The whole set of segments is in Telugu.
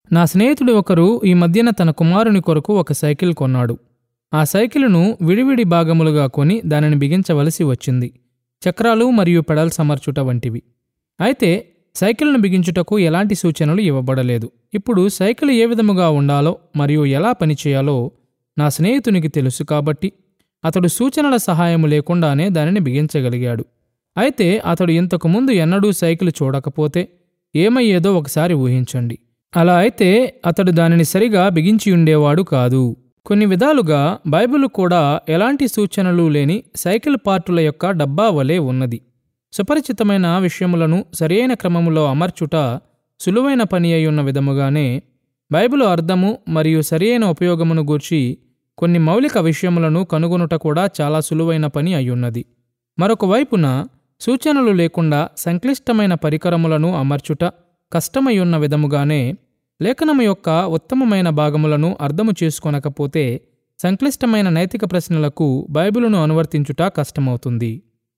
నా స్నేహితుడు ఒకరు ఈ మధ్యన తన కుమారుని కొరకు ఒక సైకిల్ కొన్నాడు ఆ సైకిలును విడివిడి భాగములుగా కొని దానిని బిగించవలసి వచ్చింది చక్రాలు మరియు పెడల్స్ అమర్చుట వంటివి అయితే సైకిల్ను బిగించుటకు ఎలాంటి సూచనలు ఇవ్వబడలేదు ఇప్పుడు సైకిల్ ఏ విధముగా ఉండాలో మరియు ఎలా పనిచేయాలో నా స్నేహితునికి తెలుసు కాబట్టి అతడు సూచనల సహాయము లేకుండానే దానిని బిగించగలిగాడు అయితే అతడు ఇంతకు ముందు ఎన్నడూ సైకిల్ చూడకపోతే ఏమయ్యేదో ఒకసారి ఊహించండి అలా అయితే అతడు దానిని సరిగా బిగించి ఉండేవాడు కాదు కొన్ని విధాలుగా బైబిల్ కూడా ఎలాంటి సూచనలు లేని సైకిల్ పార్టుల యొక్క డబ్బా వలె ఉన్నది సుపరిచితమైన విషయములను సరియైన క్రమములో అమర్చుట సులువైన పని అయ్యున్న విధముగానే బైబిల్ అర్థము మరియు సరియైన ఉపయోగమును గూర్చి కొన్ని మౌలిక విషయములను కనుగొనుట కూడా చాలా సులువైన పని అయ్యున్నది మరొక వైపున సూచనలు లేకుండా సంక్లిష్టమైన పరికరములను అమర్చుట కష్టమయ్యున్న విధముగానే లేఖనము యొక్క ఉత్తమమైన భాగములను అర్థము చేసుకొనకపోతే సంక్లిష్టమైన నైతిక ప్రశ్నలకు బైబిలును అనువర్తించుట కష్టమవుతుంది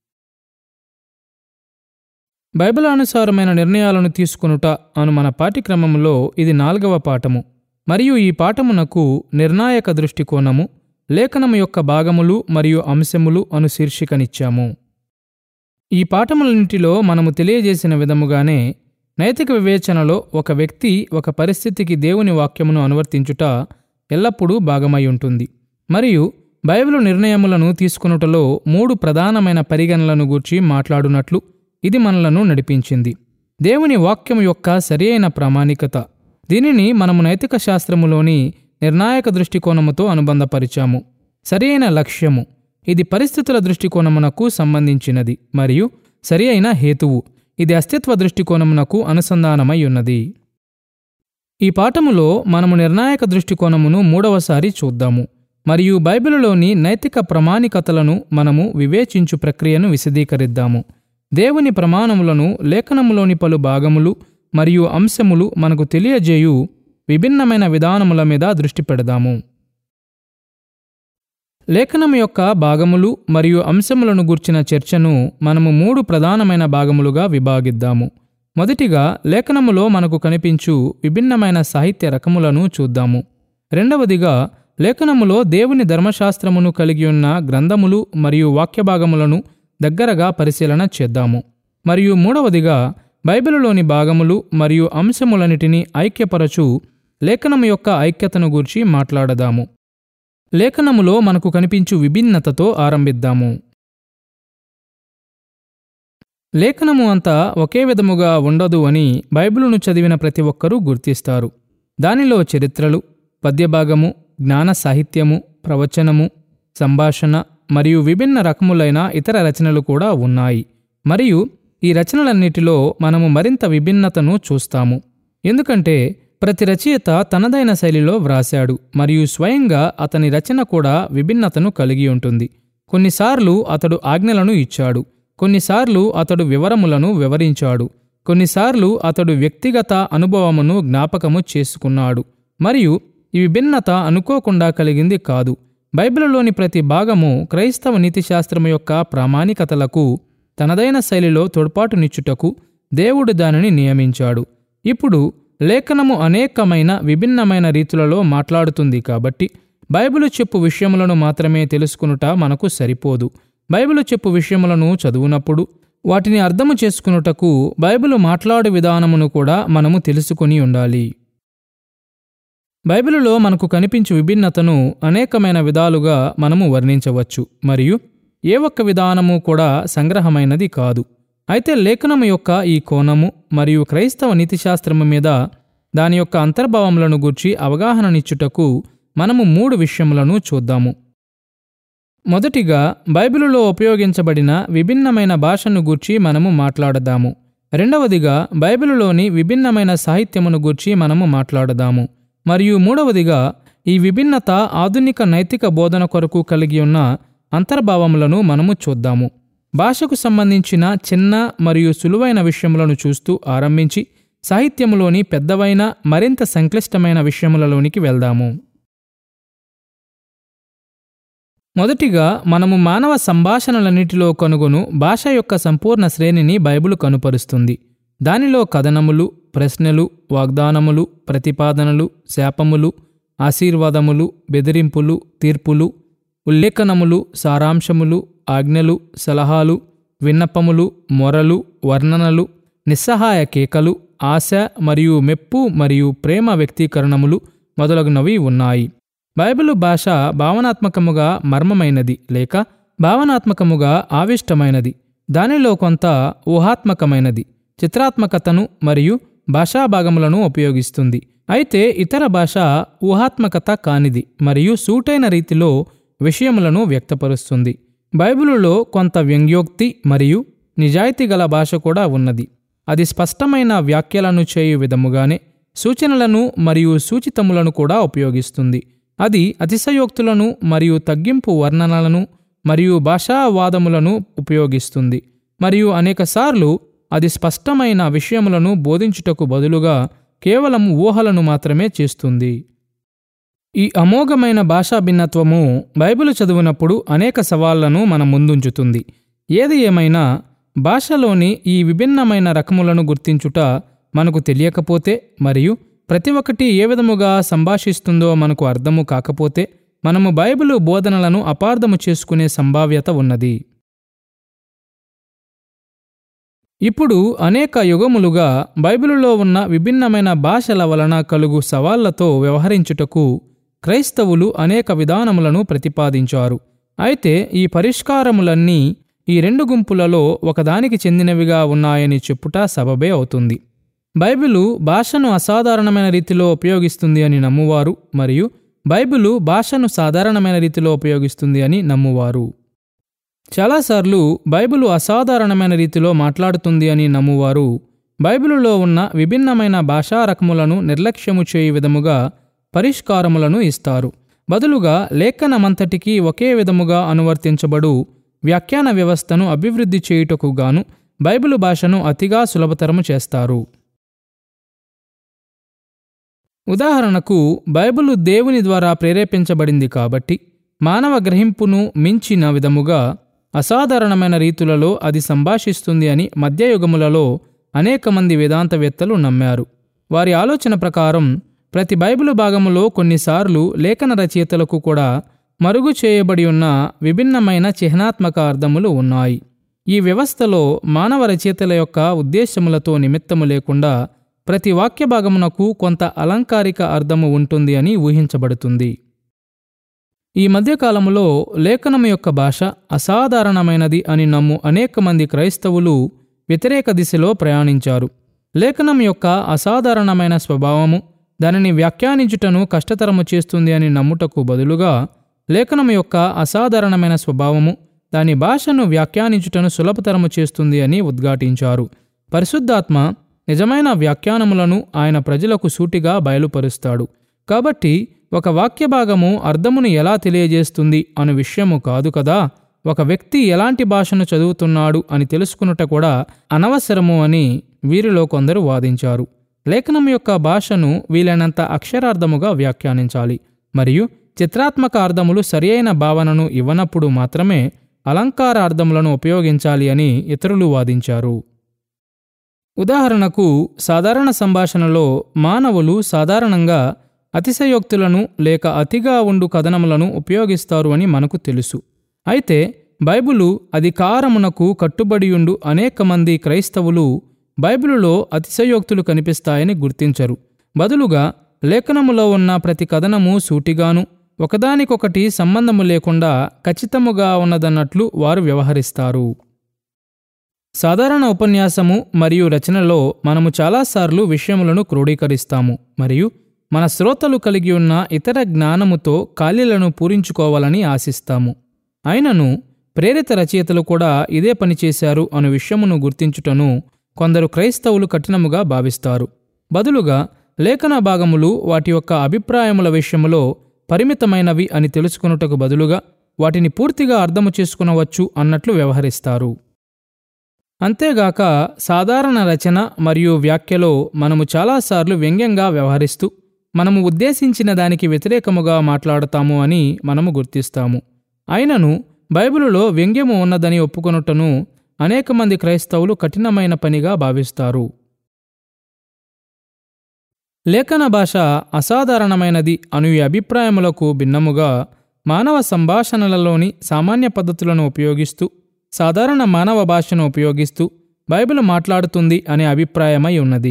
బైబిల్ అనుసారమైన నిర్ణయాలను తీసుకొనుట అను మన పాఠ్యక్రమంలో ఇది నాల్గవ పాఠము మరియు ఈ పాఠమునకు నిర్ణాయక దృష్టికోణము లేఖనము యొక్క భాగములు మరియు అంశములు అను శీర్షికనిచ్చాము ఈ పాఠములన్నింటిలో మనము తెలియజేసిన విధముగానే నైతిక వివేచనలో ఒక వ్యక్తి ఒక పరిస్థితికి దేవుని వాక్యమును అనువర్తించుట ఎల్లప్పుడూ భాగమై ఉంటుంది మరియు బైబిలు నిర్ణయములను తీసుకునుటలో మూడు ప్రధానమైన పరిగణలను గూర్చి మాట్లాడునట్లు ఇది మనలను నడిపించింది దేవుని వాక్యము యొక్క సరియైన ప్రామాణికత దీనిని మనము నైతిక శాస్త్రములోని నిర్ణాయక దృష్టికోణముతో అనుబంధపరిచాము సరియైన లక్ష్యము ఇది పరిస్థితుల దృష్టికోణమునకు సంబంధించినది మరియు సరి అయిన హేతువు ఇది అస్తిత్వ దృష్టికోణమునకు అనుసంధానమై ఉన్నది ఈ పాఠములో మనము నిర్ణాయక దృష్టికోణమును మూడవసారి చూద్దాము మరియు బైబిలులోని నైతిక ప్రామాణికతలను మనము వివేచించు ప్రక్రియను విశదీకరిద్దాము దేవుని ప్రమాణములను లేఖనములోని పలు భాగములు మరియు అంశములు మనకు తెలియజేయు విభిన్నమైన విధానముల మీద దృష్టి పెడదాము లేఖనం యొక్క భాగములు మరియు అంశములను గూర్చిన చర్చను మనము మూడు ప్రధానమైన భాగములుగా విభాగిద్దాము మొదటిగా లేఖనములో మనకు కనిపించు విభిన్నమైన సాహిత్య రకములను చూద్దాము రెండవదిగా లేఖనములో దేవుని ధర్మశాస్త్రమును కలిగి ఉన్న గ్రంథములు మరియు వాక్యభాగములను దగ్గరగా పరిశీలన చేద్దాము మరియు మూడవదిగా బైబిలులోని భాగములు మరియు అంశములన్నిటినీ ఐక్యపరచు లేఖనము యొక్క ఐక్యతను గూర్చి మాట్లాడదాము లేఖనములో మనకు కనిపించు విభిన్నతతో ఆరంభిద్దాము లేఖనము అంతా ఒకే విధముగా ఉండదు అని బైబిలును చదివిన ప్రతి ఒక్కరూ గుర్తిస్తారు దానిలో చరిత్రలు పద్యభాగము జ్ఞాన సాహిత్యము ప్రవచనము సంభాషణ మరియు విభిన్న రకములైన ఇతర రచనలు కూడా ఉన్నాయి మరియు ఈ రచనలన్నిటిలో మనము మరింత విభిన్నతను చూస్తాము ఎందుకంటే ప్రతి రచయిత తనదైన శైలిలో వ్రాశాడు మరియు స్వయంగా అతని రచన కూడా విభిన్నతను కలిగి ఉంటుంది కొన్నిసార్లు అతడు ఆజ్ఞలను ఇచ్చాడు కొన్నిసార్లు అతడు వివరములను వివరించాడు కొన్నిసార్లు అతడు వ్యక్తిగత అనుభవమును జ్ఞాపకము చేసుకున్నాడు మరియు ఈ విభిన్నత అనుకోకుండా కలిగింది కాదు బైబిలులోని ప్రతి భాగము క్రైస్తవ నీతిశాస్త్రము యొక్క ప్రామాణికతలకు తనదైన శైలిలో తోడ్పాటునిచ్చుటకు దేవుడు దానిని నియమించాడు ఇప్పుడు లేఖనము అనేకమైన విభిన్నమైన రీతులలో మాట్లాడుతుంది కాబట్టి బైబిలు చెప్పు విషయములను మాత్రమే తెలుసుకునుట మనకు సరిపోదు బైబిలు చెప్పు విషయములను చదువునప్పుడు వాటిని అర్థము చేసుకునుటకు బైబిలు మాట్లాడు విధానమును కూడా మనము తెలుసుకుని ఉండాలి బైబిలులో మనకు కనిపించు విభిన్నతను అనేకమైన విధాలుగా మనము వర్ణించవచ్చు మరియు ఏ ఒక్క విధానము కూడా సంగ్రహమైనది కాదు అయితే లేఖనము యొక్క ఈ కోణము మరియు క్రైస్తవ నీతిశాస్త్రము మీద దాని యొక్క అంతర్భావములను గూర్చి అవగాహననిచ్చుటకు మనము మూడు విషయములను చూద్దాము మొదటిగా బైబిలులో ఉపయోగించబడిన విభిన్నమైన భాషను గూర్చి మనము మాట్లాడదాము రెండవదిగా బైబిలులోని విభిన్నమైన సాహిత్యమును గూర్చి మనము మాట్లాడదాము మరియు మూడవదిగా ఈ విభిన్నత ఆధునిక నైతిక బోధన కొరకు కలిగి ఉన్న అంతర్భావములను మనము చూద్దాము భాషకు సంబంధించిన చిన్న మరియు సులువైన విషయములను చూస్తూ ఆరంభించి సాహిత్యములోని పెద్దవైన మరింత సంక్లిష్టమైన విషయములలోనికి వెళ్దాము మొదటిగా మనము మానవ సంభాషణలన్నిటిలో కనుగొను భాష యొక్క సంపూర్ణ శ్రేణిని బైబిల్ కనుపరుస్తుంది దానిలో కథనములు ప్రశ్నలు వాగ్దానములు ప్రతిపాదనలు శాపములు ఆశీర్వాదములు బెదిరింపులు తీర్పులు ఉల్లేఖనములు సారాంశములు ఆజ్ఞలు సలహాలు విన్నపములు మొరలు వర్ణనలు నిస్సహాయ కేకలు ఆశ మరియు మెప్పు మరియు ప్రేమ వ్యక్తీకరణములు మొదలగునవి ఉన్నాయి బైబిలు భాష భావనాత్మకముగా మర్మమైనది లేక భావనాత్మకముగా ఆవిష్టమైనది దానిలో కొంత ఊహాత్మకమైనది చిత్రాత్మకతను మరియు భాషా భాగములను ఉపయోగిస్తుంది అయితే ఇతర భాష ఊహాత్మకత కానిది మరియు సూటైన రీతిలో విషయములను వ్యక్తపరుస్తుంది బైబిలులో కొంత వ్యంగ్యోక్తి మరియు నిజాయితీ గల భాష కూడా ఉన్నది అది స్పష్టమైన వ్యాఖ్యలను చేయు విధముగానే సూచనలను మరియు సూచితములను కూడా ఉపయోగిస్తుంది అది అతిశయోక్తులను మరియు తగ్గింపు వర్ణనలను మరియు భాషావాదములను ఉపయోగిస్తుంది మరియు అనేకసార్లు అది స్పష్టమైన విషయములను బోధించుటకు బదులుగా కేవలం ఊహలను మాత్రమే చేస్తుంది ఈ అమోఘమైన భాషా భిన్నత్వము బైబిల్ చదివినప్పుడు అనేక సవాళ్లను మన ముందుంచుతుంది ఏది ఏమైనా భాషలోని ఈ విభిన్నమైన రకములను గుర్తించుట మనకు తెలియకపోతే మరియు ప్రతి ఒక్కటి ఏ విధముగా సంభాషిస్తుందో మనకు అర్థము కాకపోతే మనము బైబిలు బోధనలను అపార్థము చేసుకునే సంభావ్యత ఉన్నది ఇప్పుడు అనేక యుగములుగా బైబిలులో ఉన్న విభిన్నమైన భాషల వలన కలుగు సవాళ్లతో వ్యవహరించుటకు క్రైస్తవులు అనేక విధానములను ప్రతిపాదించారు అయితే ఈ పరిష్కారములన్నీ ఈ రెండు గుంపులలో ఒకదానికి చెందినవిగా ఉన్నాయని చెప్పుట సబబే అవుతుంది బైబిలు భాషను అసాధారణమైన రీతిలో ఉపయోగిస్తుంది అని నమ్మువారు మరియు బైబిలు భాషను సాధారణమైన రీతిలో ఉపయోగిస్తుంది అని నమ్మువారు చాలాసార్లు బైబిలు అసాధారణమైన రీతిలో మాట్లాడుతుంది అని నమ్మువారు బైబిలులో ఉన్న విభిన్నమైన భాషా రకములను నిర్లక్ష్యము చేయు విధముగా పరిష్కారములను ఇస్తారు బదులుగా లేఖనమంతటికీ ఒకే విధముగా అనువర్తించబడు వ్యాఖ్యాన వ్యవస్థను అభివృద్ధి చేయుటకు గాను బైబిలు భాషను అతిగా సులభతరము చేస్తారు ఉదాహరణకు బైబిలు దేవుని ద్వారా ప్రేరేపించబడింది కాబట్టి మానవ గ్రహింపును మించిన విధముగా అసాధారణమైన రీతులలో అది సంభాషిస్తుంది అని మధ్యయుగములలో అనేక మంది వేదాంతవేత్తలు నమ్మారు వారి ఆలోచన ప్రకారం ప్రతి బైబిలు భాగములో కొన్నిసార్లు లేఖన రచయితలకు కూడా మరుగు చేయబడి ఉన్న విభిన్నమైన చిహ్నాత్మక అర్థములు ఉన్నాయి ఈ వ్యవస్థలో మానవ రచయితల యొక్క ఉద్దేశములతో నిమిత్తము లేకుండా ప్రతి వాక్య భాగమునకు కొంత అలంకారిక అర్థము ఉంటుంది అని ఊహించబడుతుంది ఈ మధ్యకాలములో లేఖనము యొక్క భాష అసాధారణమైనది అని నమ్ము అనేక మంది క్రైస్తవులు వ్యతిరేక దిశలో ప్రయాణించారు లేఖనం యొక్క అసాధారణమైన స్వభావము దానిని వ్యాఖ్యానించుటను కష్టతరము చేస్తుంది అని నమ్ముటకు బదులుగా లేఖనం యొక్క అసాధారణమైన స్వభావము దాని భాషను వ్యాఖ్యానించుటను సులభతరము చేస్తుంది అని ఉద్ఘాటించారు పరిశుద్ధాత్మ నిజమైన వ్యాఖ్యానములను ఆయన ప్రజలకు సూటిగా బయలుపరుస్తాడు కాబట్టి ఒక వాక్య భాగము అర్థమును ఎలా తెలియజేస్తుంది అను విషయము కాదు కదా ఒక వ్యక్తి ఎలాంటి భాషను చదువుతున్నాడు అని తెలుసుకునుట కూడా అనవసరము అని వీరిలో కొందరు వాదించారు లేఖనం యొక్క భాషను వీలైనంత అక్షరార్థముగా వ్యాఖ్యానించాలి మరియు చిత్రాత్మక అర్థములు సరియైన భావనను ఇవ్వనప్పుడు మాత్రమే అలంకార అర్థములను ఉపయోగించాలి అని ఇతరులు వాదించారు ఉదాహరణకు సాధారణ సంభాషణలో మానవులు సాధారణంగా అతిశయోక్తులను లేక అతిగా ఉండు కథనములను ఉపయోగిస్తారు అని మనకు తెలుసు అయితే బైబిలు అధికారమునకు కట్టుబడియుండు అనేక మంది క్రైస్తవులు బైబిలులో అతిశయోక్తులు కనిపిస్తాయని గుర్తించరు బదులుగా లేఖనములో ఉన్న ప్రతి కథనము సూటిగాను ఒకదానికొకటి సంబంధము లేకుండా ఖచ్చితముగా ఉన్నదన్నట్లు వారు వ్యవహరిస్తారు సాధారణ ఉపన్యాసము మరియు రచనలో మనము చాలాసార్లు విషయములను క్రోడీకరిస్తాము మరియు మన శ్రోతలు కలిగి ఉన్న ఇతర జ్ఞానముతో ఖాళీలను పూరించుకోవాలని ఆశిస్తాము అయినను ప్రేరిత రచయితలు కూడా ఇదే పని చేశారు అను విషయమును గుర్తించుటను కొందరు క్రైస్తవులు కఠినముగా భావిస్తారు బదులుగా లేఖన భాగములు వాటి యొక్క అభిప్రాయముల విషయములో పరిమితమైనవి అని తెలుసుకొనుటకు బదులుగా వాటిని పూర్తిగా అర్థము చేసుకునవచ్చు అన్నట్లు వ్యవహరిస్తారు అంతేగాక సాధారణ రచన మరియు వ్యాఖ్యలో మనము చాలాసార్లు వ్యంగ్యంగా వ్యవహరిస్తూ మనము ఉద్దేశించిన దానికి వ్యతిరేకముగా మాట్లాడతాము అని మనము గుర్తిస్తాము అయినను బైబిలులో వ్యంగ్యము ఉన్నదని ఒప్పుకొనుటను అనేక మంది క్రైస్తవులు కఠినమైన పనిగా భావిస్తారు లేఖన భాష అసాధారణమైనది అను ఈ అభిప్రాయములకు భిన్నముగా మానవ సంభాషణలలోని సామాన్య పద్ధతులను ఉపయోగిస్తూ సాధారణ మానవ భాషను ఉపయోగిస్తూ బైబిల్ మాట్లాడుతుంది అనే అభిప్రాయమై ఉన్నది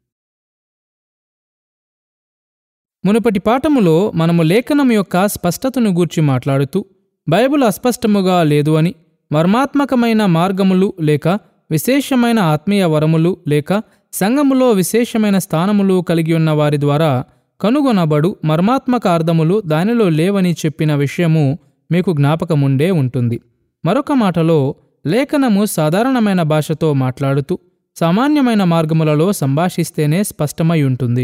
మునుపటి పాఠములో మనము లేఖనం యొక్క స్పష్టతను గూర్చి మాట్లాడుతూ బైబిల్ అస్పష్టముగా లేదు అని మర్మాత్మకమైన మార్గములు లేక విశేషమైన ఆత్మీయ వరములు లేక సంఘములో విశేషమైన స్థానములు కలిగి ఉన్న వారి ద్వారా కనుగొనబడు మర్మాత్మక అర్థములు దానిలో లేవని చెప్పిన విషయము మీకు జ్ఞాపకముండే ఉంటుంది మరొక మాటలో లేఖనము సాధారణమైన భాషతో మాట్లాడుతూ సామాన్యమైన మార్గములలో సంభాషిస్తేనే స్పష్టమై ఉంటుంది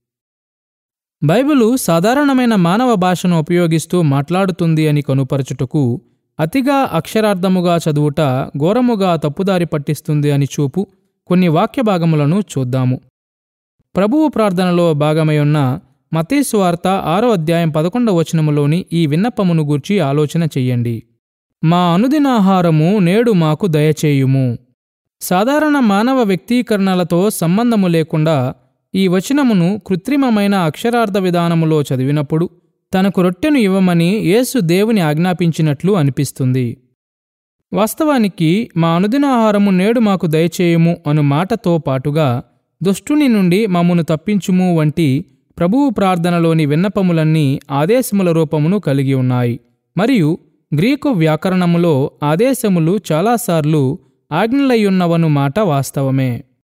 బైబిలు సాధారణమైన మానవ భాషను ఉపయోగిస్తూ మాట్లాడుతుంది అని కనుపరచుటకు అతిగా అక్షరార్థముగా చదువుట ఘోరముగా తప్పుదారి పట్టిస్తుంది అని చూపు కొన్ని వాక్య భాగములను చూద్దాము ప్రభువు ప్రార్థనలో భాగమై ఉన్న మతేసు వార్త ఆరో అధ్యాయం పదకొండవ వచనములోని ఈ విన్నపమును గూర్చి ఆలోచన చెయ్యండి మా అనుదినాహారము నేడు మాకు దయచేయుము సాధారణ మానవ వ్యక్తీకరణలతో సంబంధము లేకుండా ఈ వచనమును కృత్రిమమైన అక్షరార్థ విధానములో చదివినప్పుడు తనకు రొట్టెను ఇవ్వమని యేసు దేవుని ఆజ్ఞాపించినట్లు అనిపిస్తుంది వాస్తవానికి మా అనుదినాహారము నేడు మాకు దయచేయుము అను మాటతో పాటుగా దుష్టుని నుండి మమ్మను తప్పించుము వంటి ప్రభువు ప్రార్థనలోని విన్నపములన్నీ ఆదేశముల రూపమును కలిగి ఉన్నాయి మరియు గ్రీకు వ్యాకరణములో ఆదేశములు చాలాసార్లు ఆజ్ఞలయ్యున్నవను మాట వాస్తవమే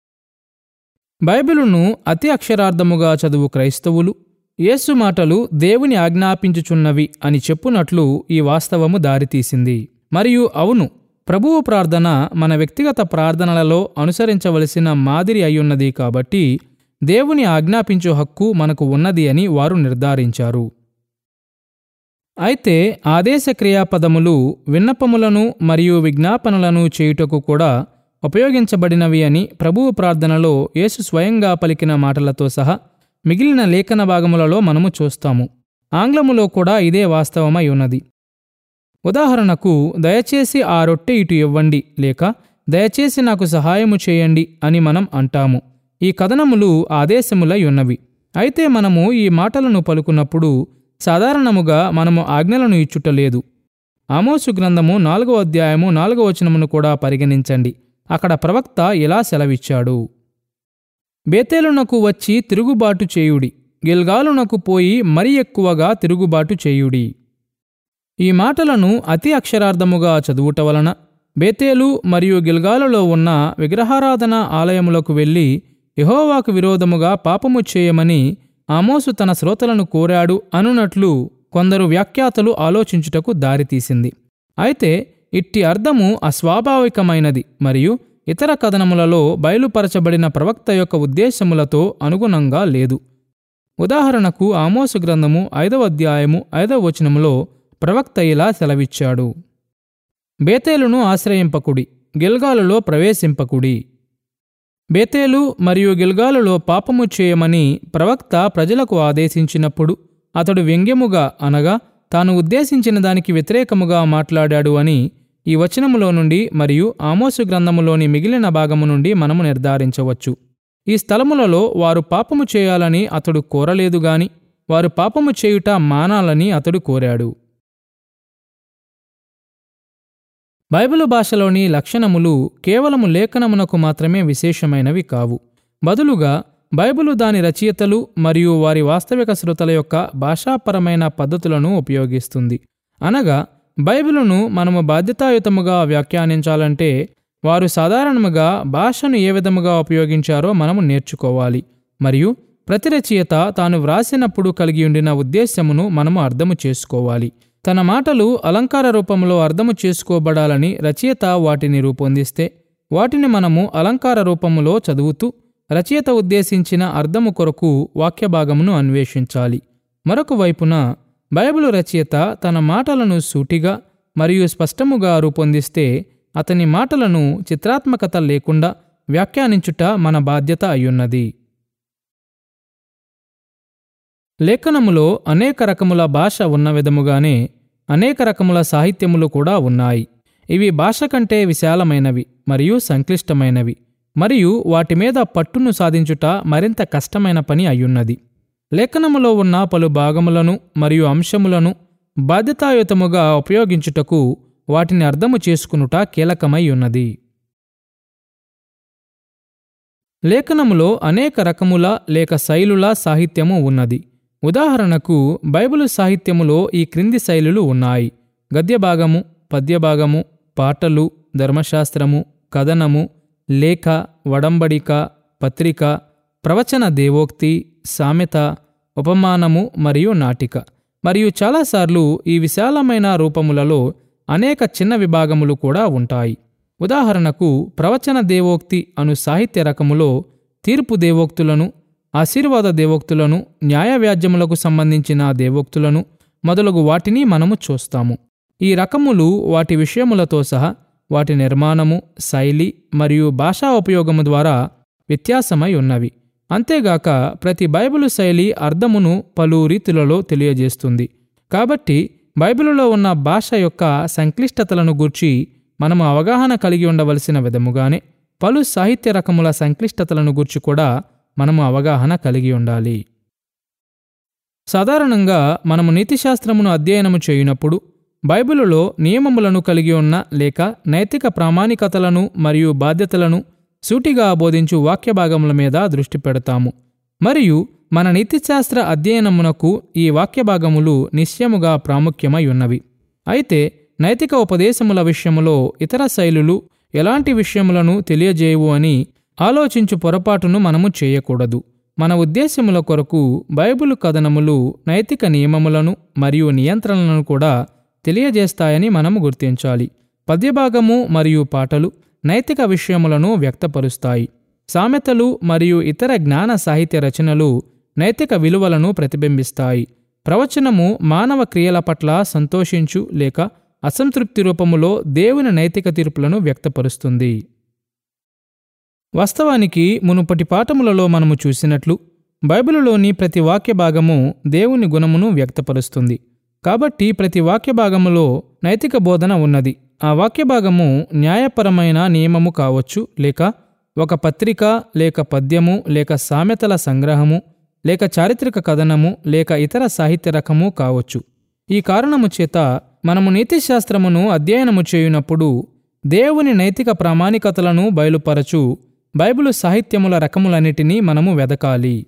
బైబిలును అతి అక్షరార్థముగా చదువు క్రైస్తవులు యేసు మాటలు దేవుని ఆజ్ఞాపించుచున్నవి అని చెప్పునట్లు ఈ వాస్తవము దారితీసింది మరియు అవును ప్రభువు ప్రార్థన మన వ్యక్తిగత ప్రార్థనలలో అనుసరించవలసిన మాదిరి అయ్యున్నది కాబట్టి దేవుని ఆజ్ఞాపించు హక్కు మనకు ఉన్నది అని వారు నిర్ధారించారు అయితే ఆదేశ క్రియాపదములు విన్నపములను మరియు విజ్ఞాపనలను చేయుటకు కూడా ఉపయోగించబడినవి అని ప్రభువు ప్రార్థనలో యేసు స్వయంగా పలికిన మాటలతో సహా మిగిలిన లేఖన భాగములలో మనము చూస్తాము ఆంగ్లములో కూడా ఇదే వాస్తవమై ఉన్నది ఉదాహరణకు దయచేసి ఆ రొట్టె ఇటు ఇవ్వండి లేక దయచేసి నాకు సహాయము చేయండి అని మనం అంటాము ఈ కథనములు ఆదేశములై ఉన్నవి అయితే మనము ఈ మాటలను పలుకున్నప్పుడు సాధారణముగా మనము ఆజ్ఞలను ఇచ్చుటలేదు ఆమోసు గ్రంథము నాలుగో అధ్యాయము నాలుగో వచనమును కూడా పరిగణించండి అక్కడ ప్రవక్త ఇలా సెలవిచ్చాడు బేతేలునకు వచ్చి తిరుగుబాటు చేయుడి గిల్గాలునకు పోయి మరి ఎక్కువగా తిరుగుబాటు చేయుడి ఈ మాటలను అతి అక్షరార్థముగా చదువుట వలన బేతేలు మరియు గిల్గాలులో ఉన్న విగ్రహారాధన ఆలయములకు వెళ్ళి యహోవాకు విరోధముగా పాపము చేయమని ఆమోసు తన శ్రోతలను కోరాడు అనునట్లు కొందరు వ్యాఖ్యాతలు ఆలోచించుటకు దారితీసింది అయితే ఇట్టి అర్థము అస్వాభావికమైనది మరియు ఇతర కథనములలో బయలుపరచబడిన ప్రవక్త యొక్క ఉద్దేశములతో అనుగుణంగా లేదు ఉదాహరణకు ఆమోసు గ్రంథము ఐదవ అధ్యాయము ఐదవ వచనములో ప్రవక్త ఇలా సెలవిచ్చాడు బేతేలును ఆశ్రయింపకుడి గిల్గాలులో ప్రవేశింపకుడి బేతేలు మరియు గిల్గాలులో పాపము చేయమని ప్రవక్త ప్రజలకు ఆదేశించినప్పుడు అతడు వ్యంగ్యముగా అనగా తాను ఉద్దేశించిన దానికి వ్యతిరేకముగా మాట్లాడాడు అని ఈ వచనములో నుండి మరియు ఆమోసు గ్రంథములోని మిగిలిన భాగము నుండి మనము నిర్ధారించవచ్చు ఈ స్థలములలో వారు పాపము చేయాలని అతడు కోరలేదు గాని వారు పాపము చేయుట మానాలని అతడు కోరాడు బైబిలు భాషలోని లక్షణములు కేవలము లేఖనమునకు మాత్రమే విశేషమైనవి కావు బదులుగా బైబిలు దాని రచయితలు మరియు వారి వాస్తవిక శ్రుతల యొక్క భాషాపరమైన పద్ధతులను ఉపయోగిస్తుంది అనగా బైబిలును మనము బాధ్యతాయుతముగా వ్యాఖ్యానించాలంటే వారు సాధారణముగా భాషను ఏ విధముగా ఉపయోగించారో మనము నేర్చుకోవాలి మరియు ప్రతి రచయిత తాను వ్రాసినప్పుడు కలిగి ఉండిన ఉద్దేశ్యమును మనము అర్థము చేసుకోవాలి తన మాటలు అలంకార రూపంలో అర్థము చేసుకోబడాలని రచయిత వాటిని రూపొందిస్తే వాటిని మనము అలంకార రూపములో చదువుతూ రచయిత ఉద్దేశించిన అర్థము కొరకు వాక్యభాగమును అన్వేషించాలి మరొక వైపున బైబిలు రచయిత తన మాటలను సూటిగా మరియు స్పష్టముగా రూపొందిస్తే అతని మాటలను చిత్రాత్మకత లేకుండా వ్యాఖ్యానించుట మన బాధ్యత అయ్యున్నది లేఖనములో అనేక రకముల భాష ఉన్న విధముగానే అనేక రకముల సాహిత్యములు కూడా ఉన్నాయి ఇవి భాష కంటే విశాలమైనవి మరియు సంక్లిష్టమైనవి మరియు వాటి మీద పట్టును సాధించుట మరింత కష్టమైన పని అయ్యున్నది లేఖనములో ఉన్న పలు భాగములను మరియు అంశములను బాధ్యతాయుతముగా ఉపయోగించుటకు వాటిని అర్థము చేసుకునుట కీలకమై ఉన్నది లేఖనములో అనేక రకముల లేక శైలుల సాహిత్యము ఉన్నది ఉదాహరణకు బైబిలు సాహిత్యములో ఈ క్రింది శైలులు ఉన్నాయి గద్యభాగము పద్యభాగము పాటలు ధర్మశాస్త్రము కథనము లేఖ వడంబడిక పత్రిక ప్రవచన దేవోక్తి సామెత ఉపమానము మరియు నాటిక మరియు చాలాసార్లు ఈ విశాలమైన రూపములలో అనేక చిన్న విభాగములు కూడా ఉంటాయి ఉదాహరణకు ప్రవచన దేవోక్తి అను సాహిత్య రకములో తీర్పు దేవోక్తులను ఆశీర్వాద దేవోక్తులను న్యాయ వ్యాజ్యములకు సంబంధించిన దేవోక్తులను మొదలగు వాటిని మనము చూస్తాము ఈ రకములు వాటి విషయములతో సహా వాటి నిర్మాణము శైలి మరియు భాషా ఉపయోగము ద్వారా వ్యత్యాసమై ఉన్నవి అంతేగాక ప్రతి బైబిలు శైలి అర్థమును పలు రీతులలో తెలియజేస్తుంది కాబట్టి బైబిలులో ఉన్న భాష యొక్క సంక్లిష్టతలను గూర్చి మనము అవగాహన కలిగి ఉండవలసిన విధముగానే పలు సాహిత్య రకముల సంక్లిష్టతలను గూర్చి కూడా మనము అవగాహన కలిగి ఉండాలి సాధారణంగా మనము నీతిశాస్త్రమును అధ్యయనము చేయునప్పుడు బైబిలులో నియమములను కలిగి ఉన్న లేక నైతిక ప్రామాణికతలను మరియు బాధ్యతలను సూటిగా బోధించు వాక్య భాగముల మీద దృష్టి పెడతాము మరియు మన నీతిశాస్త్ర అధ్యయనమునకు ఈ వాక్య భాగములు నిశ్చయముగా ప్రాముఖ్యమై ఉన్నవి అయితే నైతిక ఉపదేశముల విషయములో ఇతర శైలులు ఎలాంటి విషయములను తెలియజేయవు అని ఆలోచించు పొరపాటును మనము చేయకూడదు మన ఉద్దేశముల కొరకు బైబిలు కథనములు నైతిక నియమములను మరియు నియంత్రణలను కూడా తెలియజేస్తాయని మనము గుర్తించాలి పద్యభాగము మరియు పాటలు నైతిక విషయములను వ్యక్తపరుస్తాయి సామెతలు మరియు ఇతర జ్ఞాన సాహిత్య రచనలు నైతిక విలువలను ప్రతిబింబిస్తాయి ప్రవచనము మానవ క్రియల పట్ల సంతోషించు లేక అసంతృప్తి రూపములో దేవుని నైతిక తీర్పులను వ్యక్తపరుస్తుంది వాస్తవానికి మునుపటి పాఠములలో మనము చూసినట్లు బైబిలులోని ప్రతి వాక్య భాగము దేవుని గుణమును వ్యక్తపరుస్తుంది కాబట్టి ప్రతి వాక్య భాగములో నైతిక బోధన ఉన్నది ఆ వాక్య భాగము న్యాయపరమైన నియమము కావచ్చు లేక ఒక పత్రిక లేక పద్యము లేక సామెతల సంగ్రహము లేక చారిత్రక కథనము లేక ఇతర సాహిత్య రకము కావచ్చు ఈ కారణము చేత మనము నీతిశాస్త్రమును అధ్యయనము చేయునప్పుడు దేవుని నైతిక ప్రామాణికతలను బయలుపరచు బైబిలు సాహిత్యముల రకములన్నిటినీ మనము వెదకాలి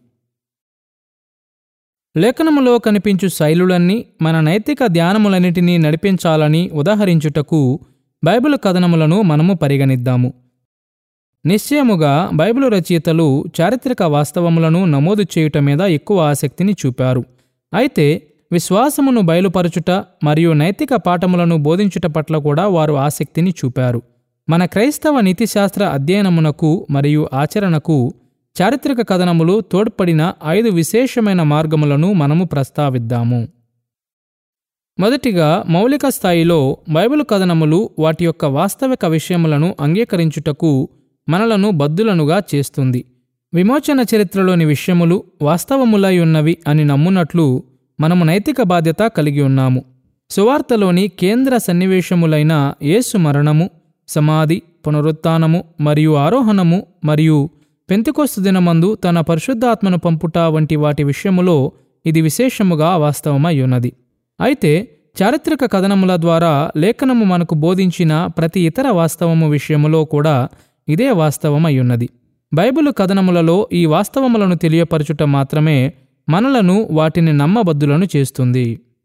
లేఖనములో కనిపించు శైలులన్నీ మన నైతిక ధ్యానములన్నిటినీ నడిపించాలని ఉదాహరించుటకు బైబిల్ కథనములను మనము పరిగణిద్దాము నిశ్చయముగా బైబిలు రచయితలు చారిత్రక వాస్తవములను నమోదు చేయుట మీద ఎక్కువ ఆసక్తిని చూపారు అయితే విశ్వాసమును బయలుపరచుట మరియు నైతిక పాఠములను బోధించుట పట్ల కూడా వారు ఆసక్తిని చూపారు మన క్రైస్తవ నీతిశాస్త్ర అధ్యయనమునకు మరియు ఆచరణకు చారిత్రక కథనములు తోడ్పడిన ఐదు విశేషమైన మార్గములను మనము ప్రస్తావిద్దాము మొదటిగా మౌలిక స్థాయిలో బైబిల్ కథనములు వాటి యొక్క వాస్తవిక విషయములను అంగీకరించుటకు మనలను బద్దులనుగా చేస్తుంది విమోచన చరిత్రలోని విషయములు వాస్తవములై ఉన్నవి అని నమ్మునట్లు మనము నైతిక బాధ్యత కలిగి ఉన్నాము సువార్తలోని కేంద్ర సన్నివేశములైన యేసు మరణము సమాధి పునరుత్థానము మరియు ఆరోహణము మరియు పెంతికొస్తు దినమందు తన పరిశుద్ధాత్మను పంపుట వంటి వాటి విషయములో ఇది విశేషముగా వాస్తవమై ఉన్నది అయితే చారిత్రక కథనముల ద్వారా లేఖనము మనకు బోధించిన ప్రతి ఇతర వాస్తవము విషయములో కూడా ఇదే వాస్తవమై ఉన్నది బైబిలు కథనములలో ఈ వాస్తవములను తెలియపరచుట మాత్రమే మనలను వాటిని నమ్మబద్దులను చేస్తుంది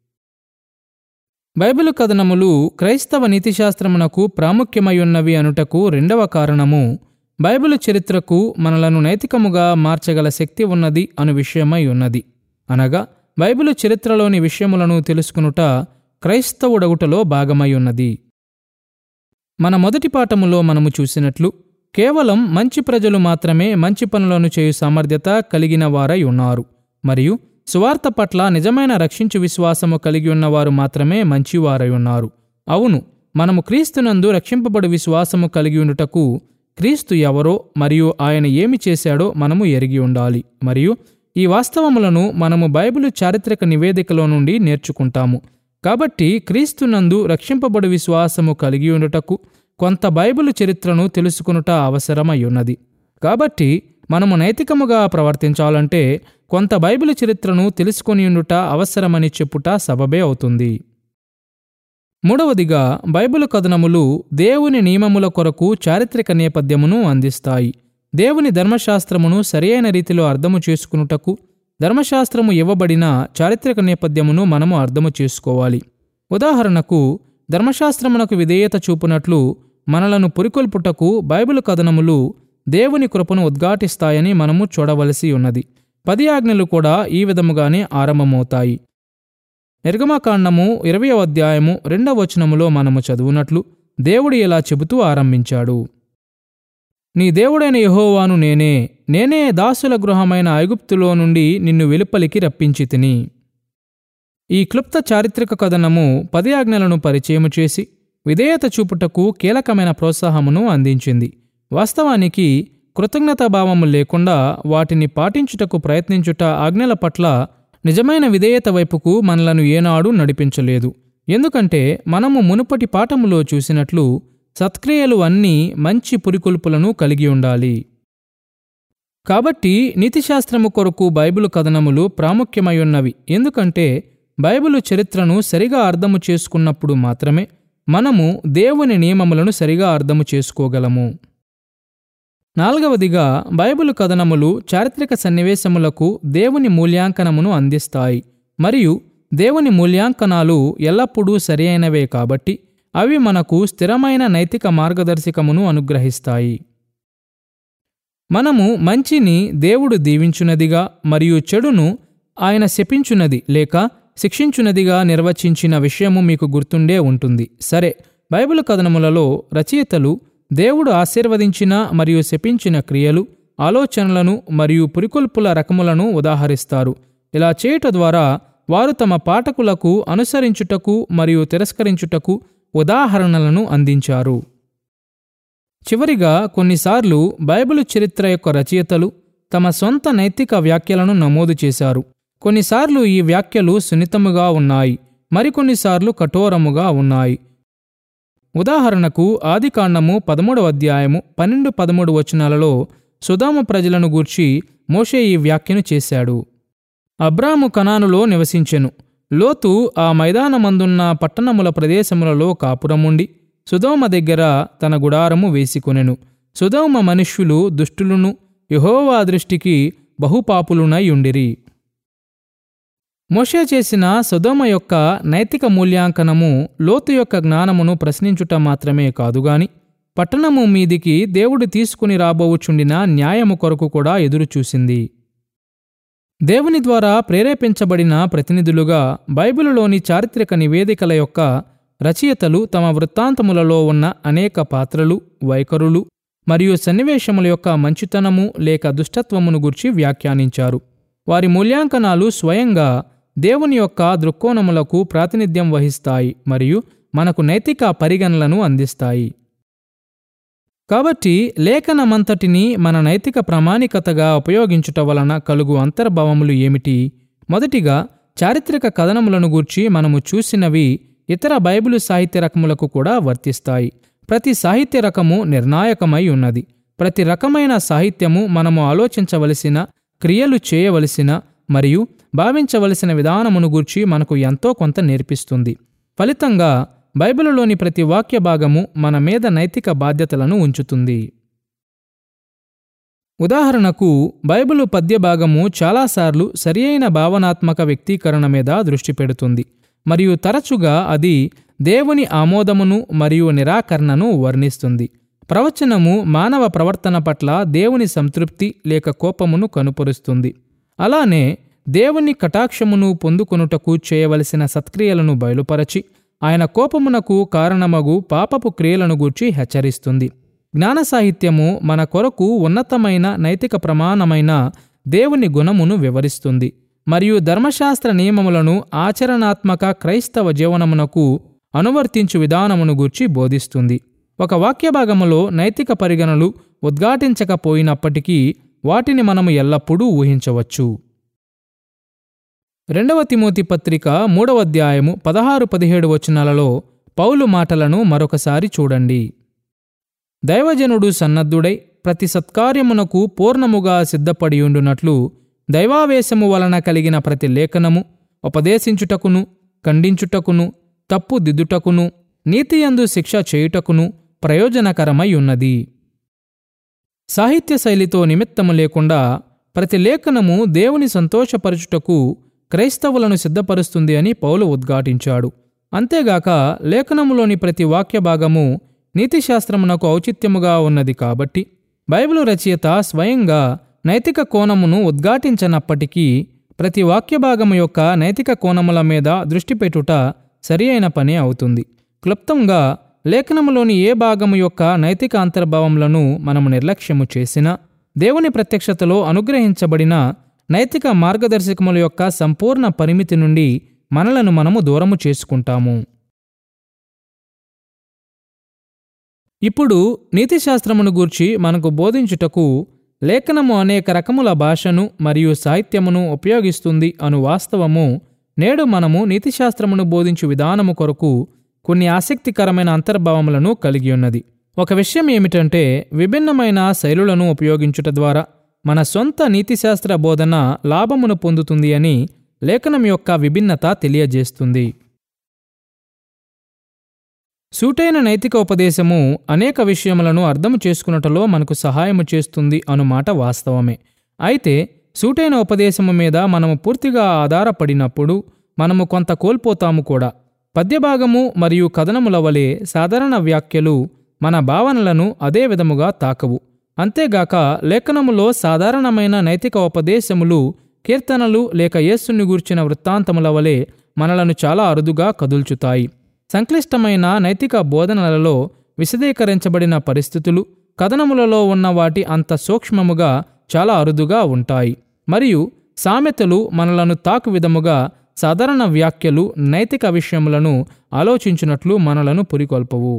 బైబిలు కథనములు క్రైస్తవ నీతిశాస్త్రమునకు ప్రాముఖ్యమయ్యున్నవి అనుటకు రెండవ కారణము బైబిలు చరిత్రకు మనలను నైతికముగా మార్చగల శక్తి ఉన్నది అను విషయమై ఉన్నది అనగా బైబిలు చరిత్రలోని విషయములను తెలుసుకునుట క్రైస్తవుడగుటలో భాగమై ఉన్నది మన మొదటి పాఠములో మనము చూసినట్లు కేవలం మంచి ప్రజలు మాత్రమే మంచి పనులను చేయు సామర్థ్యత కలిగిన వారై ఉన్నారు మరియు సువార్త పట్ల నిజమైన రక్షించు విశ్వాసము కలిగి ఉన్నవారు మాత్రమే మంచివారై ఉన్నారు అవును మనము క్రీస్తునందు రక్షింపబడు విశ్వాసము కలిగి ఉండుటకు క్రీస్తు ఎవరో మరియు ఆయన ఏమి చేశాడో మనము ఎరిగి ఉండాలి మరియు ఈ వాస్తవములను మనము బైబిలు చారిత్రక నివేదికలో నుండి నేర్చుకుంటాము కాబట్టి క్రీస్తునందు రక్షింపబడు విశ్వాసము కలిగి ఉండుటకు కొంత బైబిలు చరిత్రను తెలుసుకునుట అవసరమై ఉన్నది కాబట్టి మనము నైతికముగా ప్రవర్తించాలంటే కొంత బైబిల్ చరిత్రను తెలుసుకొని ఉండుట అవసరమని చెప్పుట సబబే అవుతుంది మూడవదిగా బైబిల్ కథనములు దేవుని నియమముల కొరకు చారిత్రక నేపథ్యమును అందిస్తాయి దేవుని ధర్మశాస్త్రమును సరియైన రీతిలో అర్థము చేసుకునుటకు ధర్మశాస్త్రము ఇవ్వబడిన చారిత్రక నేపథ్యమును మనము అర్థము చేసుకోవాలి ఉదాహరణకు ధర్మశాస్త్రమునకు విధేయత చూపునట్లు మనలను పురికొల్పుటకు బైబిల్ కథనములు దేవుని కృపను ఉద్ఘాటిస్తాయని మనము చూడవలసి ఉన్నది పది ఆజ్ఞలు కూడా ఈ విధముగానే ఆరంభమవుతాయి నిర్గమకాండము ఇరవయ అధ్యాయము రెండవ వచనములో మనము చదువునట్లు దేవుడు ఇలా చెబుతూ ఆరంభించాడు నీ దేవుడైన యెహోవాను నేనే నేనే దాసుల గృహమైన ఐగుప్తులో నుండి నిన్ను వెలుపలికి రప్పించి తిని ఈ క్లుప్త చారిత్రక కథనము పది ఆజ్ఞలను పరిచయము చేసి విధేయత చూపుటకు కీలకమైన ప్రోత్సాహమును అందించింది వాస్తవానికి కృతజ్ఞతాభావము లేకుండా వాటిని పాటించుటకు ప్రయత్నించుట ఆజ్ఞల పట్ల నిజమైన విధేయత వైపుకు మనలను ఏనాడు నడిపించలేదు ఎందుకంటే మనము మునుపటి పాఠములో చూసినట్లు సత్క్రియలు అన్నీ మంచి పురికొల్పులను కలిగి ఉండాలి కాబట్టి నీతిశాస్త్రము కొరకు బైబిలు కథనములు ప్రాముఖ్యమయ్యున్నవి ఎందుకంటే బైబిలు చరిత్రను సరిగా అర్థము చేసుకున్నప్పుడు మాత్రమే మనము దేవుని నియమములను సరిగా అర్థము చేసుకోగలము నాలుగవదిగా బైబిలు కథనములు చారిత్రక సన్నివేశములకు దేవుని మూల్యాంకనమును అందిస్తాయి మరియు దేవుని మూల్యాంకనాలు ఎల్లప్పుడూ సరియైనవే కాబట్టి అవి మనకు స్థిరమైన నైతిక మార్గదర్శకమును అనుగ్రహిస్తాయి మనము మంచిని దేవుడు దీవించునదిగా మరియు చెడును ఆయన శపించునది లేక శిక్షించునదిగా నిర్వచించిన విషయము మీకు గుర్తుండే ఉంటుంది సరే బైబిల్ కథనములలో రచయితలు దేవుడు ఆశీర్వదించిన మరియు శపించిన క్రియలు ఆలోచనలను మరియు పురికొల్పుల రకములను ఉదాహరిస్తారు ఇలా చేయుట ద్వారా వారు తమ పాఠకులకు అనుసరించుటకు మరియు తిరస్కరించుటకు ఉదాహరణలను అందించారు చివరిగా కొన్నిసార్లు బైబిలు చరిత్ర యొక్క రచయితలు తమ సొంత నైతిక వ్యాఖ్యలను నమోదు చేశారు కొన్నిసార్లు ఈ వ్యాఖ్యలు సున్నితముగా ఉన్నాయి మరికొన్నిసార్లు కఠోరముగా ఉన్నాయి ఉదాహరణకు ఆదికాండము పదమూడవ అధ్యాయము పన్నెండు పదమూడు వచనాలలో సుధామ ప్రజలను గూర్చి మోషే ఈ వ్యాఖ్యను చేశాడు అబ్రాము కనానులో నివసించెను లోతు ఆ మైదానమందున్న పట్టణముల ప్రదేశములలో కాపురముండి సుధోమ దగ్గర తన గుడారము వేసికొనెను సుధోమ మనుష్యులు దుష్టులును యహోవా దృష్టికి బహుపాపులునై ఉండిరి మోషే చేసిన సుధోమ యొక్క నైతిక మూల్యాంకనము లోతు యొక్క జ్ఞానమును ప్రశ్నించుట మాత్రమే కాదుగాని పట్టణము మీదికి దేవుడు తీసుకుని రాబోవుచుండిన న్యాయము కొరకు కూడా ఎదురుచూసింది దేవుని ద్వారా ప్రేరేపించబడిన ప్రతినిధులుగా బైబిలులోని చారిత్రక నివేదికల యొక్క రచయితలు తమ వృత్తాంతములలో ఉన్న అనేక పాత్రలు వైఖరులు మరియు సన్నివేశముల యొక్క మంచితనము లేక దుష్టత్వమును గురించి వ్యాఖ్యానించారు వారి మూల్యాంకనాలు స్వయంగా దేవుని యొక్క దృక్కోణములకు ప్రాతినిధ్యం వహిస్తాయి మరియు మనకు నైతిక పరిగణలను అందిస్తాయి కాబట్టి లేఖనమంతటిని మన నైతిక ప్రామాణికతగా ఉపయోగించుట వలన కలుగు అంతర్భావములు ఏమిటి మొదటిగా చారిత్రక కథనములను గూర్చి మనము చూసినవి ఇతర బైబిలు సాహిత్య రకములకు కూడా వర్తిస్తాయి ప్రతి సాహిత్య రకము నిర్ణాయకమై ఉన్నది ప్రతి రకమైన సాహిత్యము మనము ఆలోచించవలసిన క్రియలు చేయవలసిన మరియు భావించవలసిన విధానమును గూర్చి మనకు ఎంతో కొంత నేర్పిస్తుంది ఫలితంగా బైబిలులోని ప్రతి వాక్య భాగము మన మీద నైతిక బాధ్యతలను ఉంచుతుంది ఉదాహరణకు బైబిలు పద్య భాగము చాలాసార్లు సరియైన భావనాత్మక వ్యక్తీకరణ మీద దృష్టి పెడుతుంది మరియు తరచుగా అది దేవుని ఆమోదమును మరియు నిరాకరణను వర్ణిస్తుంది ప్రవచనము మానవ ప్రవర్తన పట్ల దేవుని సంతృప్తి లేక కోపమును కనుపరుస్తుంది అలానే దేవుని కటాక్షమును పొందుకొనుటకు చేయవలసిన సత్క్రియలను బయలుపరచి ఆయన కోపమునకు కారణమగు పాపపు క్రియలను గూర్చి హెచ్చరిస్తుంది జ్ఞాన సాహిత్యము మన కొరకు ఉన్నతమైన నైతిక ప్రమాణమైన దేవుని గుణమును వివరిస్తుంది మరియు ధర్మశాస్త్ర నియమములను ఆచరణాత్మక క్రైస్తవ జీవనమునకు అనువర్తించు విధానమును గూర్చి బోధిస్తుంది ఒక వాక్యభాగములో నైతిక పరిగణలు ఉద్ఘాటించకపోయినప్పటికీ వాటిని మనము ఎల్లప్పుడూ ఊహించవచ్చు రెండవ తిమోతి పత్రిక మూడవ అధ్యాయము పదహారు పదిహేడు వచనాలలో పౌలు మాటలను మరొకసారి చూడండి దైవజనుడు సన్నద్ధుడై ప్రతి సత్కార్యమునకు పూర్ణముగా సిద్ధపడి ఉండునట్లు దైవావేశము వలన కలిగిన ప్రతి లేఖనము ఉపదేశించుటకును ఖండించుటకును తప్పు దిద్దుటకును నీతియందు శిక్ష చేయుటకును ప్రయోజనకరమై ఉన్నది సాహిత్య శైలితో నిమిత్తము లేకుండా ప్రతి లేఖనము దేవుని సంతోషపరచుటకు క్రైస్తవులను సిద్ధపరుస్తుంది అని పౌలు ఉద్ఘాటించాడు అంతేగాక లేఖనములోని ప్రతి వాక్య భాగము నీతిశాస్త్రమునకు ఔచిత్యముగా ఉన్నది కాబట్టి బైబిలు రచయిత స్వయంగా నైతిక కోణమును ఉద్ఘాటించనప్పటికీ ప్రతి వాక్య భాగము యొక్క నైతిక కోణముల మీద దృష్టి పెట్టుట సరి అయిన పనే అవుతుంది క్లుప్తంగా లేఖనములోని ఏ భాగము యొక్క నైతిక అంతర్భావములను మనము నిర్లక్ష్యము చేసినా దేవుని ప్రత్యక్షతలో అనుగ్రహించబడిన నైతిక మార్గదర్శకముల యొక్క సంపూర్ణ పరిమితి నుండి మనలను మనము దూరము చేసుకుంటాము ఇప్పుడు నీతిశాస్త్రమును గూర్చి మనకు బోధించుటకు లేఖనము అనేక రకముల భాషను మరియు సాహిత్యమును ఉపయోగిస్తుంది అను వాస్తవము నేడు మనము నీతిశాస్త్రమును బోధించు విధానము కొరకు కొన్ని ఆసక్తికరమైన అంతర్భావములను కలిగి ఉన్నది ఒక విషయం ఏమిటంటే విభిన్నమైన శైలులను ఉపయోగించుట ద్వారా మన సొంత నీతిశాస్త్ర బోధన లాభమును పొందుతుంది అని లేఖనం యొక్క విభిన్నత తెలియజేస్తుంది సూటైన నైతిక ఉపదేశము అనేక విషయములను అర్థం చేసుకున్నటలో మనకు సహాయము చేస్తుంది అనుమాట వాస్తవమే అయితే సూటైన ఉపదేశము మీద మనము పూర్తిగా ఆధారపడినప్పుడు మనము కొంత కోల్పోతాము కూడా పద్యభాగము మరియు కథనముల వలె సాధారణ వ్యాఖ్యలు మన భావనలను అదే విధముగా తాకవు అంతేగాక లేఖనములో సాధారణమైన నైతిక ఉపదేశములు కీర్తనలు లేక యేసుని గూర్చిన వృత్తాంతముల వలె మనలను చాలా అరుదుగా కదుల్చుతాయి సంక్లిష్టమైన నైతిక బోధనలలో విశదీకరించబడిన పరిస్థితులు కథనములలో ఉన్న వాటి అంత సూక్ష్మముగా చాలా అరుదుగా ఉంటాయి మరియు సామెతలు మనలను తాకు విధముగా సాధారణ వ్యాఖ్యలు నైతిక విషయములను ఆలోచించినట్లు మనలను పురికొల్పవు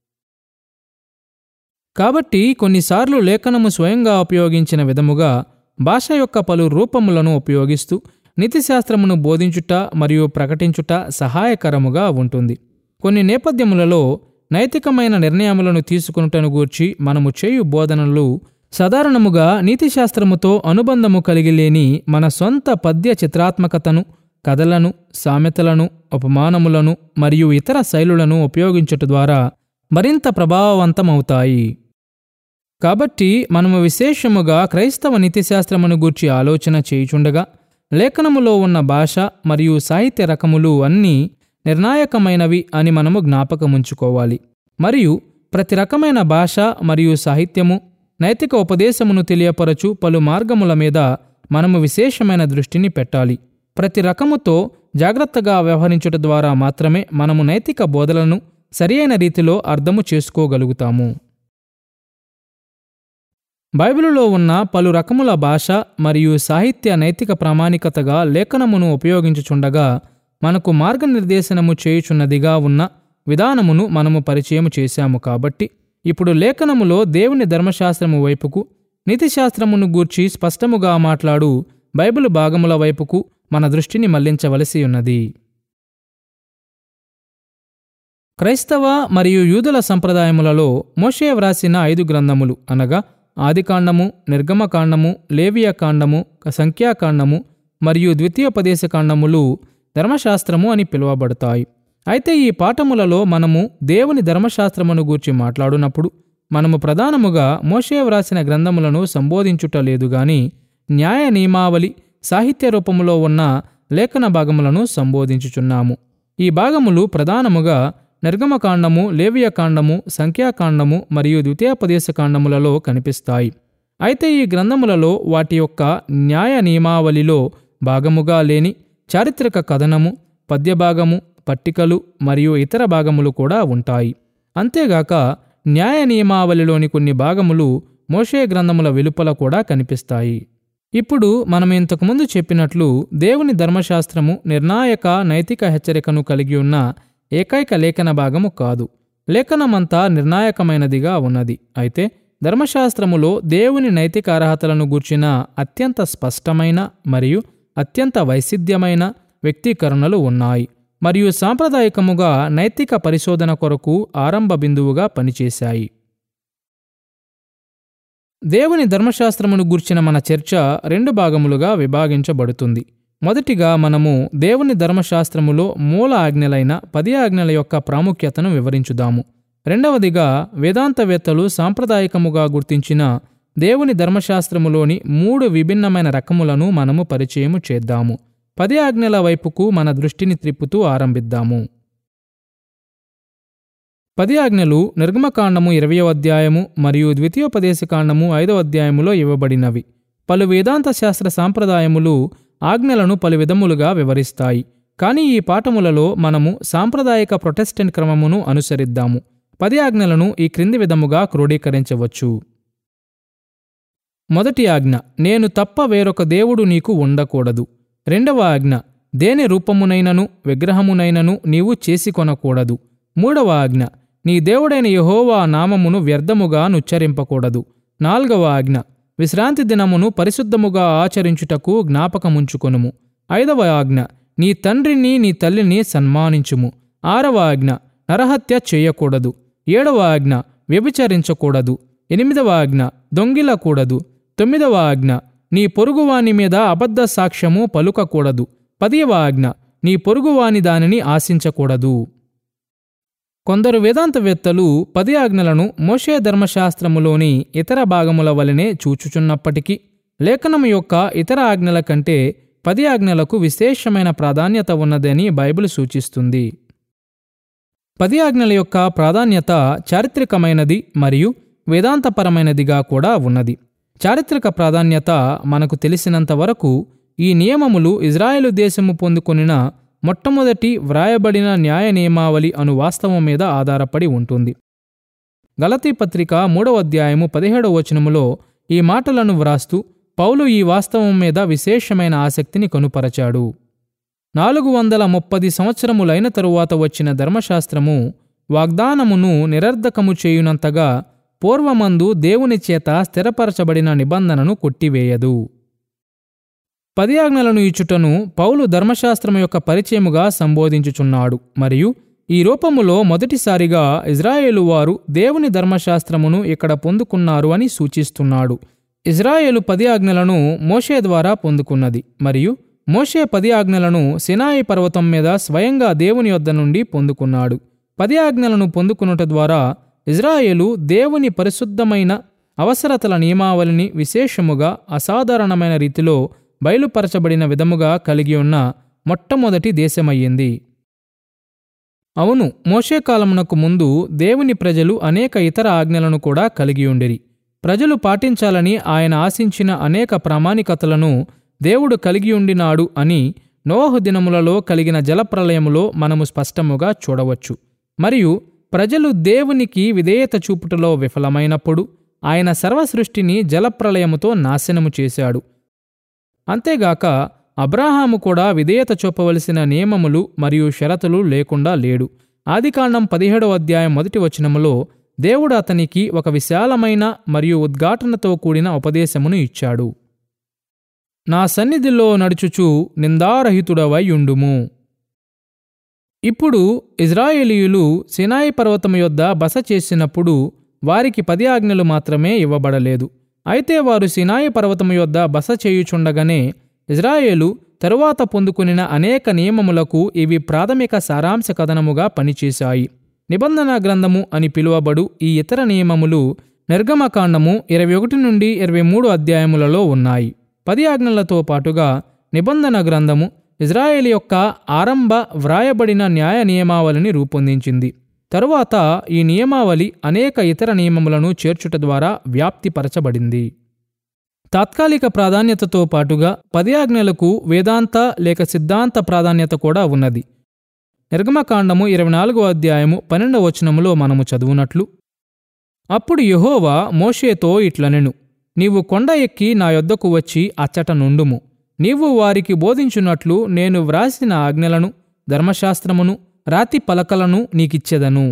కాబట్టి కొన్నిసార్లు లేఖనము స్వయంగా ఉపయోగించిన విధముగా భాష యొక్క పలు రూపములను ఉపయోగిస్తూ నీతిశాస్త్రమును బోధించుట మరియు ప్రకటించుట సహాయకరముగా ఉంటుంది కొన్ని నేపథ్యములలో నైతికమైన నిర్ణయములను తీసుకునుటను గూర్చి మనము చేయు బోధనలు సాధారణముగా నీతిశాస్త్రముతో అనుబంధము కలిగి లేని మన సొంత పద్య చిత్రాత్మకతను కథలను సామెతలను ఉపమానములను మరియు ఇతర శైలులను ఉపయోగించుట ద్వారా మరింత ప్రభావవంతమవుతాయి కాబట్టి మనము విశేషముగా క్రైస్తవ నీతిశాస్త్రమును గూర్చి ఆలోచన చేయుచుండగా లేఖనములో ఉన్న భాష మరియు సాహిత్య రకములు అన్నీ నిర్ణాయకమైనవి అని మనము జ్ఞాపకముంచుకోవాలి మరియు ప్రతి రకమైన భాష మరియు సాహిత్యము నైతిక ఉపదేశమును తెలియపరచు పలు మార్గముల మీద మనము విశేషమైన దృష్టిని పెట్టాలి ప్రతి రకముతో జాగ్రత్తగా వ్యవహరించుట ద్వారా మాత్రమే మనము నైతిక బోధలను సరియైన రీతిలో అర్థము చేసుకోగలుగుతాము బైబిలులో ఉన్న పలు రకముల భాష మరియు సాహిత్య నైతిక ప్రామాణికతగా లేఖనమును ఉపయోగించుచుండగా మనకు మార్గనిర్దేశనము చేయుచున్నదిగా ఉన్న విధానమును మనము పరిచయం చేశాము కాబట్టి ఇప్పుడు లేఖనములో దేవుని ధర్మశాస్త్రము వైపుకు నీతిశాస్త్రమును గూర్చి స్పష్టముగా మాట్లాడు బైబిల్ భాగముల వైపుకు మన దృష్టిని మళ్లించవలసి ఉన్నది క్రైస్తవ మరియు యూదుల సంప్రదాయములలో మోషే వ్రాసిన ఐదు గ్రంథములు అనగా ఆదికాండము నిర్గమకాండము లేవియకాండము సంఖ్యాకాండము మరియు ద్వితీయోపదేశకాండములు ధర్మశాస్త్రము అని పిలువబడతాయి అయితే ఈ పాఠములలో మనము దేవుని ధర్మశాస్త్రమును గూర్చి మాట్లాడునప్పుడు మనము ప్రధానముగా మోషే వ్రాసిన గ్రంథములను సంబోధించుట లేదు గాని న్యాయ నియమావళి సాహిత్య రూపములో ఉన్న లేఖన భాగములను సంబోధించుచున్నాము ఈ భాగములు ప్రధానముగా నిర్గమకాండము లేవియకాండము సంఖ్యాకాండము మరియు ద్వితీయోపదేశకాండములలో కనిపిస్తాయి అయితే ఈ గ్రంథములలో వాటి యొక్క న్యాయ నియమావళిలో భాగముగా లేని చారిత్రక కథనము పద్యభాగము పట్టికలు మరియు ఇతర భాగములు కూడా ఉంటాయి అంతేగాక న్యాయ నియమావళిలోని కొన్ని భాగములు మోషే గ్రంథముల వెలుపల కూడా కనిపిస్తాయి ఇప్పుడు మనం ఇంతకుముందు చెప్పినట్లు దేవుని ధర్మశాస్త్రము నిర్ణాయక నైతిక హెచ్చరికను కలిగి ఉన్న ఏకైక లేఖన భాగము కాదు లేఖనమంతా నిర్ణాయకమైనదిగా ఉన్నది అయితే ధర్మశాస్త్రములో దేవుని నైతిక అర్హతలను గూర్చిన అత్యంత స్పష్టమైన మరియు అత్యంత వైసిధ్యమైన వ్యక్తీకరణలు ఉన్నాయి మరియు సాంప్రదాయకముగా నైతిక పరిశోధన కొరకు ఆరంభ బిందువుగా పనిచేశాయి దేవుని ధర్మశాస్త్రమును గూర్చిన మన చర్చ రెండు భాగములుగా విభాగించబడుతుంది మొదటిగా మనము దేవుని ధర్మశాస్త్రములో మూల ఆజ్ఞలైన పది ఆజ్ఞల యొక్క ప్రాముఖ్యతను వివరించుదాము రెండవదిగా వేదాంతవేత్తలు సాంప్రదాయకముగా గుర్తించిన దేవుని ధర్మశాస్త్రములోని మూడు విభిన్నమైన రకములను మనము పరిచయము చేద్దాము పది ఆజ్ఞల వైపుకు మన దృష్టిని త్రిప్పుతూ ఆరంభిద్దాము పది ఆజ్ఞలు నిర్గమకాండము ఇరవయో అధ్యాయము మరియు ద్వితీయోపదేశకాండము ఐదవ అధ్యాయములో ఇవ్వబడినవి పలు వేదాంత శాస్త్ర సాంప్రదాయములు ఆజ్ఞలను పలు విధములుగా వివరిస్తాయి కానీ ఈ పాఠములలో మనము సాంప్రదాయక ప్రొటెస్టెంట్ క్రమమును అనుసరిద్దాము పది ఆజ్ఞలను ఈ క్రింది విధముగా క్రోడీకరించవచ్చు మొదటి ఆజ్ఞ నేను తప్ప వేరొక దేవుడు నీకు ఉండకూడదు రెండవ ఆజ్ఞ దేని రూపమునైనను విగ్రహమునైనను నీవు చేసుకొనకూడదు మూడవ ఆజ్ఞ నీ దేవుడైన యెహోవా నామమును వ్యర్థముగా నుచ్చరింపకూడదు నాల్గవ ఆజ్ఞ విశ్రాంతి దినమును పరిశుద్ధముగా ఆచరించుటకు జ్ఞాపకముంచుకొనుము ఐదవ ఆజ్ఞ నీ తండ్రిని నీ తల్లిని సన్మానించుము ఆరవ ఆజ్ఞ నరహత్య చేయకూడదు ఏడవ ఆజ్ఞ వ్యభిచరించకూడదు ఎనిమిదవ ఆజ్ఞ దొంగిలకూడదు తొమ్మిదవ ఆజ్ఞ నీ పొరుగువాని మీద అబద్ధ సాక్ష్యము పలుకకూడదు పదివ ఆజ్ఞ నీ పొరుగువాని దానిని ఆశించకూడదు కొందరు వేదాంతవేత్తలు పది ఆజ్ఞలను మోషే ధర్మశాస్త్రములోని ఇతర భాగముల వలనే చూచుచున్నప్పటికీ లేఖనము యొక్క ఇతర ఆజ్ఞల కంటే పది ఆజ్ఞలకు విశేషమైన ప్రాధాన్యత ఉన్నదని బైబిల్ సూచిస్తుంది పది ఆజ్ఞల యొక్క ప్రాధాన్యత చారిత్రకమైనది మరియు వేదాంతపరమైనదిగా కూడా ఉన్నది చారిత్రక ప్రాధాన్యత మనకు తెలిసినంత వరకు ఈ నియమములు ఇజ్రాయెలు దేశము పొందుకొనిన మొట్టమొదటి వ్రాయబడిన న్యాయ నియమావళి అను వాస్తవం మీద ఆధారపడి ఉంటుంది గలతీ పత్రిక మూడవ అధ్యాయము పదిహేడవ వచనములో ఈ మాటలను వ్రాస్తూ పౌలు ఈ వాస్తవం మీద విశేషమైన ఆసక్తిని కనుపరచాడు నాలుగు వందల ముప్పది సంవత్సరములైన తరువాత వచ్చిన ధర్మశాస్త్రము వాగ్దానమును నిరర్ధకము చేయునంతగా పూర్వమందు దేవుని చేత స్థిరపరచబడిన నిబంధనను కొట్టివేయదు పది ఆజ్ఞలను ఇచ్చుటను పౌలు ధర్మశాస్త్రము యొక్క పరిచయముగా సంబోధించుచున్నాడు మరియు ఈ రూపములో మొదటిసారిగా ఇజ్రాయేలు వారు దేవుని ధర్మశాస్త్రమును ఇక్కడ పొందుకున్నారు అని సూచిస్తున్నాడు ఇజ్రాయేలు పది ఆజ్ఞలను మోషే ద్వారా పొందుకున్నది మరియు మోషే పది ఆజ్ఞలను సినాయి పర్వతం మీద స్వయంగా దేవుని యొద్ద నుండి పొందుకున్నాడు పది ఆజ్ఞలను పొందుకునుట ద్వారా ఇజ్రాయేలు దేవుని పరిశుద్ధమైన అవసరతల నియమావళిని విశేషముగా అసాధారణమైన రీతిలో బయలుపరచబడిన విధముగా కలిగి ఉన్న మొట్టమొదటి దేశమయ్యింది అవును మోషే కాలమునకు ముందు దేవుని ప్రజలు అనేక ఇతర ఆజ్ఞలను కూడా కలిగి ఉండిరి ప్రజలు పాటించాలని ఆయన ఆశించిన అనేక ప్రామాణికతలను దేవుడు కలిగి ఉండినాడు అని నోహు దినములలో కలిగిన జలప్రలయములో మనము స్పష్టముగా చూడవచ్చు మరియు ప్రజలు దేవునికి విధేయత చూపుటలో విఫలమైనప్పుడు ఆయన సర్వసృష్టిని జలప్రలయముతో నాశనము చేశాడు అంతేగాక అబ్రాహాము కూడా విధేయత చూపవలసిన నియమములు మరియు షరతులు లేకుండా లేడు ఆదికాండం పదిహేడవ అధ్యాయం మొదటి వచనములో దేవుడు అతనికి ఒక విశాలమైన మరియు ఉద్ఘాటనతో కూడిన ఉపదేశమును ఇచ్చాడు నా సన్నిధిలో నడుచుచు నిందారహితుడవై ఉండుము ఇప్పుడు ఇజ్రాయేలీయులు సినాయి పర్వతం యొద్ద బస చేసినప్పుడు వారికి పది ఆజ్ఞలు మాత్రమే ఇవ్వబడలేదు అయితే వారు సినాయి పర్వతము యొద్ద బస చేయుచుండగానే ఇజ్రాయేలు తరువాత పొందుకునిన అనేక నియమములకు ఇవి ప్రాథమిక సారాంశ కథనముగా పనిచేశాయి నిబంధన గ్రంథము అని పిలువబడు ఈ ఇతర నియమములు నిర్గమకాండము ఇరవై ఒకటి నుండి ఇరవై మూడు అధ్యాయములలో ఉన్నాయి పది ఆజ్ఞలతో పాటుగా నిబంధన గ్రంథము ఇజ్రాయేల్ యొక్క ఆరంభ వ్రాయబడిన న్యాయ నియమావళిని రూపొందించింది తరువాత ఈ నియమావళి అనేక ఇతర నియమములను చేర్చుట ద్వారా వ్యాప్తిపరచబడింది తాత్కాలిక ప్రాధాన్యతతో పాటుగా పది ఆజ్ఞలకు వేదాంత లేక సిద్ధాంత ప్రాధాన్యత కూడా ఉన్నది నిర్గమకాండము ఇరవై నాలుగో అధ్యాయము పన్నెండవ వచనములో మనము చదువునట్లు అప్పుడు యెహోవా మోషేతో ఇట్లనెను నీవు కొండ ఎక్కి నా యొద్దకు వచ్చి అచ్చట నుండుము నీవు వారికి బోధించున్నట్లు నేను వ్రాసిన ఆజ్ఞలను ధర్మశాస్త్రమును రాతి పలకలను నీకిచ్చెదను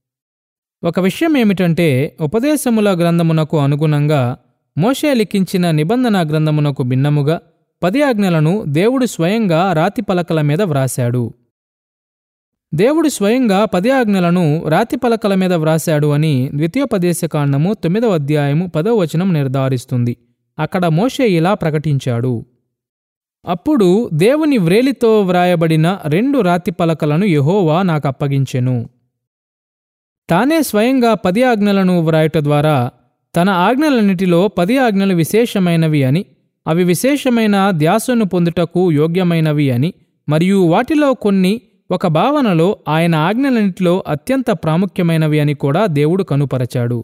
ఒక విషయం ఏమిటంటే ఉపదేశముల గ్రంథమునకు అనుగుణంగా మోషే లిఖించిన నిబంధన గ్రంథమునకు భిన్నముగా పది ఆజ్ఞలను దేవుడు స్వయంగా రాతి పలకల మీద వ్రాశాడు దేవుడు స్వయంగా పది ఆజ్ఞలను రాతి పలకల మీద వ్రాశాడు అని ద్వితీయోపదేశకాండము తొమ్మిదవ అధ్యాయము పదవ వచనం నిర్ధారిస్తుంది అక్కడ మోషే ఇలా ప్రకటించాడు అప్పుడు దేవుని వ్రేలితో వ్రాయబడిన రెండు రాతి పలకలను యెహోవా నాకు అప్పగించెను తానే స్వయంగా పది ఆజ్ఞలను వ్రాయుట ద్వారా తన ఆజ్ఞలన్నిటిలో పది ఆజ్ఞలు విశేషమైనవి అని అవి విశేషమైన ధ్యాసను పొందుటకు యోగ్యమైనవి అని మరియు వాటిలో కొన్ని ఒక భావనలో ఆయన ఆజ్ఞలన్నిటిలో అత్యంత ప్రాముఖ్యమైనవి అని కూడా దేవుడు కనుపరచాడు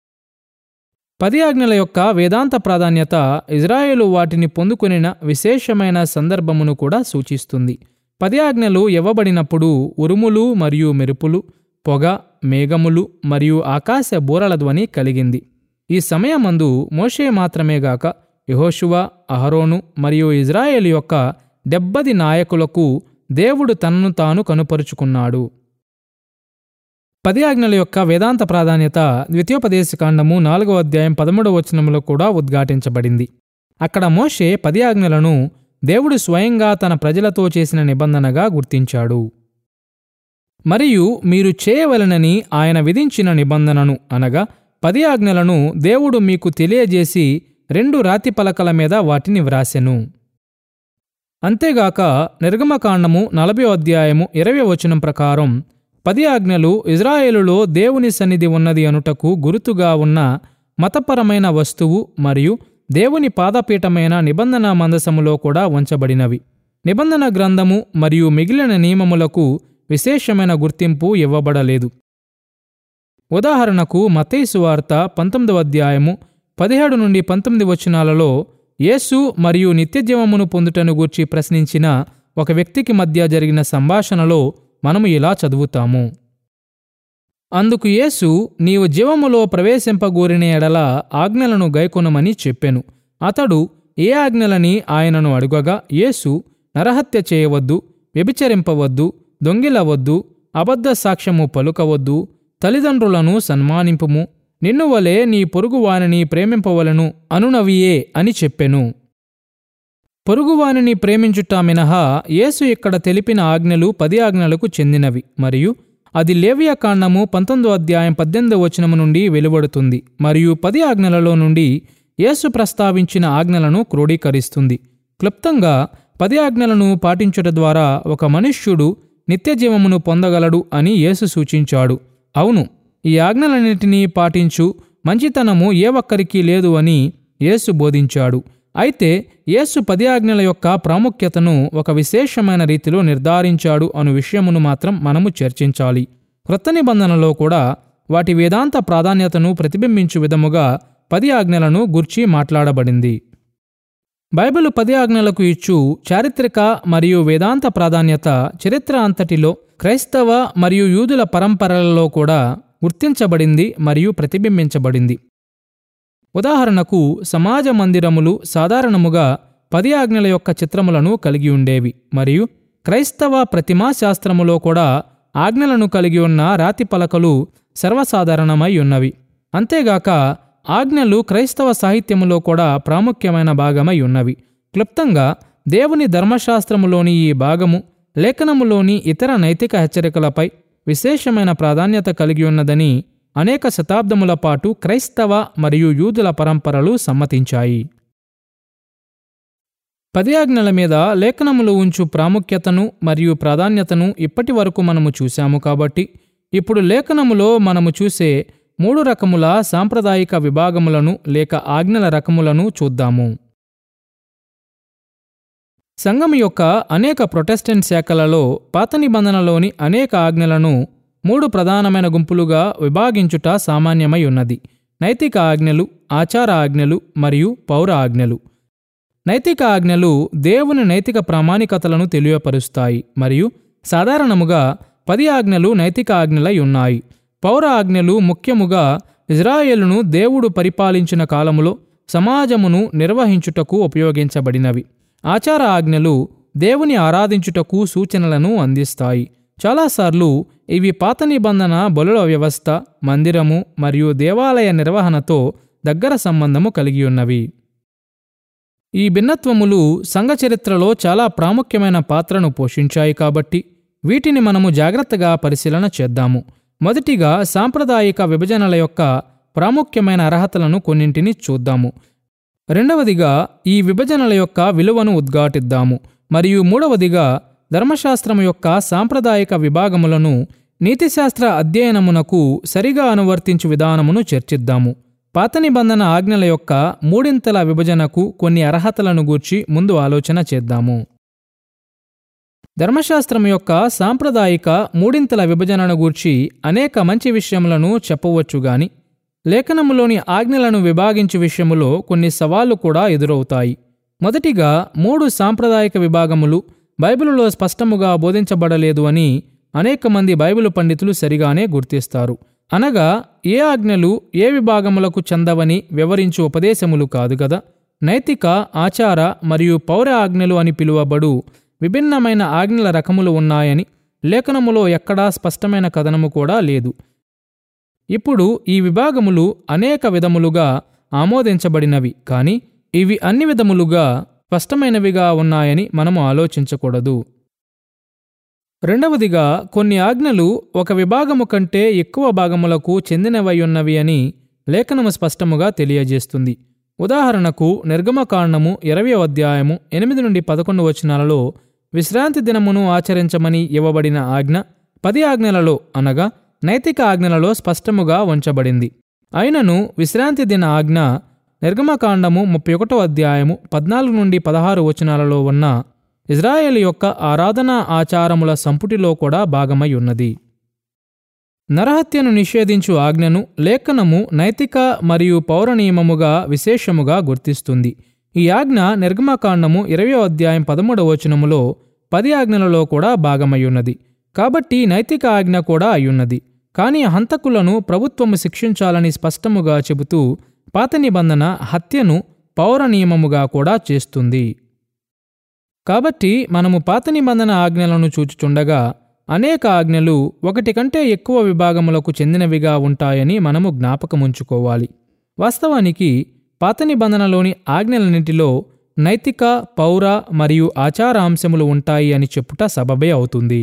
పది ఆజ్ఞల యొక్క వేదాంత ప్రాధాన్యత ఇజ్రాయేలు వాటిని పొందుకొనిన విశేషమైన సందర్భమును కూడా సూచిస్తుంది పది ఆజ్ఞలు ఇవ్వబడినప్పుడు ఉరుములు మరియు మెరుపులు పొగ మేఘములు మరియు ఆకాశ బూరల ధ్వని కలిగింది ఈ సమయమందు మోషే మాత్రమే గాక యెహోషువ అహరోను మరియు ఇజ్రాయేలు యొక్క డెబ్బది నాయకులకు దేవుడు తనను తాను కనుపరుచుకున్నాడు పది ఆజ్ఞల యొక్క వేదాంత ప్రాధాన్యత ద్వితీయోపదేశకాండము నాలుగో అధ్యాయం పదమూడవ వచనంలో కూడా ఉద్ఘాటించబడింది అక్కడ మోషే పది ఆజ్ఞలను దేవుడు స్వయంగా తన ప్రజలతో చేసిన నిబంధనగా గుర్తించాడు మరియు మీరు చేయవలనని ఆయన విధించిన నిబంధనను అనగా పది ఆజ్ఞలను దేవుడు మీకు తెలియజేసి రెండు రాతి పలకల మీద వాటిని వ్రాసెను అంతేగాక నిర్గమకాండము నలభై అధ్యాయము ఇరవై వచనం ప్రకారం పది ఆజ్ఞలు ఇజ్రాయేలులో దేవుని సన్నిధి ఉన్నది అనుటకు గురుతుగా ఉన్న మతపరమైన వస్తువు మరియు దేవుని పాదపీఠమైన నిబంధన మందసములో కూడా ఉంచబడినవి నిబంధన గ్రంథము మరియు మిగిలిన నియమములకు విశేషమైన గుర్తింపు ఇవ్వబడలేదు ఉదాహరణకు మతేసు వార్త పంతొమ్మిదవ అధ్యాయము పదిహేడు నుండి పంతొమ్మిది వచనాలలో యేసు మరియు నిత్యజీవమును పొందుటను గూర్చి ప్రశ్నించిన ఒక వ్యక్తికి మధ్య జరిగిన సంభాషణలో మనము ఇలా చదువుతాము అందుకు యేసు నీవు జీవములో ప్రవేశింపగోరిన ఎడల ఆజ్ఞలను గైకొనమని చెప్పెను అతడు ఏ ఆజ్ఞలని ఆయనను అడుగగా యేసు నరహత్య చేయవద్దు వ్యభిచరింపవద్దు దొంగిలవద్దు అబద్ధ సాక్ష్యము పలుకవద్దు తల్లిదండ్రులను సన్మానింపుము నిన్ను వలె నీ పొరుగువానిని ప్రేమింపవలను అనునవియే అని చెప్పెను పొరుగువానిని ప్రేమించుట మినహా యేసు ఇక్కడ తెలిపిన ఆజ్ఞలు పది ఆజ్ఞలకు చెందినవి మరియు అది లేవియా కాండము పంతొమ్మిదో అధ్యాయం పద్దెనిమిదో వచనము నుండి వెలువడుతుంది మరియు పది ఆజ్ఞలలో నుండి యేసు ప్రస్తావించిన ఆజ్ఞలను క్రోడీకరిస్తుంది క్లుప్తంగా పది ఆజ్ఞలను పాటించుట ద్వారా ఒక మనుష్యుడు నిత్యజీవమును పొందగలడు అని యేసు సూచించాడు అవును ఈ ఆజ్ఞలన్నిటినీ పాటించు మంచితనము ఏ ఒక్కరికి లేదు అని యేసు బోధించాడు అయితే యేసు పది ఆజ్ఞల యొక్క ప్రాముఖ్యతను ఒక విశేషమైన రీతిలో నిర్ధారించాడు అను విషయమును మాత్రం మనము చర్చించాలి క్రొత్త నిబంధనలో కూడా వాటి వేదాంత ప్రాధాన్యతను ప్రతిబింబించు విధముగా పది ఆజ్ఞలను గుర్చి మాట్లాడబడింది బైబిల్ పది ఆజ్ఞలకు ఇచ్చు చారిత్రక మరియు వేదాంత ప్రాధాన్యత చరిత్ర అంతటిలో క్రైస్తవ మరియు యూదుల పరంపరలలో కూడా గుర్తించబడింది మరియు ప్రతిబింబించబడింది ఉదాహరణకు సమాజ మందిరములు సాధారణముగా పది ఆజ్ఞల యొక్క చిత్రములను కలిగి ఉండేవి మరియు క్రైస్తవ ప్రతిమా శాస్త్రములో కూడా ఆజ్ఞలను కలిగి ఉన్న రాతి పలకలు సర్వసాధారణమై ఉన్నవి అంతేగాక ఆజ్ఞలు క్రైస్తవ సాహిత్యములో కూడా ప్రాముఖ్యమైన భాగమై ఉన్నవి క్లుప్తంగా దేవుని ధర్మశాస్త్రములోని ఈ భాగము లేఖనములోని ఇతర నైతిక హెచ్చరికలపై విశేషమైన ప్రాధాన్యత కలిగి ఉన్నదని అనేక శతాబ్దముల పాటు క్రైస్తవ మరియు యూదుల పరంపరలు సమ్మతించాయి పది ఆజ్ఞల మీద లేఖనములు ఉంచు ప్రాముఖ్యతను మరియు ప్రాధాన్యతను ఇప్పటి వరకు మనము చూశాము కాబట్టి ఇప్పుడు లేఖనములో మనము చూసే మూడు రకముల సాంప్రదాయిక విభాగములను లేక ఆజ్ఞల రకములను చూద్దాము సంఘం యొక్క అనేక ప్రొటెస్టెంట్ శాఖలలో పాత నిబంధనలోని అనేక ఆజ్ఞలను మూడు ప్రధానమైన గుంపులుగా విభాగించుట సామాన్యమై ఉన్నది నైతిక ఆజ్ఞలు ఆచార ఆజ్ఞలు మరియు పౌర ఆజ్ఞలు నైతిక ఆజ్ఞలు దేవుని నైతిక ప్రామాణికతలను తెలియపరుస్తాయి మరియు సాధారణముగా పది ఆజ్ఞలు నైతిక ఆజ్ఞలై ఉన్నాయి పౌర ఆజ్ఞలు ముఖ్యముగా ఇజ్రాయేలును దేవుడు పరిపాలించిన కాలములో సమాజమును నిర్వహించుటకు ఉపయోగించబడినవి ఆచార ఆజ్ఞలు దేవుని ఆరాధించుటకు సూచనలను అందిస్తాయి చాలాసార్లు ఇవి పాత నిబంధన బలుల వ్యవస్థ మందిరము మరియు దేవాలయ నిర్వహణతో దగ్గర సంబంధము కలిగి ఉన్నవి ఈ భిన్నత్వములు సంఘ చరిత్రలో చాలా ప్రాముఖ్యమైన పాత్రను పోషించాయి కాబట్టి వీటిని మనము జాగ్రత్తగా పరిశీలన చేద్దాము మొదటిగా సాంప్రదాయిక విభజనల యొక్క ప్రాముఖ్యమైన అర్హతలను కొన్నింటిని చూద్దాము రెండవదిగా ఈ విభజనల యొక్క విలువను ఉద్ఘాటిద్దాము మరియు మూడవదిగా ధర్మశాస్త్రం యొక్క సాంప్రదాయిక విభాగములను నీతిశాస్త్ర అధ్యయనమునకు సరిగా అనువర్తించు విధానమును చర్చిద్దాము పాత నిబంధన ఆజ్ఞల యొక్క మూడింతల విభజనకు కొన్ని అర్హతలను గూర్చి ముందు ఆలోచన చేద్దాము ధర్మశాస్త్రం యొక్క సాంప్రదాయిక మూడింతల విభజనను గూర్చి అనేక మంచి విషయములను చెప్పవచ్చు గాని లేఖనములోని ఆజ్ఞలను విభాగించు విషయములో కొన్ని సవాళ్లు కూడా ఎదురవుతాయి మొదటిగా మూడు సాంప్రదాయిక విభాగములు బైబిలులో స్పష్టముగా బోధించబడలేదు అని అనేక మంది బైబిలు పండితులు సరిగానే గుర్తిస్తారు అనగా ఏ ఆజ్ఞలు ఏ విభాగములకు చెందవని వివరించు ఉపదేశములు కాదు గదా నైతిక ఆచార మరియు పౌర ఆజ్ఞలు అని పిలువబడు విభిన్నమైన ఆజ్ఞల రకములు ఉన్నాయని లేఖనములో ఎక్కడా స్పష్టమైన కథనము కూడా లేదు ఇప్పుడు ఈ విభాగములు అనేక విధములుగా ఆమోదించబడినవి కానీ ఇవి అన్ని విధములుగా స్పష్టమైనవిగా ఉన్నాయని మనము ఆలోచించకూడదు రెండవదిగా కొన్ని ఆజ్ఞలు ఒక విభాగము కంటే ఎక్కువ భాగములకు చెందినవయ్యున్నవి అని లేఖనము స్పష్టముగా తెలియజేస్తుంది ఉదాహరణకు నిర్గమకాండము ఇరవై అధ్యాయము ఎనిమిది నుండి పదకొండు వచనాలలో విశ్రాంతి దినమును ఆచరించమని ఇవ్వబడిన ఆజ్ఞ పది ఆజ్ఞలలో అనగా నైతిక ఆజ్ఞలలో స్పష్టముగా ఉంచబడింది అయినను విశ్రాంతి దిన ఆజ్ఞ నిర్గమకాండము ముప్పై ఒకటో అధ్యాయము పద్నాలుగు నుండి పదహారు వచనాలలో ఉన్న ఇజ్రాయేల్ యొక్క ఆరాధనా ఆచారముల సంపుటిలో కూడా భాగమై ఉన్నది నరహత్యను నిషేధించు ఆజ్ఞను లేఖనము నైతిక మరియు పౌర నియమముగా విశేషముగా గుర్తిస్తుంది ఈ ఆజ్ఞ నిర్గమకాండము ఇరవై అధ్యాయం పదమూడవ వచనములో పది ఆజ్ఞలలో కూడా భాగమై ఉన్నది కాబట్టి నైతిక ఆజ్ఞ కూడా అయ్యున్నది కానీ హంతకులను ప్రభుత్వము శిక్షించాలని స్పష్టముగా చెబుతూ పాత నిబంధన హత్యను పౌర నియమముగా కూడా చేస్తుంది కాబట్టి మనము పాత నిబంధన ఆజ్ఞలను చూచుచుండగా అనేక ఆజ్ఞలు ఒకటి కంటే ఎక్కువ విభాగములకు చెందినవిగా ఉంటాయని మనము జ్ఞాపకముంచుకోవాలి వాస్తవానికి పాత నిబంధనలోని ఆజ్ఞలన్నింటిలో నైతిక పౌర మరియు ఆచార అంశములు ఉంటాయి అని చెప్పుట సబబే అవుతుంది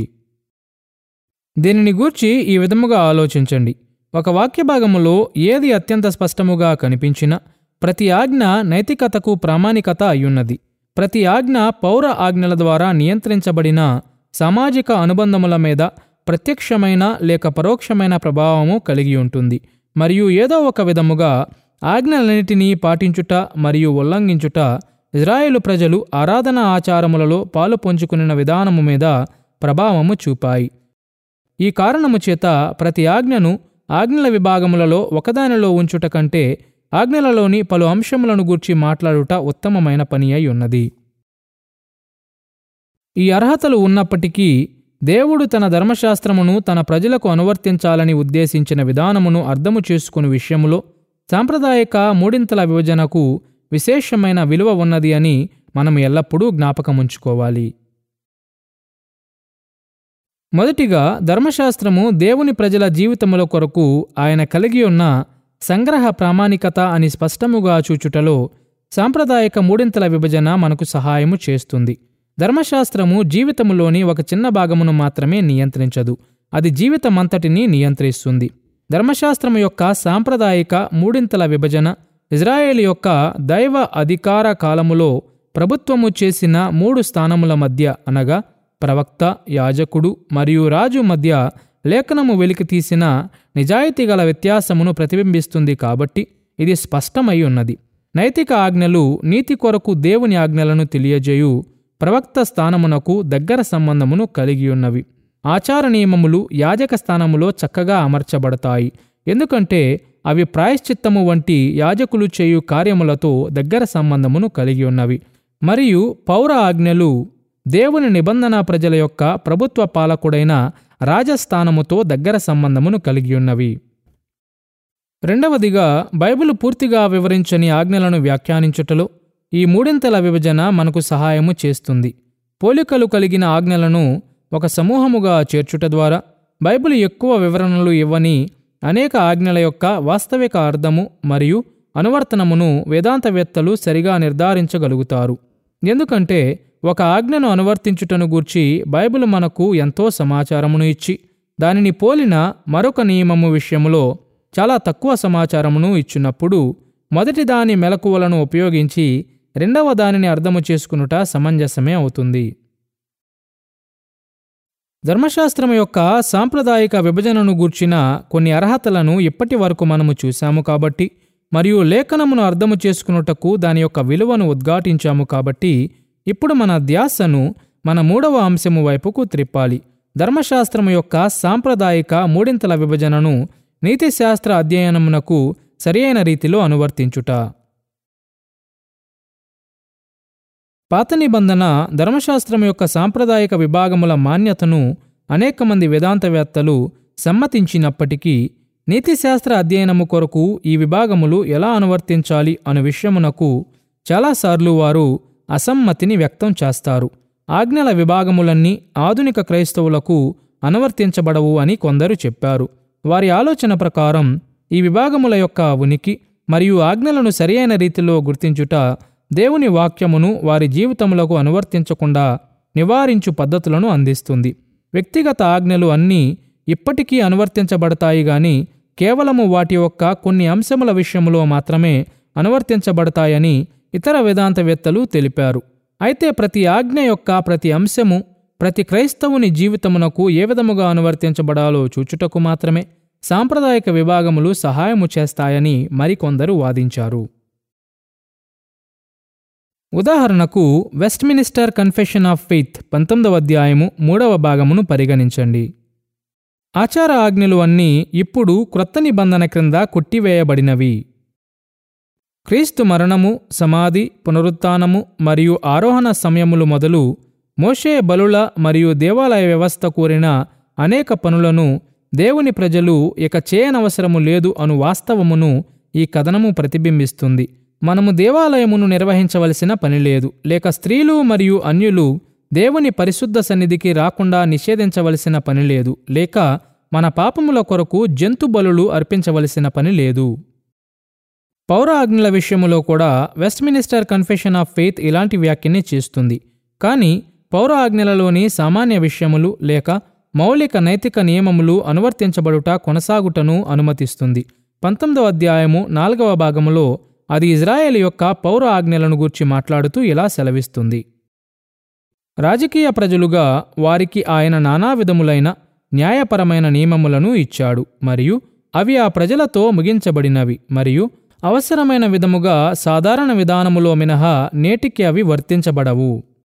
దీనిని గూర్చి ఈ విధముగా ఆలోచించండి ఒక వాక్య భాగములో ఏది అత్యంత స్పష్టముగా కనిపించినా ప్రతి ఆజ్ఞ నైతికతకు ప్రామాణికత అయ్యున్నది ప్రతి ఆజ్ఞ పౌర ఆజ్ఞల ద్వారా నియంత్రించబడిన సామాజిక అనుబంధముల మీద ప్రత్యక్షమైన లేక పరోక్షమైన ప్రభావము కలిగి ఉంటుంది మరియు ఏదో ఒక విధముగా ఆజ్ఞలన్నిటినీ పాటించుట మరియు ఉల్లంఘించుట ఇజ్రాయేలు ప్రజలు ఆరాధన ఆచారములలో పాలు పంచుకున్న విధానము మీద ప్రభావము చూపాయి ఈ కారణము చేత ప్రతి ఆజ్ఞను ఆజ్ఞల విభాగములలో ఒకదానిలో ఉంచుట కంటే ఆజ్ఞలలోని పలు అంశములను గూర్చి మాట్లాడుట ఉత్తమమైన పని అయి ఉన్నది ఈ అర్హతలు ఉన్నప్పటికీ దేవుడు తన ధర్మశాస్త్రమును తన ప్రజలకు అనువర్తించాలని ఉద్దేశించిన విధానమును అర్థము చేసుకుని విషయములో సాంప్రదాయక మూడింతల విభజనకు విశేషమైన విలువ ఉన్నది అని మనం ఎల్లప్పుడూ జ్ఞాపకముంచుకోవాలి మొదటిగా ధర్మశాస్త్రము దేవుని ప్రజల జీవితముల కొరకు ఆయన కలిగి ఉన్న సంగ్రహ ప్రామాణికత అని స్పష్టముగా చూచుటలో సాంప్రదాయక మూడింతల విభజన మనకు సహాయము చేస్తుంది ధర్మశాస్త్రము జీవితములోని ఒక చిన్న భాగమును మాత్రమే నియంత్రించదు అది జీవితమంతటిని నియంత్రిస్తుంది ధర్మశాస్త్రము యొక్క సాంప్రదాయిక మూడింతల విభజన ఇజ్రాయేల్ యొక్క దైవ అధికార కాలములో ప్రభుత్వము చేసిన మూడు స్థానముల మధ్య అనగా ప్రవక్త యాజకుడు మరియు రాజు మధ్య లేఖనము వెలికి తీసిన నిజాయితీ గల వ్యత్యాసమును ప్రతిబింబిస్తుంది కాబట్టి ఇది స్పష్టమై ఉన్నది నైతిక ఆజ్ఞలు నీతి కొరకు దేవుని ఆజ్ఞలను తెలియజేయు ప్రవక్త స్థానమునకు దగ్గర సంబంధమును కలిగి ఉన్నవి ఆచార నియమములు యాజక స్థానములో చక్కగా అమర్చబడతాయి ఎందుకంటే అవి ప్రాయశ్చిత్తము వంటి యాజకులు చేయు కార్యములతో దగ్గర సంబంధమును కలిగి ఉన్నవి మరియు పౌర ఆజ్ఞలు దేవుని నిబంధన ప్రజల యొక్క ప్రభుత్వ పాలకుడైన రాజస్థానముతో దగ్గర సంబంధమును కలిగి ఉన్నవి రెండవదిగా బైబిల్ పూర్తిగా వివరించని ఆజ్ఞలను వ్యాఖ్యానించుటలో ఈ మూడింతల విభజన మనకు సహాయము చేస్తుంది పోలికలు కలిగిన ఆజ్ఞలను ఒక సమూహముగా చేర్చుట ద్వారా బైబిల్ ఎక్కువ వివరణలు ఇవ్వని అనేక ఆజ్ఞల యొక్క వాస్తవిక అర్థము మరియు అనువర్తనమును వేదాంతవేత్తలు సరిగా నిర్ధారించగలుగుతారు ఎందుకంటే ఒక ఆజ్ఞను అనువర్తించుటను గూర్చి బైబిల్ మనకు ఎంతో సమాచారమును ఇచ్చి దానిని పోలిన మరొక నియమము విషయములో చాలా తక్కువ సమాచారమును ఇచ్చినప్పుడు మొదటి దాని మెలకువలను ఉపయోగించి రెండవ దానిని అర్థము చేసుకునుట సమంజసమే అవుతుంది ధర్మశాస్త్రం యొక్క సాంప్రదాయిక విభజనను గూర్చిన కొన్ని అర్హతలను ఇప్పటి వరకు మనము చూశాము కాబట్టి మరియు లేఖనమును అర్థము చేసుకున్నటకు దాని యొక్క విలువను ఉద్ఘాటించాము కాబట్టి ఇప్పుడు మన ధ్యాసను మన మూడవ అంశము వైపుకు త్రిప్పాలి ధర్మశాస్త్రము యొక్క సాంప్రదాయిక మూడింతల విభజనను నీతిశాస్త్ర అధ్యయనమునకు సరియైన రీతిలో అనువర్తించుట పాత నిబంధన ధర్మశాస్త్రం యొక్క సాంప్రదాయిక విభాగముల మాన్యతను అనేక మంది వేదాంతవేత్తలు సమ్మతించినప్పటికీ నీతిశాస్త్ర అధ్యయనము కొరకు ఈ విభాగములు ఎలా అనువర్తించాలి అను విషయమునకు చాలాసార్లు వారు అసమ్మతిని వ్యక్తం చేస్తారు ఆజ్ఞల విభాగములన్నీ ఆధునిక క్రైస్తవులకు అనువర్తించబడవు అని కొందరు చెప్పారు వారి ఆలోచన ప్రకారం ఈ విభాగముల యొక్క ఉనికి మరియు ఆజ్ఞలను సరియైన రీతిలో గుర్తించుట దేవుని వాక్యమును వారి జీవితములకు అనువర్తించకుండా నివారించు పద్ధతులను అందిస్తుంది వ్యక్తిగత ఆజ్ఞలు అన్నీ ఇప్పటికీ అనువర్తించబడతాయి గాని కేవలము వాటి యొక్క కొన్ని అంశముల విషయములో మాత్రమే అనువర్తించబడతాయని ఇతర వేదాంతవేత్తలు తెలిపారు అయితే ప్రతి ఆజ్ఞ యొక్క ప్రతి అంశము ప్రతి క్రైస్తవుని జీవితమునకు ఏ విధముగా అనువర్తించబడాలో చూచుటకు మాత్రమే సాంప్రదాయక విభాగములు సహాయము చేస్తాయని మరికొందరు వాదించారు ఉదాహరణకు వెస్ట్మినిస్టర్ కన్ఫెషన్ ఆఫ్ ఫెయిత్ పంతొమ్మిదవ అధ్యాయము మూడవ భాగమును పరిగణించండి ఆచార ఆజ్ఞలు అన్నీ ఇప్పుడు క్రొత్త నిబంధన క్రింద కొట్టివేయబడినవి క్రీస్తు మరణము సమాధి పునరుత్థానము మరియు ఆరోహణ సమయములు మొదలు మోషే బలుల మరియు దేవాలయ వ్యవస్థ కోరిన అనేక పనులను దేవుని ప్రజలు ఇక చేయనవసరము లేదు అను వాస్తవమును ఈ కథనము ప్రతిబింబిస్తుంది మనము దేవాలయమును నిర్వహించవలసిన పని లేదు లేక స్త్రీలు మరియు అన్యులు దేవుని పరిశుద్ధ సన్నిధికి రాకుండా నిషేధించవలసిన పని లేదు లేక మన పాపముల కొరకు జంతు బలులు అర్పించవలసిన పని లేదు పౌర ఆజ్ఞల విషయములో కూడా వెస్ట్మినిస్టర్ కన్ఫెషన్ ఆఫ్ ఫెయిత్ ఇలాంటి వ్యాఖ్యనే చేస్తుంది కానీ పౌర ఆజ్ఞలలోని సామాన్య విషయములు లేక మౌలిక నైతిక నియమములు అనువర్తించబడుట కొనసాగుటను అనుమతిస్తుంది పంతొమ్మిదవ అధ్యాయము నాలుగవ భాగములో అది ఇజ్రాయెల్ యొక్క పౌర ఆజ్ఞలను గూర్చి మాట్లాడుతూ ఇలా సెలవిస్తుంది రాజకీయ ప్రజలుగా వారికి ఆయన నానా విధములైన న్యాయపరమైన నియమములను ఇచ్చాడు మరియు అవి ఆ ప్రజలతో ముగించబడినవి మరియు అవసరమైన విధముగా సాధారణ విధానములో మినహా నేటికి అవి వర్తించబడవు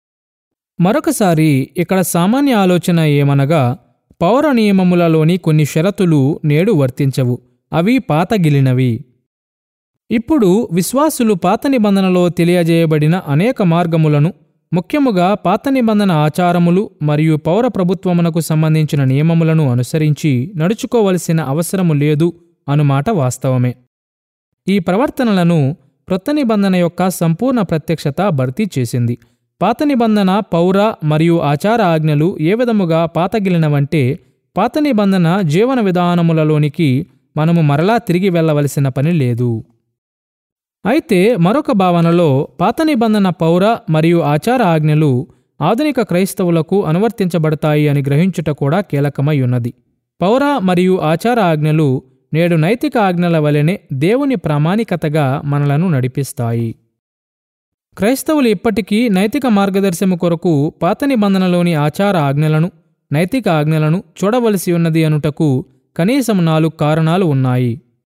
మరొకసారి ఇక్కడ సామాన్య ఆలోచన ఏమనగా పౌర నియమములలోని కొన్ని షరతులు నేడు వర్తించవు అవి పాతగిలినవి ఇప్పుడు విశ్వాసులు పాత నిబంధనలో తెలియజేయబడిన అనేక మార్గములను ముఖ్యముగా పాత నిబంధన ఆచారములు మరియు పౌర ప్రభుత్వమునకు సంబంధించిన నియమములను అనుసరించి నడుచుకోవలసిన అవసరము లేదు అనుమాట వాస్తవమే ఈ ప్రవర్తనలను క్రొత్త నిబంధన యొక్క సంపూర్ణ ప్రత్యక్షత భర్తీ చేసింది పాత నిబంధన పౌర మరియు ఆచార ఆజ్ఞలు ఏ విధముగా పాతగిలినవంటే పాత నిబంధన జీవన విధానములలోనికి మనము మరలా తిరిగి వెళ్ళవలసిన పని లేదు అయితే మరొక భావనలో పాత నిబంధన పౌర మరియు ఆచార ఆజ్ఞలు ఆధునిక క్రైస్తవులకు అనువర్తించబడతాయి అని గ్రహించుట కూడా కీలకమై ఉన్నది పౌర మరియు ఆచార ఆజ్ఞలు నేడు నైతిక ఆజ్ఞల వలెనే దేవుని ప్రామాణికతగా మనలను నడిపిస్తాయి క్రైస్తవులు ఇప్పటికీ నైతిక మార్గదర్శము కొరకు పాత నిబంధనలోని ఆచార ఆజ్ఞలను నైతిక ఆజ్ఞలను చూడవలసి ఉన్నది అనుటకు కనీసం నాలుగు కారణాలు ఉన్నాయి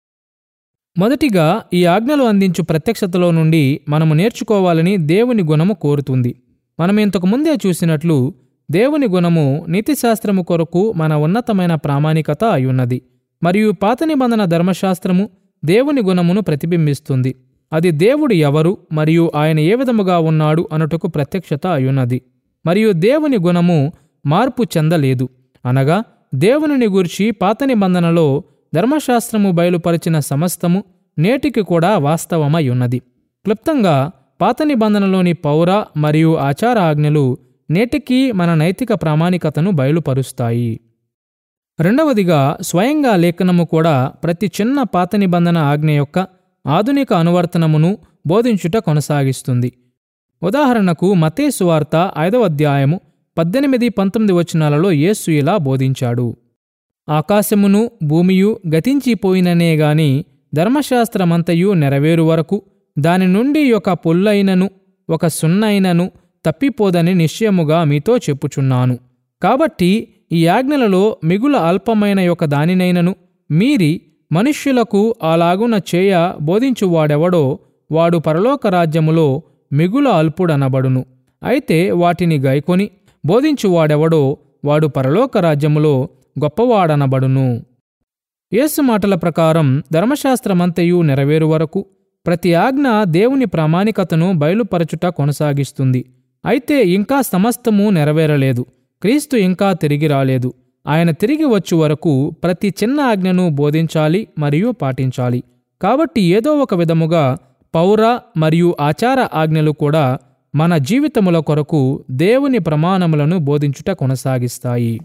మొదటిగా ఈ ఆజ్ఞలు అందించు ప్రత్యక్షతలో నుండి మనము నేర్చుకోవాలని దేవుని గుణము కోరుతుంది మనం ఇంతకు ముందే చూసినట్లు దేవుని గుణము నీతిశాస్త్రము కొరకు మన ఉన్నతమైన ప్రామాణికత అయ్యున్నది మరియు పాత నిబంధన ధర్మశాస్త్రము దేవుని గుణమును ప్రతిబింబిస్తుంది అది దేవుడు ఎవరు మరియు ఆయన ఏ విధముగా ఉన్నాడు అనుటకు ప్రత్యక్షత అయ్యున్నది మరియు దేవుని గుణము మార్పు చెందలేదు అనగా దేవునిని గూర్చి పాత నిబంధనలో ధర్మశాస్త్రము బయలుపరిచిన సమస్తము నేటికి కూడా వాస్తవమై ఉన్నది క్లుప్తంగా పాత నిబంధనలోని పౌర మరియు ఆచార ఆజ్ఞలు నేటికి మన నైతిక ప్రామాణికతను బయలుపరుస్తాయి రెండవదిగా స్వయంగా లేఖనము కూడా ప్రతి చిన్న పాత నిబంధన ఆజ్ఞ యొక్క ఆధునిక అనువర్తనమును బోధించుట కొనసాగిస్తుంది ఉదాహరణకు మతేసు వార్త ఐదవ అధ్యాయము పద్దెనిమిది పంతొమ్మిది వచనాలలో యేసు ఇలా బోధించాడు ఆకాశమును భూమియు గతించిపోయిననే గాని ధర్మశాస్త్రమంతయు నెరవేరు వరకు దాని నుండి ఒక పొల్లైనను ఒక సున్నైనను తప్పిపోదని నిశ్చయముగా మీతో చెప్పుచున్నాను కాబట్టి ఈ ఆజ్ఞలలో మిగుల అల్పమైన యొక్క దానినైనను మీరి మనుష్యులకు అలాగున చేయ బోధించువాడెవడో వాడు పరలోక రాజ్యములో మిగుల అల్పుడనబడును అయితే వాటిని గైకొని బోధించువాడెవడో వాడు పరలోక రాజ్యములో గొప్పవాడనబడును యేసు మాటల ప్రకారం ధర్మశాస్త్రమంతయు నెరవేరు వరకు ప్రతి ఆజ్ఞ దేవుని ప్రామాణికతను బయలుపరచుట కొనసాగిస్తుంది అయితే ఇంకా సమస్తము నెరవేరలేదు క్రీస్తు ఇంకా తిరిగి రాలేదు ఆయన తిరిగి వచ్చు వరకు ప్రతి చిన్న ఆజ్ఞను బోధించాలి మరియు పాటించాలి కాబట్టి ఏదో ఒక విధముగా పౌర మరియు ఆచార ఆజ్ఞలు కూడా మన జీవితముల కొరకు దేవుని ప్రమాణములను బోధించుట కొనసాగిస్తాయి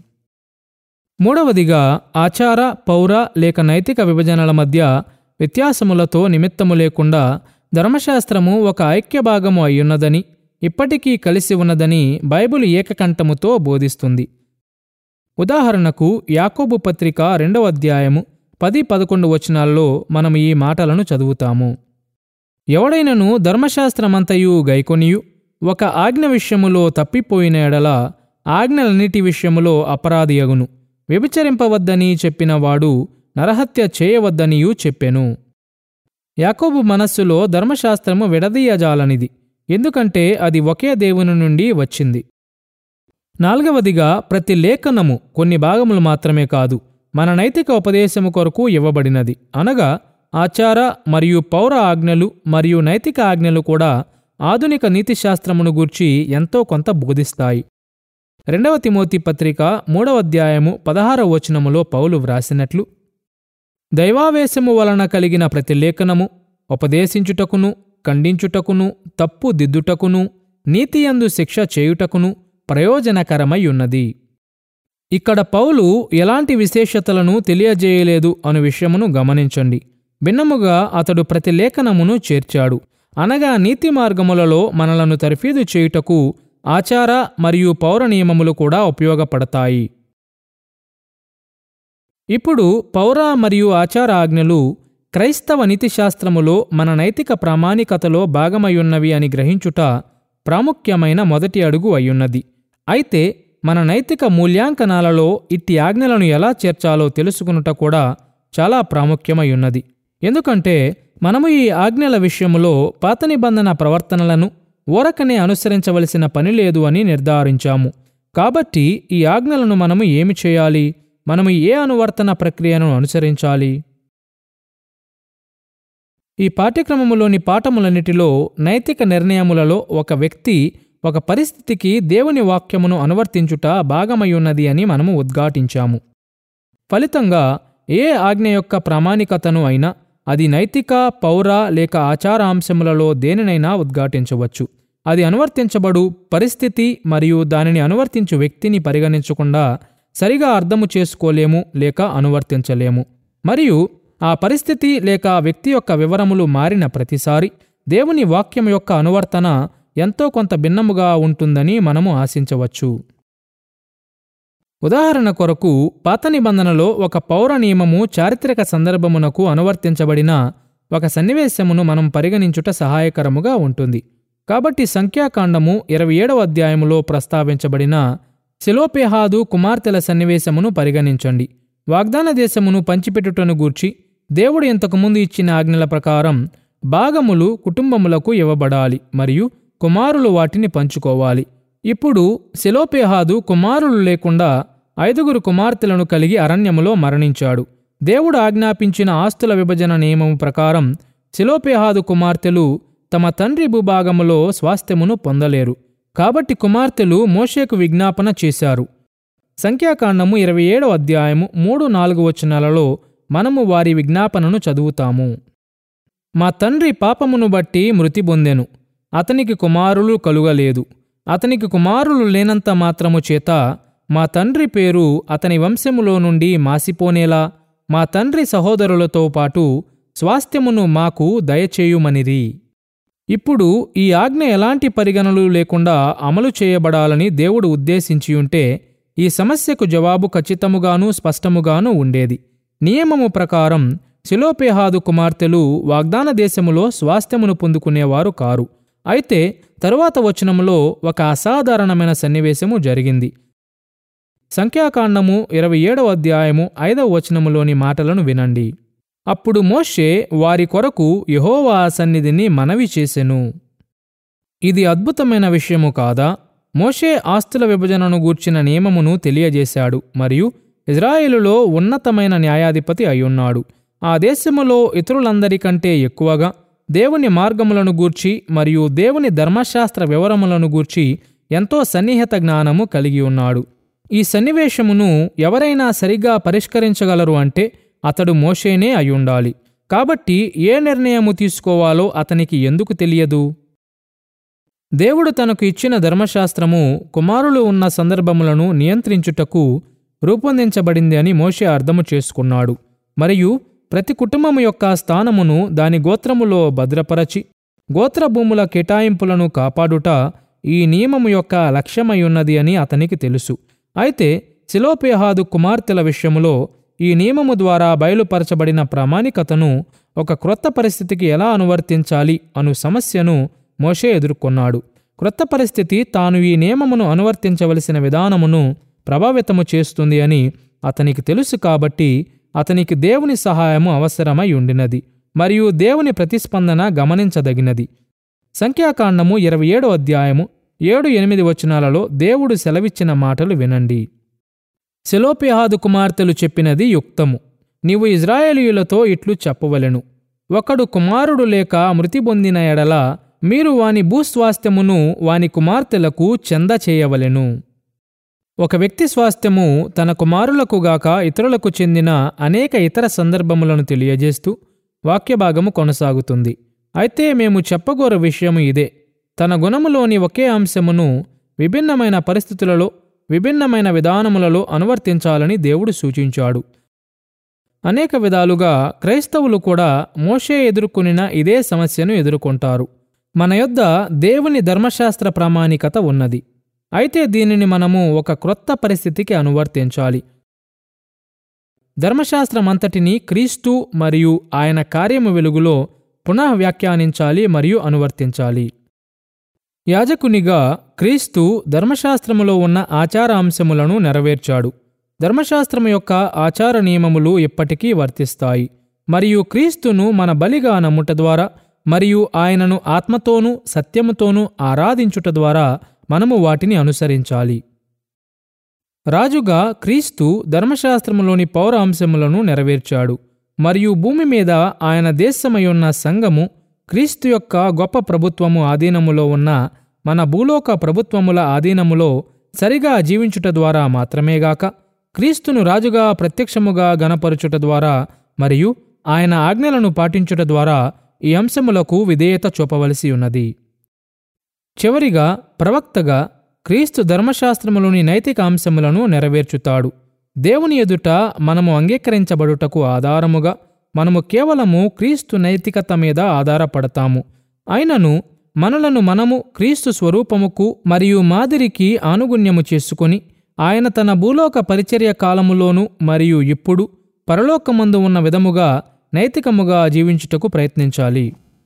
మూడవదిగా ఆచార పౌర లేక నైతిక విభజనల మధ్య వ్యత్యాసములతో నిమిత్తము లేకుండా ధర్మశాస్త్రము ఒక ఐక్య భాగము అయ్యున్నదని ఇప్పటికీ కలిసి ఉన్నదని బైబిల్ ఏకకంఠముతో బోధిస్తుంది ఉదాహరణకు యాకోబు పత్రిక రెండవ అధ్యాయము పది పదకొండు వచనాల్లో మనం ఈ మాటలను చదువుతాము ఎవడైనను ధర్మశాస్త్రమంతయు గైకొనియు ఒక ఆజ్ఞ విషయములో తప్పిపోయిన ఎడల ఆజ్ఞలన్నిటి విషయములో అపరాధియగును వ్యభిచరింపవద్దని చెప్పిన వాడు నరహత్య చేయవద్దనియూ చెప్పెను యాకోబు మనస్సులో ధర్మశాస్త్రము విడదీయజాలనిది ఎందుకంటే అది ఒకే దేవుని నుండి వచ్చింది నాలుగవదిగా ప్రతి లేఖనము కొన్ని భాగములు మాత్రమే కాదు మన నైతిక ఉపదేశము కొరకు ఇవ్వబడినది అనగా ఆచార మరియు పౌర ఆజ్ఞలు మరియు నైతిక ఆజ్ఞలు కూడా ఆధునిక నీతిశాస్త్రమును గూర్చి ఎంతో కొంత బోధిస్తాయి రెండవ తిమోతి పత్రిక మూడవ అధ్యాయము పదహారవ వచనములో పౌలు వ్రాసినట్లు దైవావేశము వలన కలిగిన ప్రతి లేఖనము ఉపదేశించుటకును ఖండించుటకును తప్పు దిద్దుటకును నీతియందు శిక్ష చేయుటకును ప్రయోజనకరమై ఉన్నది ఇక్కడ పౌలు ఎలాంటి విశేషతలను తెలియజేయలేదు అను విషయమును గమనించండి భిన్నముగా అతడు ప్రతి లేఖనమును చేర్చాడు అనగా నీతి మార్గములలో మనలను తర్ఫీదు చేయుటకు ఆచార మరియు పౌర నియమములు కూడా ఉపయోగపడతాయి ఇప్పుడు పౌర మరియు ఆచార ఆజ్ఞలు క్రైస్తవ నీతిశాస్త్రములో మన నైతిక ప్రామాణికతలో భాగమయ్యున్నవి అని గ్రహించుట ప్రాముఖ్యమైన మొదటి అడుగు అయ్యున్నది అయితే మన నైతిక మూల్యాంకనాలలో ఇట్టి ఆజ్ఞలను ఎలా చేర్చాలో తెలుసుకునుట కూడా చాలా ప్రాముఖ్యమయ్యున్నది ఎందుకంటే మనము ఈ ఆజ్ఞల విషయములో పాత నిబంధన ప్రవర్తనలను ఊరకనే అనుసరించవలసిన పని లేదు అని నిర్ధారించాము కాబట్టి ఈ ఆజ్ఞలను మనము ఏమి చేయాలి మనము ఏ అనువర్తన ప్రక్రియను అనుసరించాలి ఈ పాఠ్యక్రమములోని పాఠములన్నిటిలో నైతిక నిర్ణయములలో ఒక వ్యక్తి ఒక పరిస్థితికి దేవుని వాక్యమును అనువర్తించుట భాగమయ్యున్నది అని మనము ఉద్ఘాటించాము ఫలితంగా ఏ ఆజ్ఞ యొక్క ప్రామాణికతను అయినా అది నైతిక పౌర లేక ఆచారాంశములలో దేనినైనా ఉద్ఘాటించవచ్చు అది అనువర్తించబడు పరిస్థితి మరియు దానిని అనువర్తించు వ్యక్తిని పరిగణించకుండా సరిగా అర్థము చేసుకోలేము లేక అనువర్తించలేము మరియు ఆ పరిస్థితి లేక వ్యక్తి యొక్క వివరములు మారిన ప్రతిసారి దేవుని వాక్యం యొక్క అనువర్తన ఎంతో కొంత భిన్నముగా ఉంటుందని మనము ఆశించవచ్చు ఉదాహరణ కొరకు పాత నిబంధనలో ఒక పౌర నియమము చారిత్రక సందర్భమునకు అనువర్తించబడిన ఒక సన్నివేశమును మనం పరిగణించుట సహాయకరముగా ఉంటుంది కాబట్టి సంఖ్యాకాండము ఇరవై ఏడవ అధ్యాయములో ప్రస్తావించబడిన శిలోపేహాదు కుమార్తెల సన్నివేశమును పరిగణించండి వాగ్దాన దేశమును పంచిపెట్టుటను గూర్చి దేవుడు ఇంతకుముందు ఇచ్చిన ఆజ్ఞల ప్రకారం భాగములు కుటుంబములకు ఇవ్వబడాలి మరియు కుమారులు వాటిని పంచుకోవాలి ఇప్పుడు శిలోపేహాదు కుమారులు లేకుండా ఐదుగురు కుమార్తెలను కలిగి అరణ్యములో మరణించాడు దేవుడు ఆజ్ఞాపించిన ఆస్తుల విభజన నియమము ప్రకారం శిలోపేహాదు కుమార్తెలు తమ తండ్రి భూభాగములో స్వాస్థ్యమును పొందలేరు కాబట్టి కుమార్తెలు మోషేకు విజ్ఞాపన చేశారు సంఖ్యాకాండము ఇరవై ఏడవ అధ్యాయము మూడు నాలుగు వచనాలలో మనము వారి విజ్ఞాపనను చదువుతాము మా తండ్రి పాపమును బట్టి మృతి పొందెను అతనికి కుమారులు కలుగలేదు అతనికి కుమారులు లేనంత మాత్రము చేత మా తండ్రి పేరు అతని వంశములో నుండి మాసిపోనేలా మా తండ్రి సహోదరులతో పాటు స్వాస్థ్యమును మాకు దయచేయుమనిరి ఇప్పుడు ఈ ఆజ్ఞ ఎలాంటి పరిగణనలు లేకుండా అమలు చేయబడాలని దేవుడు ఉద్దేశించి ఉంటే ఈ సమస్యకు జవాబు ఖచ్చితముగాను స్పష్టముగాను ఉండేది నియమము ప్రకారం శిలోపేహాదు కుమార్తెలు వాగ్దాన దేశములో స్వాస్థ్యమును పొందుకునేవారు కారు అయితే తరువాత వచనములో ఒక అసాధారణమైన సన్నివేశము జరిగింది సంఖ్యాకాండము ఇరవై ఏడవ అధ్యాయము ఐదవ వచనములోని మాటలను వినండి అప్పుడు మోషే వారి కొరకు యెహోవా సన్నిధిని మనవి చేసెను ఇది అద్భుతమైన విషయము కాదా మోషే ఆస్తుల విభజనను గూర్చిన నియమమును తెలియజేశాడు మరియు ఇజ్రాయేలులో ఉన్నతమైన న్యాయాధిపతి అయ్యున్నాడు ఆ దేశములో ఇతరులందరికంటే ఎక్కువగా దేవుని మార్గములను గూర్చి మరియు దేవుని ధర్మశాస్త్ర వివరములను గూర్చి ఎంతో సన్నిహిత జ్ఞానము కలిగి ఉన్నాడు ఈ సన్నివేశమును ఎవరైనా సరిగ్గా పరిష్కరించగలరు అంటే అతడు మోషేనే అయ్యుండాలి కాబట్టి ఏ నిర్ణయము తీసుకోవాలో అతనికి ఎందుకు తెలియదు దేవుడు తనకు ఇచ్చిన ధర్మశాస్త్రము కుమారులు ఉన్న సందర్భములను నియంత్రించుటకు రూపొందించబడింది అని మోషే అర్థము చేసుకున్నాడు మరియు ప్రతి కుటుంబము యొక్క స్థానమును దాని గోత్రములో భద్రపరచి గోత్ర భూముల కేటాయింపులను కాపాడుట ఈ నియమము యొక్క లక్ష్యమయ్యున్నది అని అతనికి తెలుసు అయితే శిలోపేహాదు కుమార్తెల విషయములో ఈ నియమము ద్వారా బయలుపరచబడిన ప్రామాణికతను ఒక క్రొత్త పరిస్థితికి ఎలా అనువర్తించాలి అను సమస్యను మోషే ఎదుర్కొన్నాడు క్రొత్త పరిస్థితి తాను ఈ నియమమును అనువర్తించవలసిన విధానమును ప్రభావితము చేస్తుంది అని అతనికి తెలుసు కాబట్టి అతనికి దేవుని సహాయము అవసరమై ఉండినది మరియు దేవుని ప్రతిస్పందన గమనించదగినది సంఖ్యాకాండము ఇరవై ఏడో అధ్యాయము ఏడు ఎనిమిది వచనాలలో దేవుడు సెలవిచ్చిన మాటలు వినండి సెలోపిహాదు కుమార్తెలు చెప్పినది యుక్తము నీవు ఇజ్రాయేలీయులతో ఇట్లు చెప్పవలెను ఒకడు కుమారుడు లేక మృతి పొందిన ఎడల మీరు వాని భూస్వాస్థ్యమును వాని కుమార్తెలకు చెంద చేయవలెను ఒక వ్యక్తి స్వాస్థ్యము తన కుమారులకు గాక ఇతరులకు చెందిన అనేక ఇతర సందర్భములను తెలియజేస్తూ వాక్యభాగము కొనసాగుతుంది అయితే మేము చెప్పగోర విషయము ఇదే తన గుణములోని ఒకే అంశమును విభిన్నమైన పరిస్థితులలో విభిన్నమైన విధానములలో అనువర్తించాలని దేవుడు సూచించాడు అనేక విధాలుగా క్రైస్తవులు కూడా మోషే ఎదుర్కొనిన ఇదే సమస్యను ఎదుర్కొంటారు మన యొద్ద దేవుని ధర్మశాస్త్ర ప్రామాణికత ఉన్నది అయితే దీనిని మనము ఒక క్రొత్త పరిస్థితికి అనువర్తించాలి ధర్మశాస్త్రమంతటిని క్రీస్తు మరియు ఆయన కార్యము వెలుగులో పునః వ్యాఖ్యానించాలి మరియు అనువర్తించాలి యాజకునిగా క్రీస్తు ధర్మశాస్త్రములో ఉన్న ఆచార అంశములను నెరవేర్చాడు ధర్మశాస్త్రము యొక్క ఆచార నియమములు ఎప్పటికీ వర్తిస్తాయి మరియు క్రీస్తును మన బలిగా నమ్ముట ద్వారా మరియు ఆయనను ఆత్మతోనూ సత్యముతోనూ ఆరాధించుట ద్వారా మనము వాటిని అనుసరించాలి రాజుగా క్రీస్తు ధర్మశాస్త్రములోని పౌర అంశములను నెరవేర్చాడు మరియు భూమి మీద ఆయన దేశమయున్న సంఘము క్రీస్తు యొక్క గొప్ప ప్రభుత్వము ఆధీనములో ఉన్న మన భూలోక ప్రభుత్వముల ఆధీనములో సరిగా జీవించుట ద్వారా మాత్రమేగాక క్రీస్తును రాజుగా ప్రత్యక్షముగా గణపరుచుట ద్వారా మరియు ఆయన ఆజ్ఞలను పాటించుట ద్వారా ఈ అంశములకు విధేయత చూపవలసి ఉన్నది చివరిగా ప్రవక్తగా క్రీస్తు ధర్మశాస్త్రములోని నైతిక అంశములను నెరవేర్చుతాడు దేవుని ఎదుట మనము అంగీకరించబడుటకు ఆధారముగా మనము కేవలము క్రీస్తు నైతికత మీద ఆధారపడతాము అయినను మనలను మనము క్రీస్తు స్వరూపముకు మరియు మాదిరికి ఆనుగుణ్యము చేసుకొని ఆయన తన భూలోక పరిచర్య కాలములోను మరియు ఇప్పుడు పరలోకమందు ఉన్న విధముగా నైతికముగా జీవించుటకు ప్రయత్నించాలి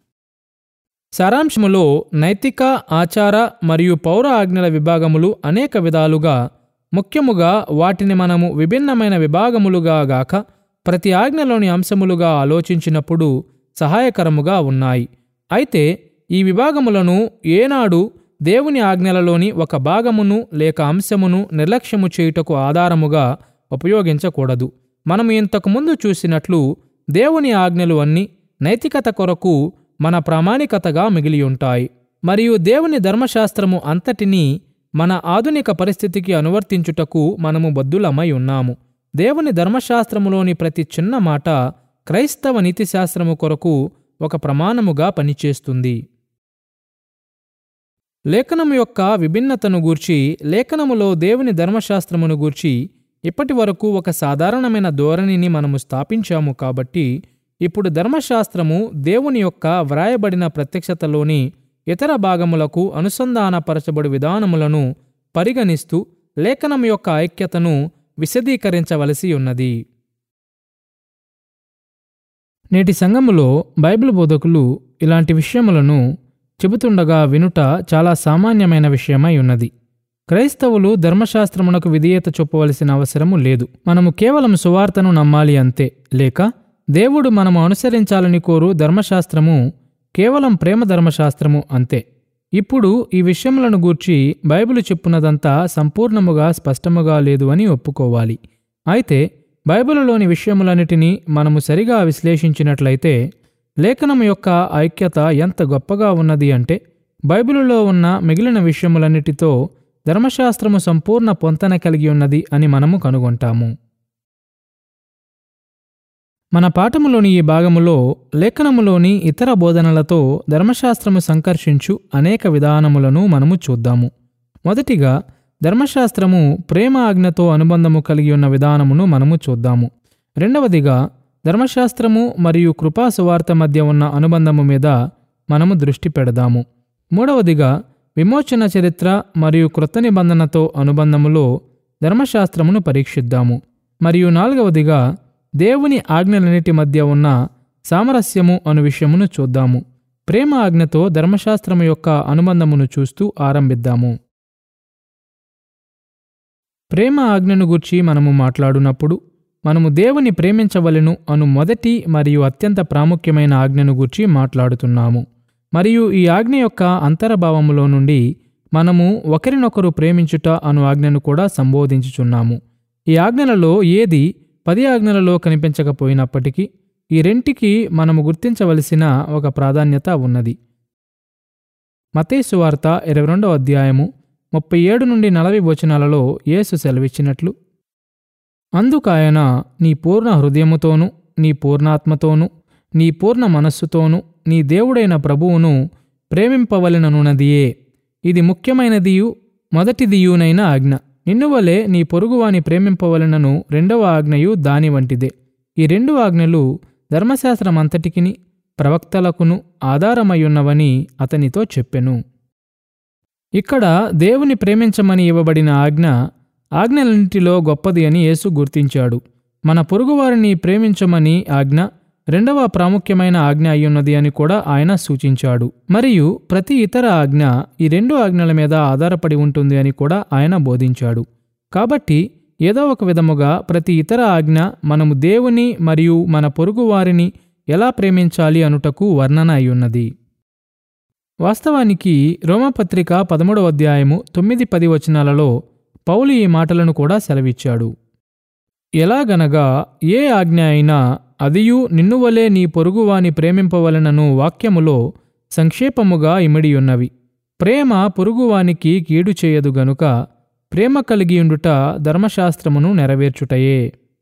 సారాంశములో నైతిక ఆచార మరియు పౌర ఆజ్ఞల విభాగములు అనేక విధాలుగా ముఖ్యముగా వాటిని మనము విభిన్నమైన విభాగములుగా గాక ప్రతి ఆజ్ఞలోని అంశములుగా ఆలోచించినప్పుడు సహాయకరముగా ఉన్నాయి అయితే ఈ విభాగములను ఏనాడు దేవుని ఆజ్ఞలలోని ఒక భాగమును లేక అంశమును నిర్లక్ష్యము చేయుటకు ఆధారముగా ఉపయోగించకూడదు మనము ఇంతకుముందు చూసినట్లు దేవుని ఆజ్ఞలు అన్నీ నైతికత కొరకు మన ప్రామాణికతగా మిగిలి ఉంటాయి మరియు దేవుని ధర్మశాస్త్రము అంతటినీ మన ఆధునిక పరిస్థితికి అనువర్తించుటకు మనము బద్దులమై ఉన్నాము దేవుని ధర్మశాస్త్రములోని ప్రతి చిన్న మాట క్రైస్తవ నీతిశాస్త్రము కొరకు ఒక ప్రమాణముగా పనిచేస్తుంది లేఖనము యొక్క విభిన్నతను గూర్చి లేఖనములో దేవుని ధర్మశాస్త్రమును గూర్చి ఇప్పటి వరకు ఒక సాధారణమైన ధోరణిని మనము స్థాపించాము కాబట్టి ఇప్పుడు ధర్మశాస్త్రము దేవుని యొక్క వ్రాయబడిన ప్రత్యక్షతలోని ఇతర భాగములకు అనుసంధానపరచబడి విధానములను పరిగణిస్తూ లేఖనం యొక్క ఐక్యతను విశదీకరించవలసి ఉన్నది నేటి సంఘములో బైబిల్ బోధకులు ఇలాంటి విషయములను చెబుతుండగా వినుట చాలా సామాన్యమైన విషయమై ఉన్నది క్రైస్తవులు ధర్మశాస్త్రమునకు విధేయత చూపవలసిన అవసరము లేదు మనము కేవలం సువార్తను నమ్మాలి అంతే లేక దేవుడు మనము అనుసరించాలని కోరు ధర్మశాస్త్రము కేవలం ప్రేమ ధర్మశాస్త్రము అంతే ఇప్పుడు ఈ విషయములను గూర్చి బైబిల్ చెప్పున్నదంతా సంపూర్ణముగా స్పష్టముగా లేదు అని ఒప్పుకోవాలి అయితే బైబిలులోని విషయములన్నిటినీ మనము సరిగా విశ్లేషించినట్లయితే లేఖనం యొక్క ఐక్యత ఎంత గొప్పగా ఉన్నది అంటే బైబిలులో ఉన్న మిగిలిన విషయములన్నిటితో ధర్మశాస్త్రము సంపూర్ణ పొంతన కలిగి ఉన్నది అని మనము కనుగొంటాము మన పాఠములోని ఈ భాగములో లేఖనములోని ఇతర బోధనలతో ధర్మశాస్త్రము సంకర్షించు అనేక విధానములను మనము చూద్దాము మొదటిగా ధర్మశాస్త్రము ప్రేమ ఆజ్ఞతో అనుబంధము కలిగి ఉన్న విధానమును మనము చూద్దాము రెండవదిగా ధర్మశాస్త్రము మరియు కృపా సువార్త మధ్య ఉన్న అనుబంధము మీద మనము దృష్టి పెడదాము మూడవదిగా విమోచన చరిత్ర మరియు కృత నిబంధనతో అనుబంధములో ధర్మశాస్త్రమును పరీక్షిద్దాము మరియు నాలుగవదిగా దేవుని ఆజ్ఞలన్నిటి మధ్య ఉన్న సామరస్యము అను విషయమును చూద్దాము ప్రేమ ఆజ్ఞతో ధర్మశాస్త్రము యొక్క అనుబంధమును చూస్తూ ఆరంభిద్దాము ప్రేమ ఆజ్ఞను గూర్చి మనము మాట్లాడునప్పుడు మనము దేవుని ప్రేమించవలెను అను మొదటి మరియు అత్యంత ప్రాముఖ్యమైన ఆజ్ఞను గూర్చి మాట్లాడుతున్నాము మరియు ఈ ఆజ్ఞ యొక్క అంతర్భావములో నుండి మనము ఒకరినొకరు ప్రేమించుట అను ఆజ్ఞను కూడా సంబోధించుచున్నాము ఈ ఆజ్ఞలలో ఏది పది ఆజ్ఞలలో కనిపించకపోయినప్పటికీ ఈ రెంటికి మనము గుర్తించవలసిన ఒక ప్రాధాన్యత ఉన్నది మతేసు వార్త ఇరవై రెండవ అధ్యాయము ముప్పై ఏడు నుండి నలభై వచనాలలో యేసు సెలవిచ్చినట్లు అందుకాయన నీ పూర్ణ హృదయముతోనూ నీ పూర్ణాత్మతోనూ నీ పూర్ణ మనస్సుతోనూ నీ దేవుడైన ప్రభువును ప్రేమింపవలెననున్నదియే ఇది ముఖ్యమైనదియు మొదటిదియునైన ఆజ్ఞ నిన్నువలే నీ పొరుగువాని ప్రేమింపవలెనను రెండవ ఆజ్ఞయు దాని వంటిదే ఈ రెండు ఆజ్ఞలు ధర్మశాస్త్రమంతటికిని ప్రవక్తలకును ఆధారమయ్యున్నవని అతనితో చెప్పెను ఇక్కడ దేవుని ప్రేమించమని ఇవ్వబడిన ఆజ్ఞ ఆజ్ఞలన్నింటిలో గొప్పది అని యేసు గుర్తించాడు మన పొరుగువారిని ప్రేమించమని ఆజ్ఞ రెండవ ప్రాముఖ్యమైన ఆజ్ఞ అయ్యున్నది అని కూడా ఆయన సూచించాడు మరియు ప్రతి ఇతర ఆజ్ఞ ఈ రెండు ఆజ్ఞల మీద ఆధారపడి ఉంటుంది అని కూడా ఆయన బోధించాడు కాబట్టి ఏదో ఒక విధముగా ప్రతి ఇతర ఆజ్ఞ మనము దేవుని మరియు మన పొరుగువారిని ఎలా ప్రేమించాలి అనుటకు వర్ణన అయ్యున్నది వాస్తవానికి రోమపత్రిక పదమూడవ అధ్యాయము తొమ్మిది పది వచనాలలో పౌలు ఈ మాటలను కూడా సెలవిచ్చాడు ఎలాగనగా ఏ ఆజ్ఞ అయినా అదియు నిన్నువలే నీ పొరుగువాని ప్రేమింపవలనను వాక్యములో సంక్షేపముగా ఇమిడియున్నవి ప్రేమ పొరుగువానికి కీడు చేయదు గనుక ప్రేమ కలిగియుండుట ధర్మశాస్త్రమును నెరవేర్చుటయే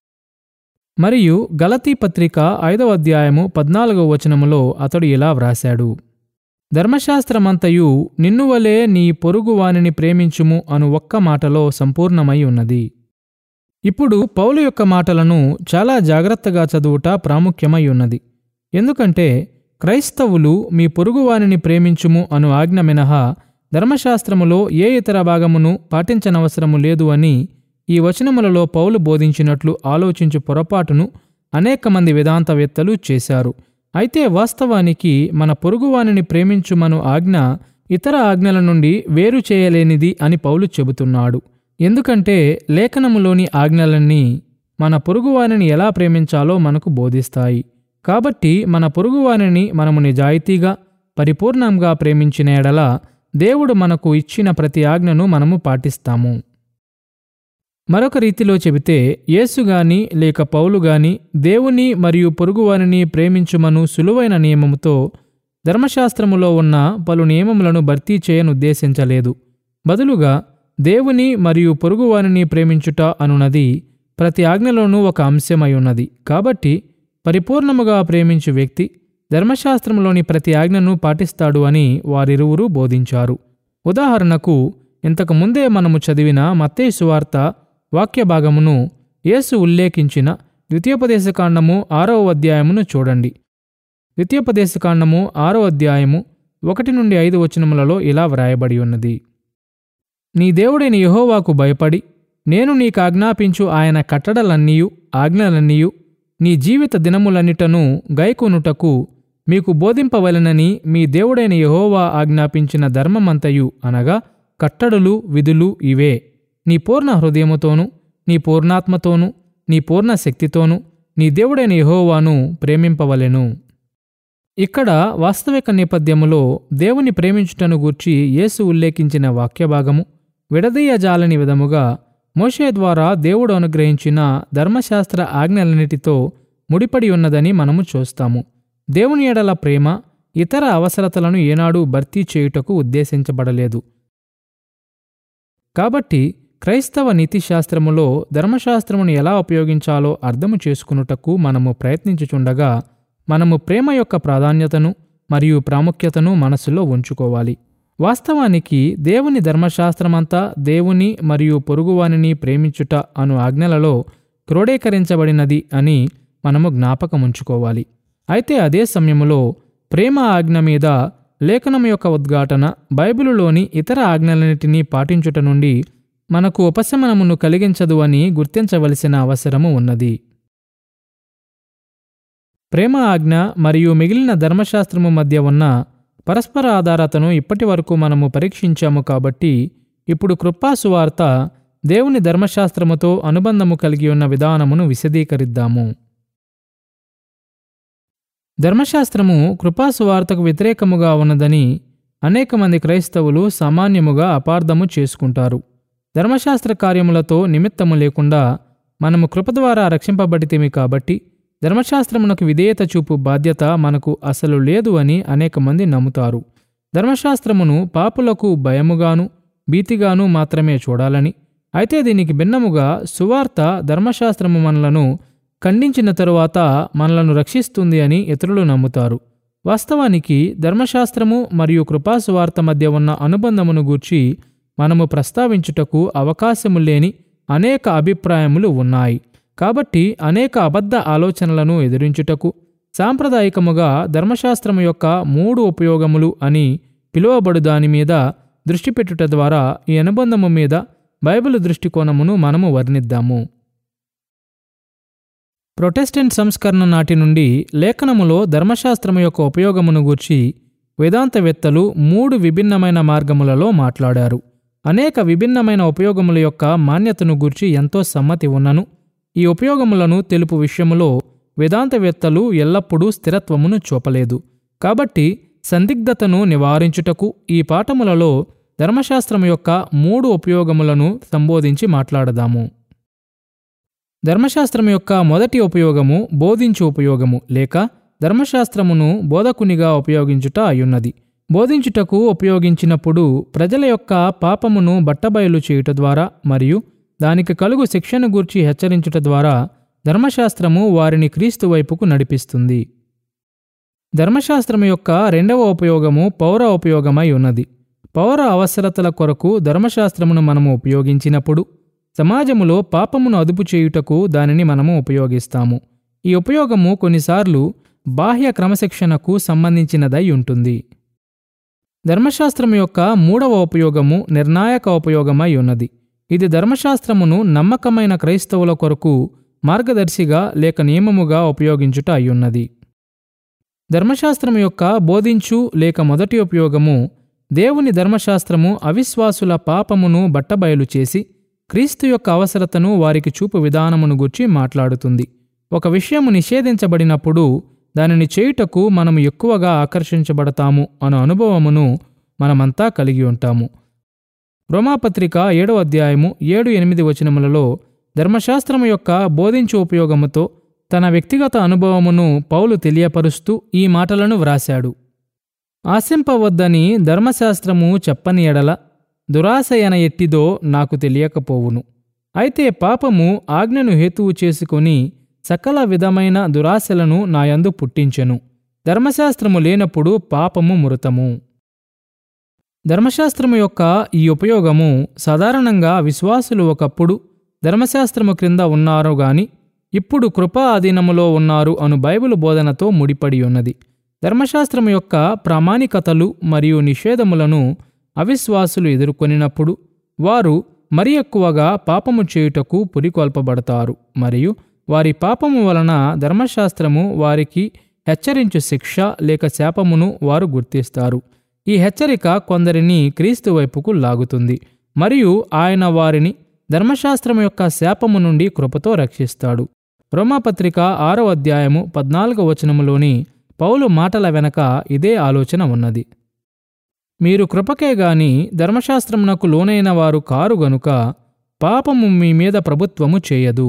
మరియు గలతీ పత్రిక ఐదవ అధ్యాయము పద్నాలుగవ వచనములో అతడు ఇలా వ్రాశాడు ధర్మశాస్త్రమంతయు నిన్నువలే నీ పొరుగువానిని ప్రేమించుము అను ఒక్క మాటలో సంపూర్ణమై ఉన్నది ఇప్పుడు పౌలు యొక్క మాటలను చాలా జాగ్రత్తగా చదువుట ప్రాముఖ్యమై ఉన్నది ఎందుకంటే క్రైస్తవులు మీ పొరుగువానిని ప్రేమించుము అను ఆజ్ఞ మినహా ధర్మశాస్త్రములో ఏ ఇతర భాగమును పాటించనవసరము లేదు అని ఈ వచనములలో పౌలు బోధించినట్లు ఆలోచించు పొరపాటును అనేక మంది వేదాంతవేత్తలు చేశారు అయితే వాస్తవానికి మన పొరుగువానిని ప్రేమించుమను ఆజ్ఞ ఇతర ఆజ్ఞల నుండి వేరు చేయలేనిది అని పౌలు చెబుతున్నాడు ఎందుకంటే లేఖనములోని ఆజ్ఞలన్నీ మన పొరుగువానిని ఎలా ప్రేమించాలో మనకు బోధిస్తాయి కాబట్టి మన పొరుగువానిని మనము నిజాయితీగా పరిపూర్ణంగా ప్రేమించిన ఎడల దేవుడు మనకు ఇచ్చిన ప్రతి ఆజ్ఞను మనము పాటిస్తాము మరొక రీతిలో చెబితే యేసుగాని లేక పౌలు గాని దేవుని మరియు పొరుగువారిని ప్రేమించుమను సులువైన నియమముతో ధర్మశాస్త్రములో ఉన్న పలు నియమములను భర్తీ చేయనుద్దేశించలేదు బదులుగా దేవుని మరియు పొరుగువారిని ప్రేమించుట అనున్నది ప్రతి ఆజ్ఞలోనూ ఒక అంశమై ఉన్నది కాబట్టి పరిపూర్ణముగా ప్రేమించు వ్యక్తి ధర్మశాస్త్రంలోని ప్రతి ఆజ్ఞను పాటిస్తాడు అని వారిరువురు బోధించారు ఉదాహరణకు ఇంతకు ముందే మనము చదివిన మత్తయి సువార్త వాక్య భాగమును యేసు ఉల్లేఖించిన ద్వితీయోపదేశకాండము ఆరవ అధ్యాయమును చూడండి ద్వితీయోపదేశకాండము ఆరో అధ్యాయము ఒకటి నుండి ఐదు వచనములలో ఇలా వ్రాయబడి ఉన్నది నీ దేవుడైన యెహోవాకు భయపడి నేను నీకు ఆజ్ఞాపించు ఆయన కట్టడలన్నీయు ఆజ్ఞలన్నీయు నీ జీవిత దినములన్నిటను గైకొనుటకు మీకు బోధింపవలెనని మీ దేవుడైన యెహోవా ఆజ్ఞాపించిన ధర్మమంతయు అనగా కట్టడలు విధులు ఇవే నీ పూర్ణ హృదయముతోనూ నీ పూర్ణాత్మతోనూ నీ పూర్ణ శక్తితోనూ నీ దేవుడైన యెహోవాను ప్రేమింపవలెను ఇక్కడ వాస్తవిక నేపథ్యములో దేవుని ప్రేమించుటను గూర్చి యేసు ఉల్లేఖించిన వాక్యభాగము విడదీయజాలని విధముగా మోషే ద్వారా దేవుడు అనుగ్రహించిన ధర్మశాస్త్ర ఆజ్ఞలన్నిటితో ముడిపడి ఉన్నదని మనము చూస్తాము దేవుని ఎడల ప్రేమ ఇతర అవసరతలను ఏనాడు భర్తీ చేయుటకు ఉద్దేశించబడలేదు కాబట్టి క్రైస్తవ నీతిశాస్త్రములో ధర్మశాస్త్రమును ఎలా ఉపయోగించాలో అర్థము చేసుకునుటకు మనము ప్రయత్నించుచుండగా మనము ప్రేమ యొక్క ప్రాధాన్యతను మరియు ప్రాముఖ్యతను మనసులో ఉంచుకోవాలి వాస్తవానికి దేవుని ధర్మశాస్త్రమంతా దేవుని మరియు పొరుగువానిని ప్రేమించుట అను ఆజ్ఞలలో క్రోడీకరించబడినది అని మనము జ్ఞాపకముంచుకోవాలి అయితే అదే సమయములో ప్రేమ ఆజ్ఞ మీద లేఖనం యొక్క ఉద్ఘాటన బైబిలులోని ఇతర ఆజ్ఞలన్నిటినీ పాటించుట నుండి మనకు ఉపశమనమును కలిగించదు అని గుర్తించవలసిన అవసరము ఉన్నది ప్రేమ ఆజ్ఞ మరియు మిగిలిన ధర్మశాస్త్రము మధ్య ఉన్న పరస్పర ఆధారతను ఇప్పటి వరకు మనము పరీక్షించాము కాబట్టి ఇప్పుడు కృపా సువార్త దేవుని ధర్మశాస్త్రముతో అనుబంధము కలిగి ఉన్న విధానమును విశదీకరిద్దాము ధర్మశాస్త్రము కృపా సువార్తకు వ్యతిరేకముగా ఉన్నదని అనేక మంది క్రైస్తవులు సామాన్యముగా అపార్థము చేసుకుంటారు ధర్మశాస్త్ర కార్యములతో నిమిత్తము లేకుండా మనము కృప ద్వారా రక్షింపబడితేమి కాబట్టి ధర్మశాస్త్రమునకు విధేయత చూపు బాధ్యత మనకు అసలు లేదు అని అనేక మంది నమ్ముతారు ధర్మశాస్త్రమును పాపులకు భయముగాను భీతిగాను మాత్రమే చూడాలని అయితే దీనికి భిన్నముగా సువార్త ధర్మశాస్త్రము మనలను ఖండించిన తరువాత మనలను రక్షిస్తుంది అని ఇతరులు నమ్ముతారు వాస్తవానికి ధర్మశాస్త్రము మరియు కృపాసువార్త మధ్య ఉన్న అనుబంధమును గూర్చి మనము ప్రస్తావించుటకు అవకాశము లేని అనేక అభిప్రాయములు ఉన్నాయి కాబట్టి అనేక అబద్ధ ఆలోచనలను ఎదిరించుటకు సాంప్రదాయికముగా ధర్మశాస్త్రము యొక్క మూడు ఉపయోగములు అని పిలువబడు దాని మీద దృష్టి పెట్టుట ద్వారా ఈ అనుబంధము మీద బైబిల్ దృష్టికోణమును మనము వర్ణిద్దాము ప్రొటెస్టెంట్ సంస్కరణ నాటి నుండి లేఖనములో ధర్మశాస్త్రము యొక్క ఉపయోగమును గూర్చి వేదాంతవేత్తలు మూడు విభిన్నమైన మార్గములలో మాట్లాడారు అనేక విభిన్నమైన ఉపయోగముల యొక్క మాన్యతను గూర్చి ఎంతో సమ్మతి ఉన్నను ఈ ఉపయోగములను తెలుపు విషయములో వేదాంతవేత్తలు ఎల్లప్పుడూ స్థిరత్వమును చూపలేదు కాబట్టి సందిగ్ధతను నివారించుటకు ఈ పాఠములలో ధర్మశాస్త్రం యొక్క మూడు ఉపయోగములను సంబోధించి మాట్లాడదాము ధర్మశాస్త్రం యొక్క మొదటి ఉపయోగము బోధించు ఉపయోగము లేక ధర్మశాస్త్రమును బోధకునిగా ఉపయోగించుట అయ్యున్నది బోధించుటకు ఉపయోగించినప్పుడు ప్రజల యొక్క పాపమును బట్టబయలు చేయుట ద్వారా మరియు దానికి కలుగు శిక్షను గూర్చి హెచ్చరించుట ద్వారా ధర్మశాస్త్రము వారిని క్రీస్తు వైపుకు నడిపిస్తుంది ధర్మశాస్త్రము యొక్క రెండవ ఉపయోగము పౌర ఉపయోగమై ఉన్నది పౌర అవసరతల కొరకు ధర్మశాస్త్రమును మనము ఉపయోగించినప్పుడు సమాజములో పాపమును అదుపు చేయుటకు దానిని మనము ఉపయోగిస్తాము ఈ ఉపయోగము కొన్నిసార్లు బాహ్య క్రమశిక్షణకు సంబంధించినదై ఉంటుంది ధర్మశాస్త్రము యొక్క మూడవ ఉపయోగము నిర్ణాయక ఉపయోగమై ఉన్నది ఇది ధర్మశాస్త్రమును నమ్మకమైన క్రైస్తవుల కొరకు మార్గదర్శిగా లేక నియమముగా ఉపయోగించుట అయ్యున్నది ధర్మశాస్త్రము యొక్క బోధించు లేక మొదటి ఉపయోగము దేవుని ధర్మశాస్త్రము అవిశ్వాసుల పాపమును బట్టబయలు చేసి క్రీస్తు యొక్క అవసరతను వారికి చూపు విధానమును గుర్చి మాట్లాడుతుంది ఒక విషయము నిషేధించబడినప్పుడు దానిని చేయుటకు మనము ఎక్కువగా ఆకర్షించబడతాము అను అనుభవమును మనమంతా కలిగి ఉంటాము రోమాపత్రిక ఏడవ అధ్యాయము ఏడు ఎనిమిది వచనములలో ధర్మశాస్త్రము యొక్క బోధించు ఉపయోగముతో తన వ్యక్తిగత అనుభవమును పౌలు తెలియపరుస్తూ ఈ మాటలను వ్రాశాడు ఆశింపవద్దని ధర్మశాస్త్రము చెప్పని ఎడల దురాశయన ఎట్టిదో నాకు తెలియకపోవును అయితే పాపము ఆజ్ఞను హేతువు చేసుకొని సకల విధమైన దురాశలను నాయందు పుట్టించెను ధర్మశాస్త్రము లేనప్పుడు పాపము మృతము ధర్మశాస్త్రము యొక్క ఈ ఉపయోగము సాధారణంగా విశ్వాసులు ఒకప్పుడు ధర్మశాస్త్రము క్రింద ఉన్నారు గాని ఇప్పుడు కృపా అధీనములో ఉన్నారు అను బైబిల్ బోధనతో ముడిపడి ఉన్నది ధర్మశాస్త్రం యొక్క ప్రామాణికతలు మరియు నిషేధములను అవిశ్వాసులు ఎదుర్కొనినప్పుడు వారు మరి ఎక్కువగా పాపము చేయుటకు పురికొల్పబడతారు మరియు వారి పాపము వలన ధర్మశాస్త్రము వారికి హెచ్చరించు శిక్ష లేక శాపమును వారు గుర్తిస్తారు ఈ హెచ్చరిక కొందరిని క్రీస్తు వైపుకు లాగుతుంది మరియు ఆయన వారిని ధర్మశాస్త్రం యొక్క శాపము నుండి కృపతో రక్షిస్తాడు రోమాపత్రిక ఆరో అధ్యాయము పద్నాలుగో వచనములోని పౌలు మాటల వెనక ఇదే ఆలోచన ఉన్నది మీరు కృపకే గాని ధర్మశాస్త్రమునకు లోనైన వారు కారు గనుక పాపము మీ మీద ప్రభుత్వము చేయదు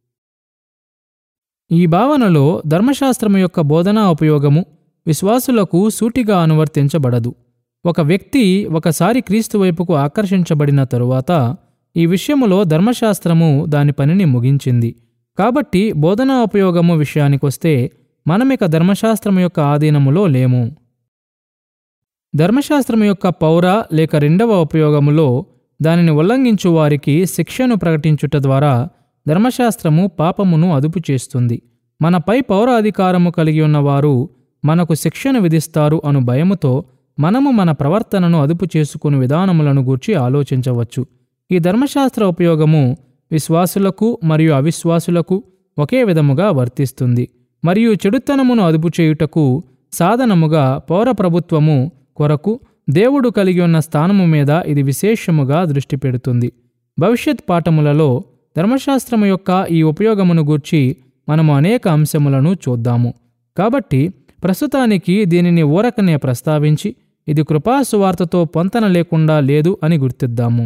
ఈ భావనలో ధర్మశాస్త్రము యొక్క బోధనా ఉపయోగము విశ్వాసులకు సూటిగా అనువర్తించబడదు ఒక వ్యక్తి ఒకసారి క్రీస్తు వైపుకు ఆకర్షించబడిన తరువాత ఈ విషయములో ధర్మశాస్త్రము దాని పనిని ముగించింది కాబట్టి బోధనా ఉపయోగము విషయానికొస్తే మనమిక ధర్మశాస్త్రము యొక్క ఆధీనములో లేము ధర్మశాస్త్రం యొక్క పౌర లేక రెండవ ఉపయోగములో దానిని ఉల్లంఘించు వారికి శిక్షను ప్రకటించుట ద్వారా ధర్మశాస్త్రము పాపమును అదుపు చేస్తుంది మనపై పౌర అధికారము కలిగి ఉన్నవారు మనకు శిక్షను విధిస్తారు అను భయముతో మనము మన ప్రవర్తనను అదుపు చేసుకుని విధానములను గూర్చి ఆలోచించవచ్చు ఈ ధర్మశాస్త్ర ఉపయోగము విశ్వాసులకు మరియు అవిశ్వాసులకు ఒకే విధముగా వర్తిస్తుంది మరియు చెడుతనమును అదుపు చేయుటకు సాధనముగా పౌర ప్రభుత్వము కొరకు దేవుడు కలిగి ఉన్న స్థానము మీద ఇది విశేషముగా దృష్టి పెడుతుంది భవిష్యత్ పాఠములలో ధర్మశాస్త్రము యొక్క ఈ ఉపయోగమును గూర్చి మనము అనేక అంశములను చూద్దాము కాబట్టి ప్రస్తుతానికి దీనిని ఊరకనే ప్రస్తావించి ఇది కృపా సువార్తతో పొంతన లేకుండా లేదు అని గుర్తిద్దాము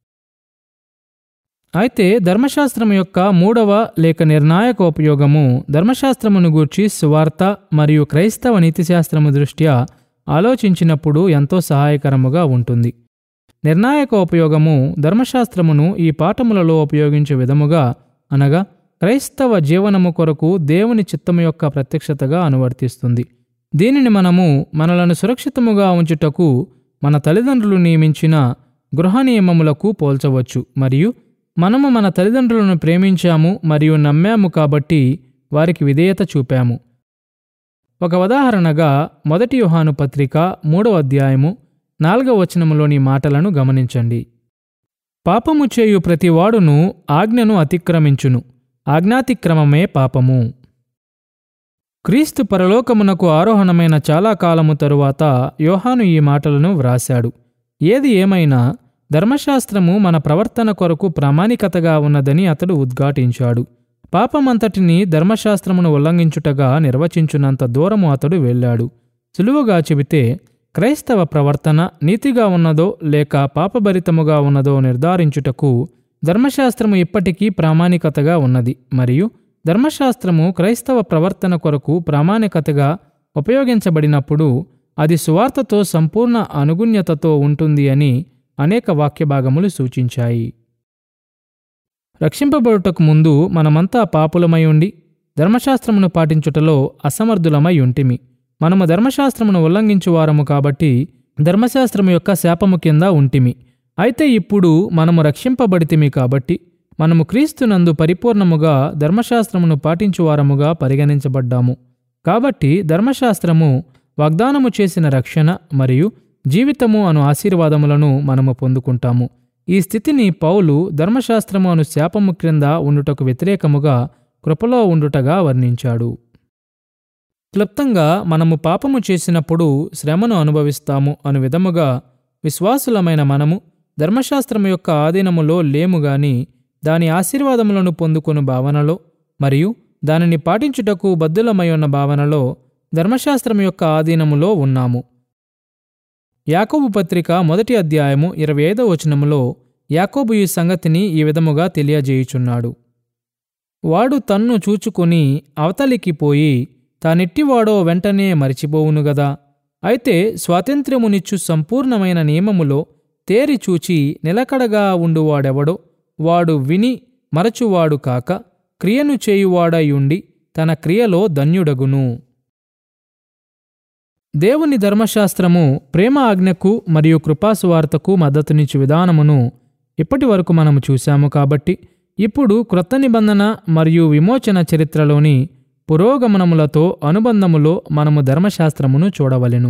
అయితే ధర్మశాస్త్రం యొక్క మూడవ లేక నిర్ణాయక ఉపయోగము ధర్మశాస్త్రమును గూర్చి సువార్త మరియు క్రైస్తవ నీతిశాస్త్రము దృష్ట్యా ఆలోచించినప్పుడు ఎంతో సహాయకరముగా ఉంటుంది నిర్ణాయక ఉపయోగము ధర్మశాస్త్రమును ఈ పాఠములలో ఉపయోగించే విధముగా అనగా క్రైస్తవ జీవనము కొరకు దేవుని చిత్తము యొక్క ప్రత్యక్షతగా అనువర్తిస్తుంది దీనిని మనము మనలను సురక్షితముగా ఉంచుటకు మన తల్లిదండ్రులు నియమించిన గృహ నియమములకు పోల్చవచ్చు మరియు మనము మన తల్లిదండ్రులను ప్రేమించాము మరియు నమ్మాము కాబట్టి వారికి విధేయత చూపాము ఒక ఉదాహరణగా మొదటి యుహాను పత్రిక మూడవ అధ్యాయము నాలుగవ వచనములోని మాటలను గమనించండి పాపము చేయు ప్రతివాడును ఆజ్ఞను అతిక్రమించును ఆజ్ఞాతిక్రమమే పాపము క్రీస్తు పరలోకమునకు ఆరోహణమైన చాలా కాలము తరువాత యోహాను ఈ మాటలను వ్రాశాడు ఏది ఏమైనా ధర్మశాస్త్రము మన ప్రవర్తన కొరకు ప్రామాణికతగా ఉన్నదని అతడు ఉద్ఘాటించాడు పాపమంతటిని ధర్మశాస్త్రమును ఉల్లంఘించుటగా నిర్వచించునంత దూరము అతడు వెళ్ళాడు సులువుగా చెబితే క్రైస్తవ ప్రవర్తన నీతిగా ఉన్నదో లేక పాపభరితముగా ఉన్నదో నిర్ధారించుటకు ధర్మశాస్త్రము ఇప్పటికీ ప్రామాణికతగా ఉన్నది మరియు ధర్మశాస్త్రము క్రైస్తవ ప్రవర్తన కొరకు ప్రామాణికతగా ఉపయోగించబడినప్పుడు అది సువార్తతో సంపూర్ణ అనుగుణ్యతతో ఉంటుంది అని అనేక వాక్యభాగములు సూచించాయి రక్షింపబడుటకు ముందు మనమంతా పాపులమై ఉండి ధర్మశాస్త్రమును పాటించుటలో అసమర్థులమై ఉంటిమి మనము ధర్మశాస్త్రమును ఉల్లంఘించువారము కాబట్టి ధర్మశాస్త్రము యొక్క శాపము కింద ఉంటిమి అయితే ఇప్పుడు మనము రక్షింపబడితిమి కాబట్టి మనము క్రీస్తునందు పరిపూర్ణముగా ధర్మశాస్త్రమును పాటించువారముగా పరిగణించబడ్డాము కాబట్టి ధర్మశాస్త్రము వాగ్దానము చేసిన రక్షణ మరియు జీవితము అను ఆశీర్వాదములను మనము పొందుకుంటాము ఈ స్థితిని పౌలు ధర్మశాస్త్రము అను శాపము క్రింద ఉండుటకు వ్యతిరేకముగా కృపలో ఉండుటగా వర్ణించాడు క్లుప్తంగా మనము పాపము చేసినప్పుడు శ్రమను అనుభవిస్తాము అను విధముగా విశ్వాసులమైన మనము ధర్మశాస్త్రము యొక్క ఆధీనములో లేము గాని దాని ఆశీర్వాదములను పొందుకొను భావనలో మరియు దానిని పాటించుటకు బద్దులమై ఉన్న భావనలో ధర్మశాస్త్రం యొక్క ఆధీనములో ఉన్నాము యాకోబు పత్రిక మొదటి అధ్యాయము ఇరవై ఐదవ వచనములో యాకోబు ఈ సంగతిని ఈ విధముగా తెలియజేయుచున్నాడు వాడు తన్ను చూచుకొని అవతలికి పోయి తానెట్టివాడో వెంటనే మరిచిపోవును గదా అయితే స్వాతంత్ర్యమునిచ్చు సంపూర్ణమైన నియమములో తేరి చూచి నిలకడగా ఉండువాడెవడో వాడు విని మరచువాడు కాక క్రియను చేయువాడై ఉండి తన క్రియలో ధన్యుడగును దేవుని ధర్మశాస్త్రము ప్రేమ ఆజ్ఞకు మరియు కృపాసువార్తకు మద్దతునిచ్చు విధానమును ఇప్పటి వరకు మనము చూశాము కాబట్టి ఇప్పుడు క్రొత్త నిబంధన మరియు విమోచన చరిత్రలోని పురోగమనములతో అనుబంధములో మనము ధర్మశాస్త్రమును చూడవలెను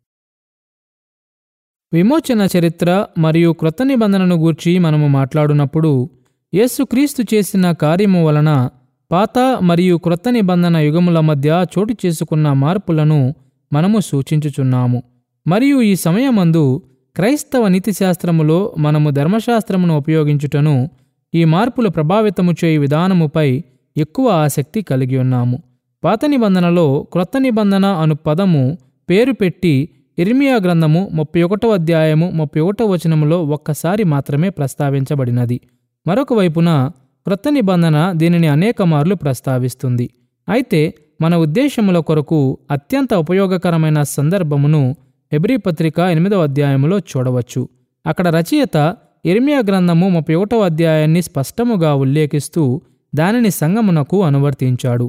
విమోచన చరిత్ర మరియు క్రొత్త నిబంధనను గూర్చి మనము మాట్లాడునప్పుడు యేసుక్రీస్తు చేసిన కార్యము వలన పాత మరియు క్రొత్త నిబంధన యుగముల మధ్య చోటు చేసుకున్న మార్పులను మనము సూచించుచున్నాము మరియు ఈ సమయమందు క్రైస్తవ నీతిశాస్త్రములో మనము ధర్మశాస్త్రమును ఉపయోగించుటను ఈ మార్పులు ప్రభావితము చేయు విధానముపై ఎక్కువ ఆసక్తి కలిగి ఉన్నాము పాత నిబంధనలో క్రొత్త నిబంధన అను పదము పేరు పెట్టి ఇర్మియా గ్రంథము ముప్పై ఒకటో అధ్యాయము ముప్పై ఒకటో వచనములో ఒక్కసారి మాత్రమే ప్రస్తావించబడినది మరొక వైపున క్రొత్త నిబంధన దీనిని అనేక మార్లు ప్రస్తావిస్తుంది అయితే మన ఉద్దేశముల కొరకు అత్యంత ఉపయోగకరమైన సందర్భమును హెబ్రీ పత్రిక ఎనిమిదవ అధ్యాయములో చూడవచ్చు అక్కడ రచయిత ఇర్మియా గ్రంథము ముప్పై ఒకటవ అధ్యాయాన్ని స్పష్టముగా ఉల్లేఖిస్తూ దానిని సంగమునకు అనువర్తించాడు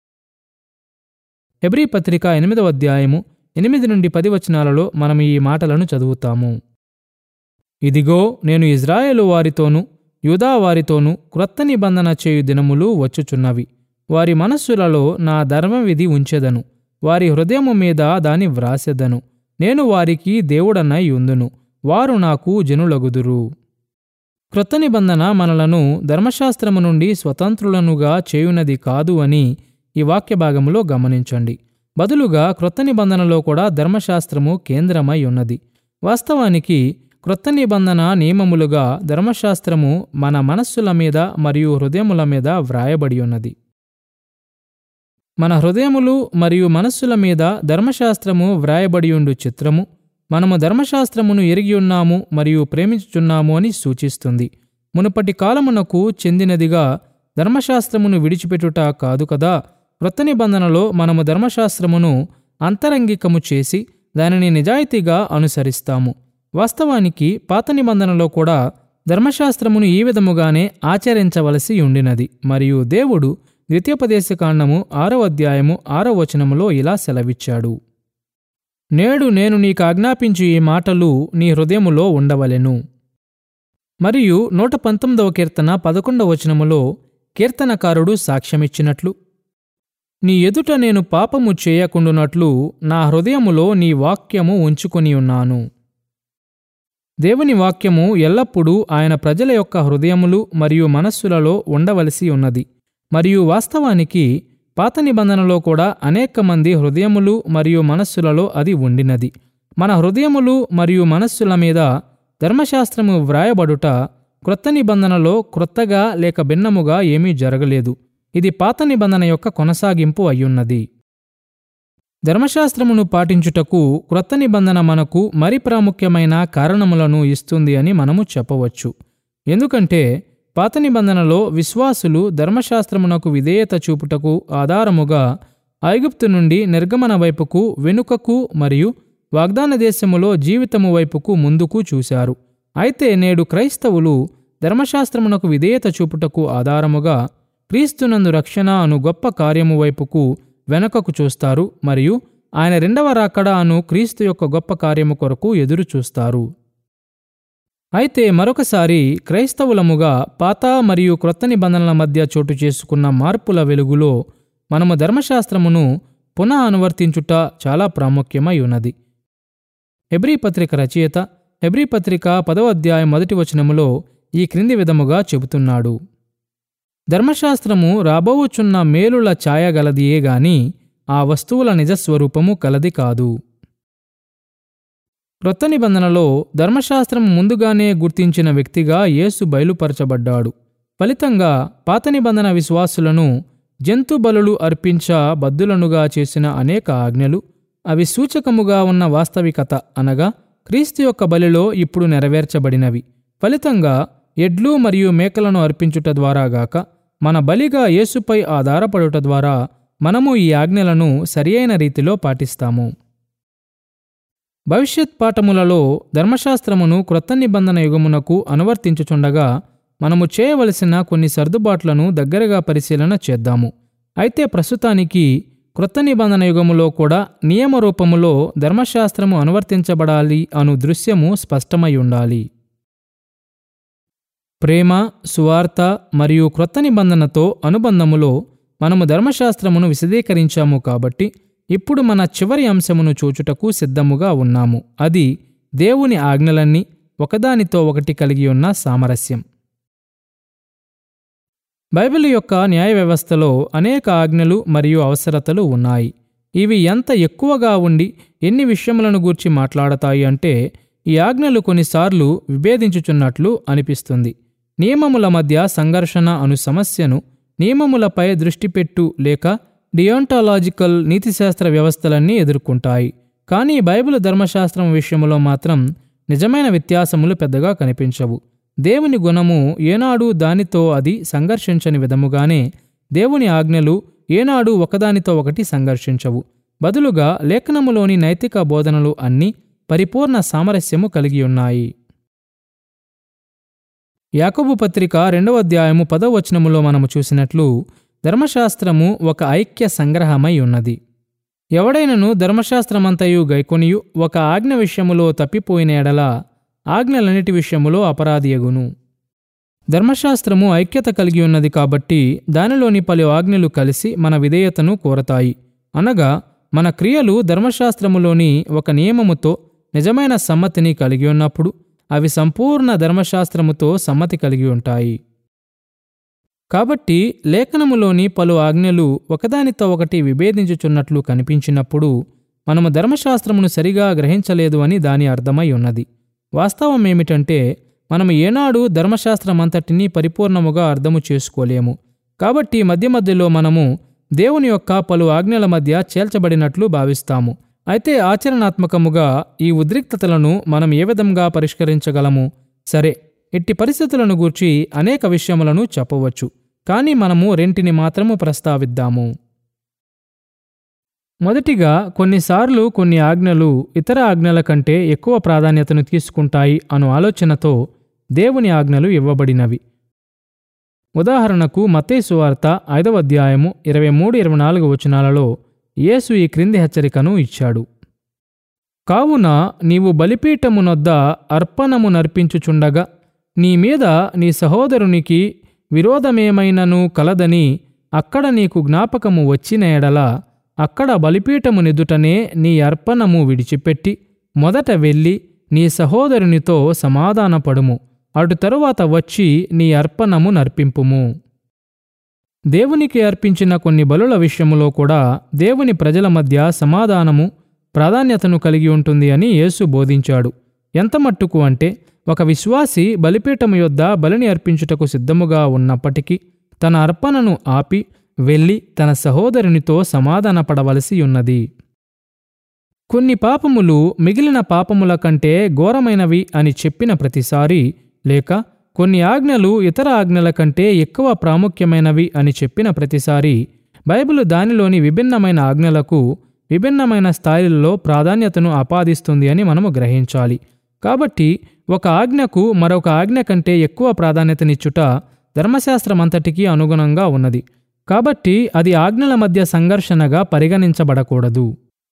హెబ్రీ పత్రిక ఎనిమిదవ అధ్యాయము ఎనిమిది నుండి పది వచనాలలో మనం ఈ మాటలను చదువుతాము ఇదిగో నేను ఇజ్రాయేలు వారితోనూ యూదా వారితోనూ క్రొత్త నిబంధన చేయు దినములు వచ్చుచున్నవి వారి మనస్సులలో నా ధర్మవిధి ఉంచెదను వారి హృదయము మీద దాని వ్రాసెదను నేను వారికి దేవుడనై ఉందును వారు నాకు జనులగుదురు క్రొత్త నిబంధన మనలను ధర్మశాస్త్రము నుండి స్వతంత్రులనుగా చేయునది కాదు అని ఈ వాక్య భాగములో గమనించండి బదులుగా క్రొత్త నిబంధనలో కూడా ధర్మశాస్త్రము కేంద్రమై ఉన్నది వాస్తవానికి క్రొత్త నిబంధన నియమములుగా ధర్మశాస్త్రము మన మనస్సుల మీద మరియు హృదయముల మీద వ్రాయబడి ఉన్నది మన హృదయములు మరియు మనస్సుల మీద ధర్మశాస్త్రము వ్రాయబడియుండు చిత్రము మనము ధర్మశాస్త్రమును ఎరిగి ఉన్నాము మరియు ప్రేమించుచున్నాము అని సూచిస్తుంది మునుపటి కాలమునకు చెందినదిగా ధర్మశాస్త్రమును విడిచిపెట్టుట కాదు కదా క్రొత్త నిబంధనలో మనము ధర్మశాస్త్రమును అంతరంగికము చేసి దానిని నిజాయితీగా అనుసరిస్తాము వాస్తవానికి పాత నిబంధనలో కూడా ధర్మశాస్త్రమును ఈ విధముగానే ఆచరించవలసి ఉండినది మరియు దేవుడు ద్వితీయోపదేశకాండము ఆరో అధ్యాయము ఆరో వచనములో ఇలా సెలవిచ్చాడు నేడు నేను నీకు ఆజ్ఞాపించు ఈ మాటలు నీ హృదయములో ఉండవలెను మరియు నూట పంతొమ్మిదవ కీర్తన పదకొండవ వచనములో కీర్తనకారుడు సాక్ష్యమిచ్చినట్లు నీ ఎదుట నేను పాపము చేయకుండునట్లు నా హృదయములో నీ వాక్యము ఉంచుకొని ఉన్నాను దేవుని వాక్యము ఎల్లప్పుడూ ఆయన ప్రజల యొక్క హృదయములు మరియు మనస్సులలో ఉండవలసి ఉన్నది మరియు వాస్తవానికి పాత నిబంధనలో కూడా అనేక మంది హృదయములు మరియు మనస్సులలో అది ఉండినది మన హృదయములు మరియు మనస్సుల మీద ధర్మశాస్త్రము వ్రాయబడుట క్రొత్త నిబంధనలో క్రొత్తగా లేక భిన్నముగా ఏమీ జరగలేదు ఇది పాత నిబంధన యొక్క కొనసాగింపు అయ్యున్నది ధర్మశాస్త్రమును పాటించుటకు క్రొత్త నిబంధన మనకు మరి ప్రాముఖ్యమైన కారణములను ఇస్తుంది అని మనము చెప్పవచ్చు ఎందుకంటే పాత నిబంధనలో విశ్వాసులు ధర్మశాస్త్రమునకు విధేయత చూపుటకు ఆధారముగా ఐగుప్తు నుండి నిర్గమన వైపుకు వెనుకకు మరియు వాగ్దాన దేశములో జీవితము వైపుకు ముందుకు చూశారు అయితే నేడు క్రైస్తవులు ధర్మశాస్త్రమునకు విధేయత చూపుటకు ఆధారముగా క్రీస్తునందు రక్షణ అను గొప్ప కార్యము వైపుకు వెనకకు చూస్తారు మరియు ఆయన రెండవ రాకడ అను క్రీస్తు యొక్క గొప్ప కార్యము కొరకు ఎదురు చూస్తారు అయితే మరొకసారి క్రైస్తవులముగా పాత మరియు క్రొత్త నిబంధనల మధ్య చోటు చేసుకున్న మార్పుల వెలుగులో మనము ధర్మశాస్త్రమును పునః అనువర్తించుట చాలా ప్రాముఖ్యమై ఉన్నది హెబ్రీ పత్రిక రచయిత హెబ్రీ పత్రిక పదవ అధ్యాయం మొదటి వచనములో ఈ క్రింది విధముగా చెబుతున్నాడు ధర్మశాస్త్రము రాబోవుచున్న మేలుల ఛాయ గలదియే గాని ఆ వస్తువుల నిజస్వరూపము కలది కాదు క్రొత్త నిబంధనలో ధర్మశాస్త్రం ముందుగానే గుర్తించిన వ్యక్తిగా యేసు బయలుపరచబడ్డాడు ఫలితంగా పాత నిబంధన విశ్వాసులను జంతు బలులు అర్పించ బద్దులనుగా చేసిన అనేక ఆజ్ఞలు అవి సూచకముగా ఉన్న వాస్తవికత అనగా క్రీస్తు యొక్క బలిలో ఇప్పుడు నెరవేర్చబడినవి ఫలితంగా ఎడ్లు మరియు మేకలను అర్పించుట ద్వారా గాక మన బలిగా యేసుపై ఆధారపడుట ద్వారా మనము ఈ ఆజ్ఞలను సరియైన రీతిలో పాటిస్తాము భవిష్యత్ పాఠములలో ధర్మశాస్త్రమును క్రొత్త నిబంధన యుగమునకు అనువర్తించుచుండగా మనము చేయవలసిన కొన్ని సర్దుబాట్లను దగ్గరగా పరిశీలన చేద్దాము అయితే ప్రస్తుతానికి క్రొత్త నిబంధన యుగములో కూడా నియమ రూపములో ధర్మశాస్త్రము అనువర్తించబడాలి అను దృశ్యము స్పష్టమై ఉండాలి ప్రేమ సువార్త మరియు క్రొత్త నిబంధనతో అనుబంధములో మనము ధర్మశాస్త్రమును విశదీకరించాము కాబట్టి ఇప్పుడు మన చివరి అంశమును చూచుటకు సిద్ధముగా ఉన్నాము అది దేవుని ఆజ్ఞలన్నీ ఒకదానితో ఒకటి కలిగి ఉన్న సామరస్యం బైబిల్ యొక్క న్యాయ వ్యవస్థలో అనేక ఆజ్ఞలు మరియు అవసరతలు ఉన్నాయి ఇవి ఎంత ఎక్కువగా ఉండి ఎన్ని విషయములను గూర్చి మాట్లాడతాయి అంటే ఈ ఆజ్ఞలు కొన్నిసార్లు విభేదించుచున్నట్లు అనిపిస్తుంది నియమముల మధ్య సంఘర్షణ అను సమస్యను నియమములపై దృష్టి పెట్టు లేక డియోంటాలాజికల్ నీతిశాస్త్ర వ్యవస్థలన్నీ ఎదుర్కొంటాయి కానీ బైబిల్ ధర్మశాస్త్రం విషయంలో మాత్రం నిజమైన వ్యత్యాసములు పెద్దగా కనిపించవు దేవుని గుణము ఏనాడు దానితో అది సంఘర్షించని విధముగానే దేవుని ఆజ్ఞలు ఏనాడు ఒకదానితో ఒకటి సంఘర్షించవు బదులుగా లేఖనములోని నైతిక బోధనలు అన్నీ పరిపూర్ణ సామరస్యము కలిగి ఉన్నాయి యాకబు పత్రిక రెండవ అధ్యాయము పదవ వచనములో మనము చూసినట్లు ధర్మశాస్త్రము ఒక ఐక్య సంగ్రహమై ఉన్నది ఎవడైనను ధర్మశాస్త్రమంతయు గైకొనియు ఒక ఆజ్ఞ విషయములో తప్పిపోయిన ఎడల ఆజ్ఞలన్నిటి విషయములో అపరాధియగును ధర్మశాస్త్రము ఐక్యత కలిగి ఉన్నది కాబట్టి దానిలోని పలు ఆజ్ఞలు కలిసి మన విధేయతను కోరతాయి అనగా మన క్రియలు ధర్మశాస్త్రములోని ఒక నియమముతో నిజమైన సమ్మతిని కలిగి ఉన్నప్పుడు అవి సంపూర్ణ ధర్మశాస్త్రముతో సమ్మతి కలిగి ఉంటాయి కాబట్టి లేఖనములోని పలు ఆజ్ఞలు ఒకదానితో ఒకటి విభేదించుచున్నట్లు కనిపించినప్పుడు మనము ధర్మశాస్త్రమును సరిగా గ్రహించలేదు అని దాని అర్థమై ఉన్నది వాస్తవం ఏమిటంటే మనము ఏనాడు ధర్మశాస్త్రమంతటినీ పరిపూర్ణముగా అర్థము చేసుకోలేము కాబట్టి మధ్య మధ్యలో మనము దేవుని యొక్క పలు ఆజ్ఞల మధ్య చేల్చబడినట్లు భావిస్తాము అయితే ఆచరణాత్మకముగా ఈ ఉద్రిక్తతలను మనం ఏ విధంగా పరిష్కరించగలము సరే ఇట్టి పరిస్థితులను గూర్చి అనేక విషయములను చెప్పవచ్చు కానీ మనము రెంటిని మాత్రము ప్రస్తావిద్దాము మొదటిగా కొన్నిసార్లు కొన్ని ఆజ్ఞలు ఇతర ఆజ్ఞల కంటే ఎక్కువ ప్రాధాన్యతను తీసుకుంటాయి అను ఆలోచనతో దేవుని ఆజ్ఞలు ఇవ్వబడినవి ఉదాహరణకు మత్తయి వార్త ఐదవ అధ్యాయము ఇరవై మూడు ఇరవై నాలుగు వచనాలలో యేసు ఈ క్రింది హెచ్చరికను ఇచ్చాడు కావున నీవు బలిపీఠమునొద్ద అర్పణము నర్పించుచుండగా నీ మీద నీ సహోదరునికి విరోధమేమైనను కలదని అక్కడ నీకు జ్ఞాపకము వచ్చిన ఎడల అక్కడ బలిపీఠము నెదుటనే నీ అర్పణము విడిచిపెట్టి మొదట వెళ్ళి నీ సహోదరునితో సమాధానపడుము అటు తరువాత వచ్చి నీ అర్పణము నర్పింపుము దేవునికి అర్పించిన కొన్ని బలుల విషయములో కూడా దేవుని ప్రజల మధ్య సమాధానము ప్రాధాన్యతను కలిగి ఉంటుంది అని యేసు బోధించాడు ఎంత మట్టుకు అంటే ఒక విశ్వాసి బలిపీఠము యొద్ద బలిని అర్పించుటకు సిద్ధముగా ఉన్నప్పటికీ తన అర్పణను ఆపి వెళ్ళి తన సహోదరునితో సమాధానపడవలసి ఉన్నది కొన్ని పాపములు మిగిలిన పాపముల కంటే ఘోరమైనవి అని చెప్పిన ప్రతిసారి లేక కొన్ని ఆజ్ఞలు ఇతర ఆజ్ఞల కంటే ఎక్కువ ప్రాముఖ్యమైనవి అని చెప్పిన ప్రతిసారి బైబిల్ దానిలోని విభిన్నమైన ఆజ్ఞలకు విభిన్నమైన స్థాయిలలో ప్రాధాన్యతను ఆపాదిస్తుంది అని మనము గ్రహించాలి కాబట్టి ఒక ఆజ్ఞకు మరొక ఆజ్ఞ కంటే ఎక్కువ ప్రాధాన్యతనిచ్చుట ధర్మశాస్త్రమంతటికీ అనుగుణంగా ఉన్నది కాబట్టి అది ఆజ్ఞల మధ్య సంఘర్షణగా పరిగణించబడకూడదు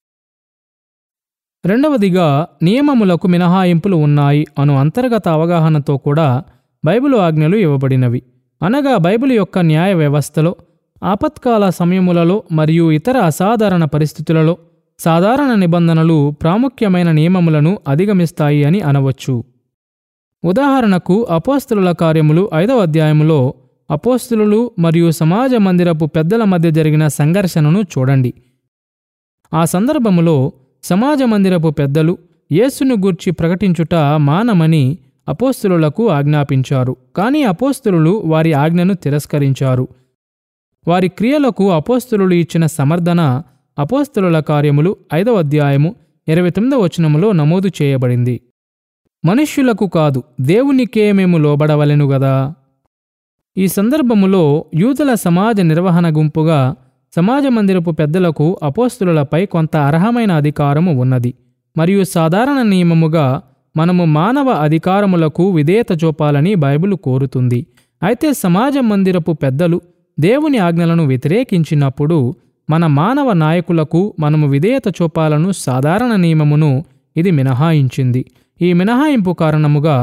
రెండవదిగా నియమములకు మినహాయింపులు ఉన్నాయి అను అంతర్గత అవగాహనతో కూడా బైబిలు ఆజ్ఞలు ఇవ్వబడినవి అనగా బైబిల్ యొక్క న్యాయ వ్యవస్థలో ఆపత్కాల సమయములలో మరియు ఇతర అసాధారణ పరిస్థితులలో సాధారణ నిబంధనలు ప్రాముఖ్యమైన నియమములను అధిగమిస్తాయి అని అనవచ్చు ఉదాహరణకు అపోస్తుల కార్యములు ఐదవ అధ్యాయములో అపోస్తులు మరియు సమాజ మందిరపు పెద్దల మధ్య జరిగిన సంఘర్షణను చూడండి ఆ సందర్భములో సమాజ మందిరపు పెద్దలు యేసును గూర్చి ప్రకటించుట మానమని అపోస్తులకు ఆజ్ఞాపించారు కానీ అపోస్తులు వారి ఆజ్ఞను తిరస్కరించారు వారి క్రియలకు అపోస్తులు ఇచ్చిన సమర్థన అపోస్తుల కార్యములు ఐదవ అధ్యాయము ఇరవై తొమ్మిదవ వచనములో నమోదు చేయబడింది మనుష్యులకు కాదు దేవునికే మేము లోబడవలెను గదా ఈ సందర్భములో యూదుల సమాజ నిర్వహణ గుంపుగా సమాజ మందిరపు పెద్దలకు అపోస్తులపై కొంత అర్హమైన అధికారము ఉన్నది మరియు సాధారణ నియమముగా మనము మానవ అధికారములకు విధేయత చూపాలని బైబిల్ కోరుతుంది అయితే సమాజ మందిరపు పెద్దలు దేవుని ఆజ్ఞలను వ్యతిరేకించినప్పుడు మన మానవ నాయకులకు మనము విధేయత చూపాలను సాధారణ నియమమును ఇది మినహాయించింది ఈ మినహాయింపు కారణముగా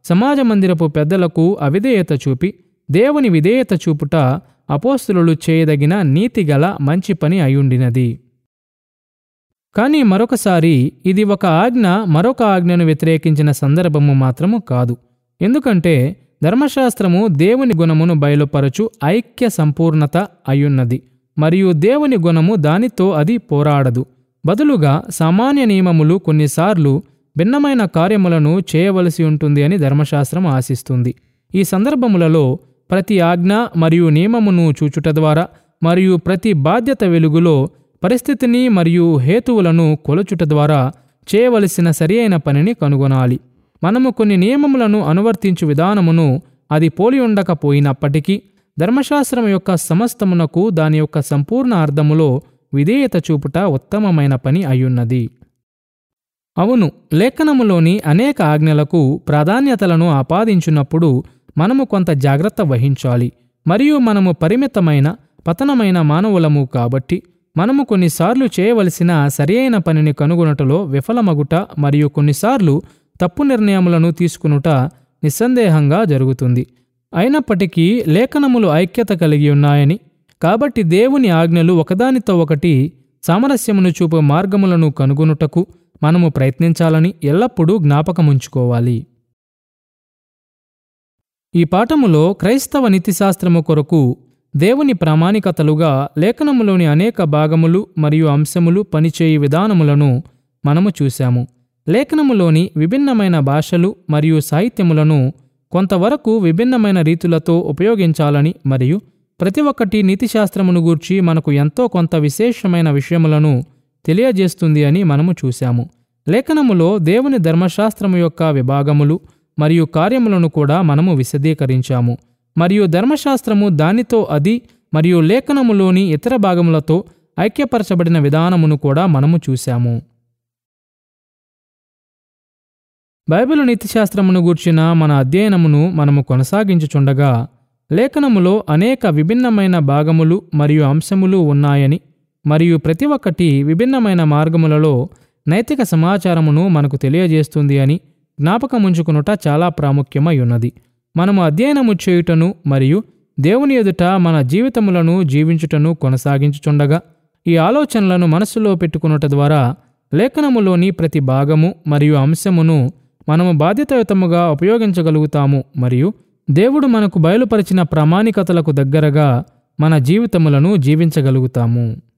సమాజ మందిరపు పెద్దలకు అవిధేయత చూపి దేవుని విధేయత చూపుట అపోస్తులు చేయదగిన నీతిగల మంచి పని అయుండినది కానీ మరొకసారి ఇది ఒక ఆజ్ఞ మరొక ఆజ్ఞను వ్యతిరేకించిన సందర్భము మాత్రము కాదు ఎందుకంటే ధర్మశాస్త్రము దేవుని గుణమును బయలుపరచు ఐక్య సంపూర్ణత అయ్యున్నది మరియు దేవుని గుణము దానితో అది పోరాడదు బదులుగా సామాన్య నియమములు కొన్నిసార్లు భిన్నమైన కార్యములను చేయవలసి ఉంటుంది అని ధర్మశాస్త్రం ఆశిస్తుంది ఈ సందర్భములలో ప్రతి ఆజ్ఞ మరియు నియమమును చూచుట ద్వారా మరియు ప్రతి బాధ్యత వెలుగులో పరిస్థితిని మరియు హేతువులను కొలుచుట ద్వారా చేయవలసిన సరియైన పనిని కనుగొనాలి మనము కొన్ని నియమములను అనువర్తించు విధానమును అది పోలి ఉండకపోయినప్పటికీ ధర్మశాస్త్రం యొక్క సమస్తమునకు దాని యొక్క సంపూర్ణ అర్థములో విధేయత చూపుట ఉత్తమమైన పని అయ్యున్నది అవును లేఖనములోని అనేక ఆజ్ఞలకు ప్రాధాన్యతలను ఆపాదించున్నప్పుడు మనము కొంత జాగ్రత్త వహించాలి మరియు మనము పరిమితమైన పతనమైన మానవులము కాబట్టి మనము కొన్నిసార్లు చేయవలసిన సరియైన పనిని కనుగొనటలో విఫలమగుట మరియు కొన్నిసార్లు తప్పు నిర్ణయములను తీసుకునుట నిస్సందేహంగా జరుగుతుంది అయినప్పటికీ లేఖనములు ఐక్యత కలిగి ఉన్నాయని కాబట్టి దేవుని ఆజ్ఞలు ఒకదానితో ఒకటి సామరస్యమును చూపు మార్గములను కనుగొనుటకు మనము ప్రయత్నించాలని ఎల్లప్పుడూ జ్ఞాపకముంచుకోవాలి ఈ పాఠములో క్రైస్తవ నీతిశాస్త్రము కొరకు దేవుని ప్రామాణికతలుగా లేఖనములోని అనేక భాగములు మరియు అంశములు పనిచేయి విధానములను మనము చూశాము లేఖనములోని విభిన్నమైన భాషలు మరియు సాహిత్యములను కొంతవరకు విభిన్నమైన రీతులతో ఉపయోగించాలని మరియు ప్రతి ఒక్కటి నీతిశాస్త్రమును గూర్చి మనకు ఎంతో కొంత విశేషమైన విషయములను తెలియజేస్తుంది అని మనము చూశాము లేఖనములో దేవుని ధర్మశాస్త్రము యొక్క విభాగములు మరియు కార్యములను కూడా మనము విశదీకరించాము మరియు ధర్మశాస్త్రము దానితో అది మరియు లేఖనములోని ఇతర భాగములతో ఐక్యపరచబడిన విధానమును కూడా మనము చూశాము బైబిల్ నీతిశాస్త్రమును గూర్చిన మన అధ్యయనమును మనము కొనసాగించుచుండగా లేఖనములో అనేక విభిన్నమైన భాగములు మరియు అంశములు ఉన్నాయని మరియు ప్రతి ఒక్కటి విభిన్నమైన మార్గములలో నైతిక సమాచారమును మనకు తెలియజేస్తుంది అని జ్ఞాపకముంచుకునుట చాలా ప్రాముఖ్యమై ఉన్నది మనము అధ్యయనము చేయుటను మరియు దేవుని ఎదుట మన జీవితములను జీవించుటను కొనసాగించుచుండగా ఈ ఆలోచనలను మనస్సులో పెట్టుకునుట ద్వారా లేఖనములోని ప్రతి భాగము మరియు అంశమును మనము బాధ్యతాయుతముగా ఉపయోగించగలుగుతాము మరియు దేవుడు మనకు బయలుపరిచిన ప్రామాణికతలకు దగ్గరగా మన జీవితములను జీవించగలుగుతాము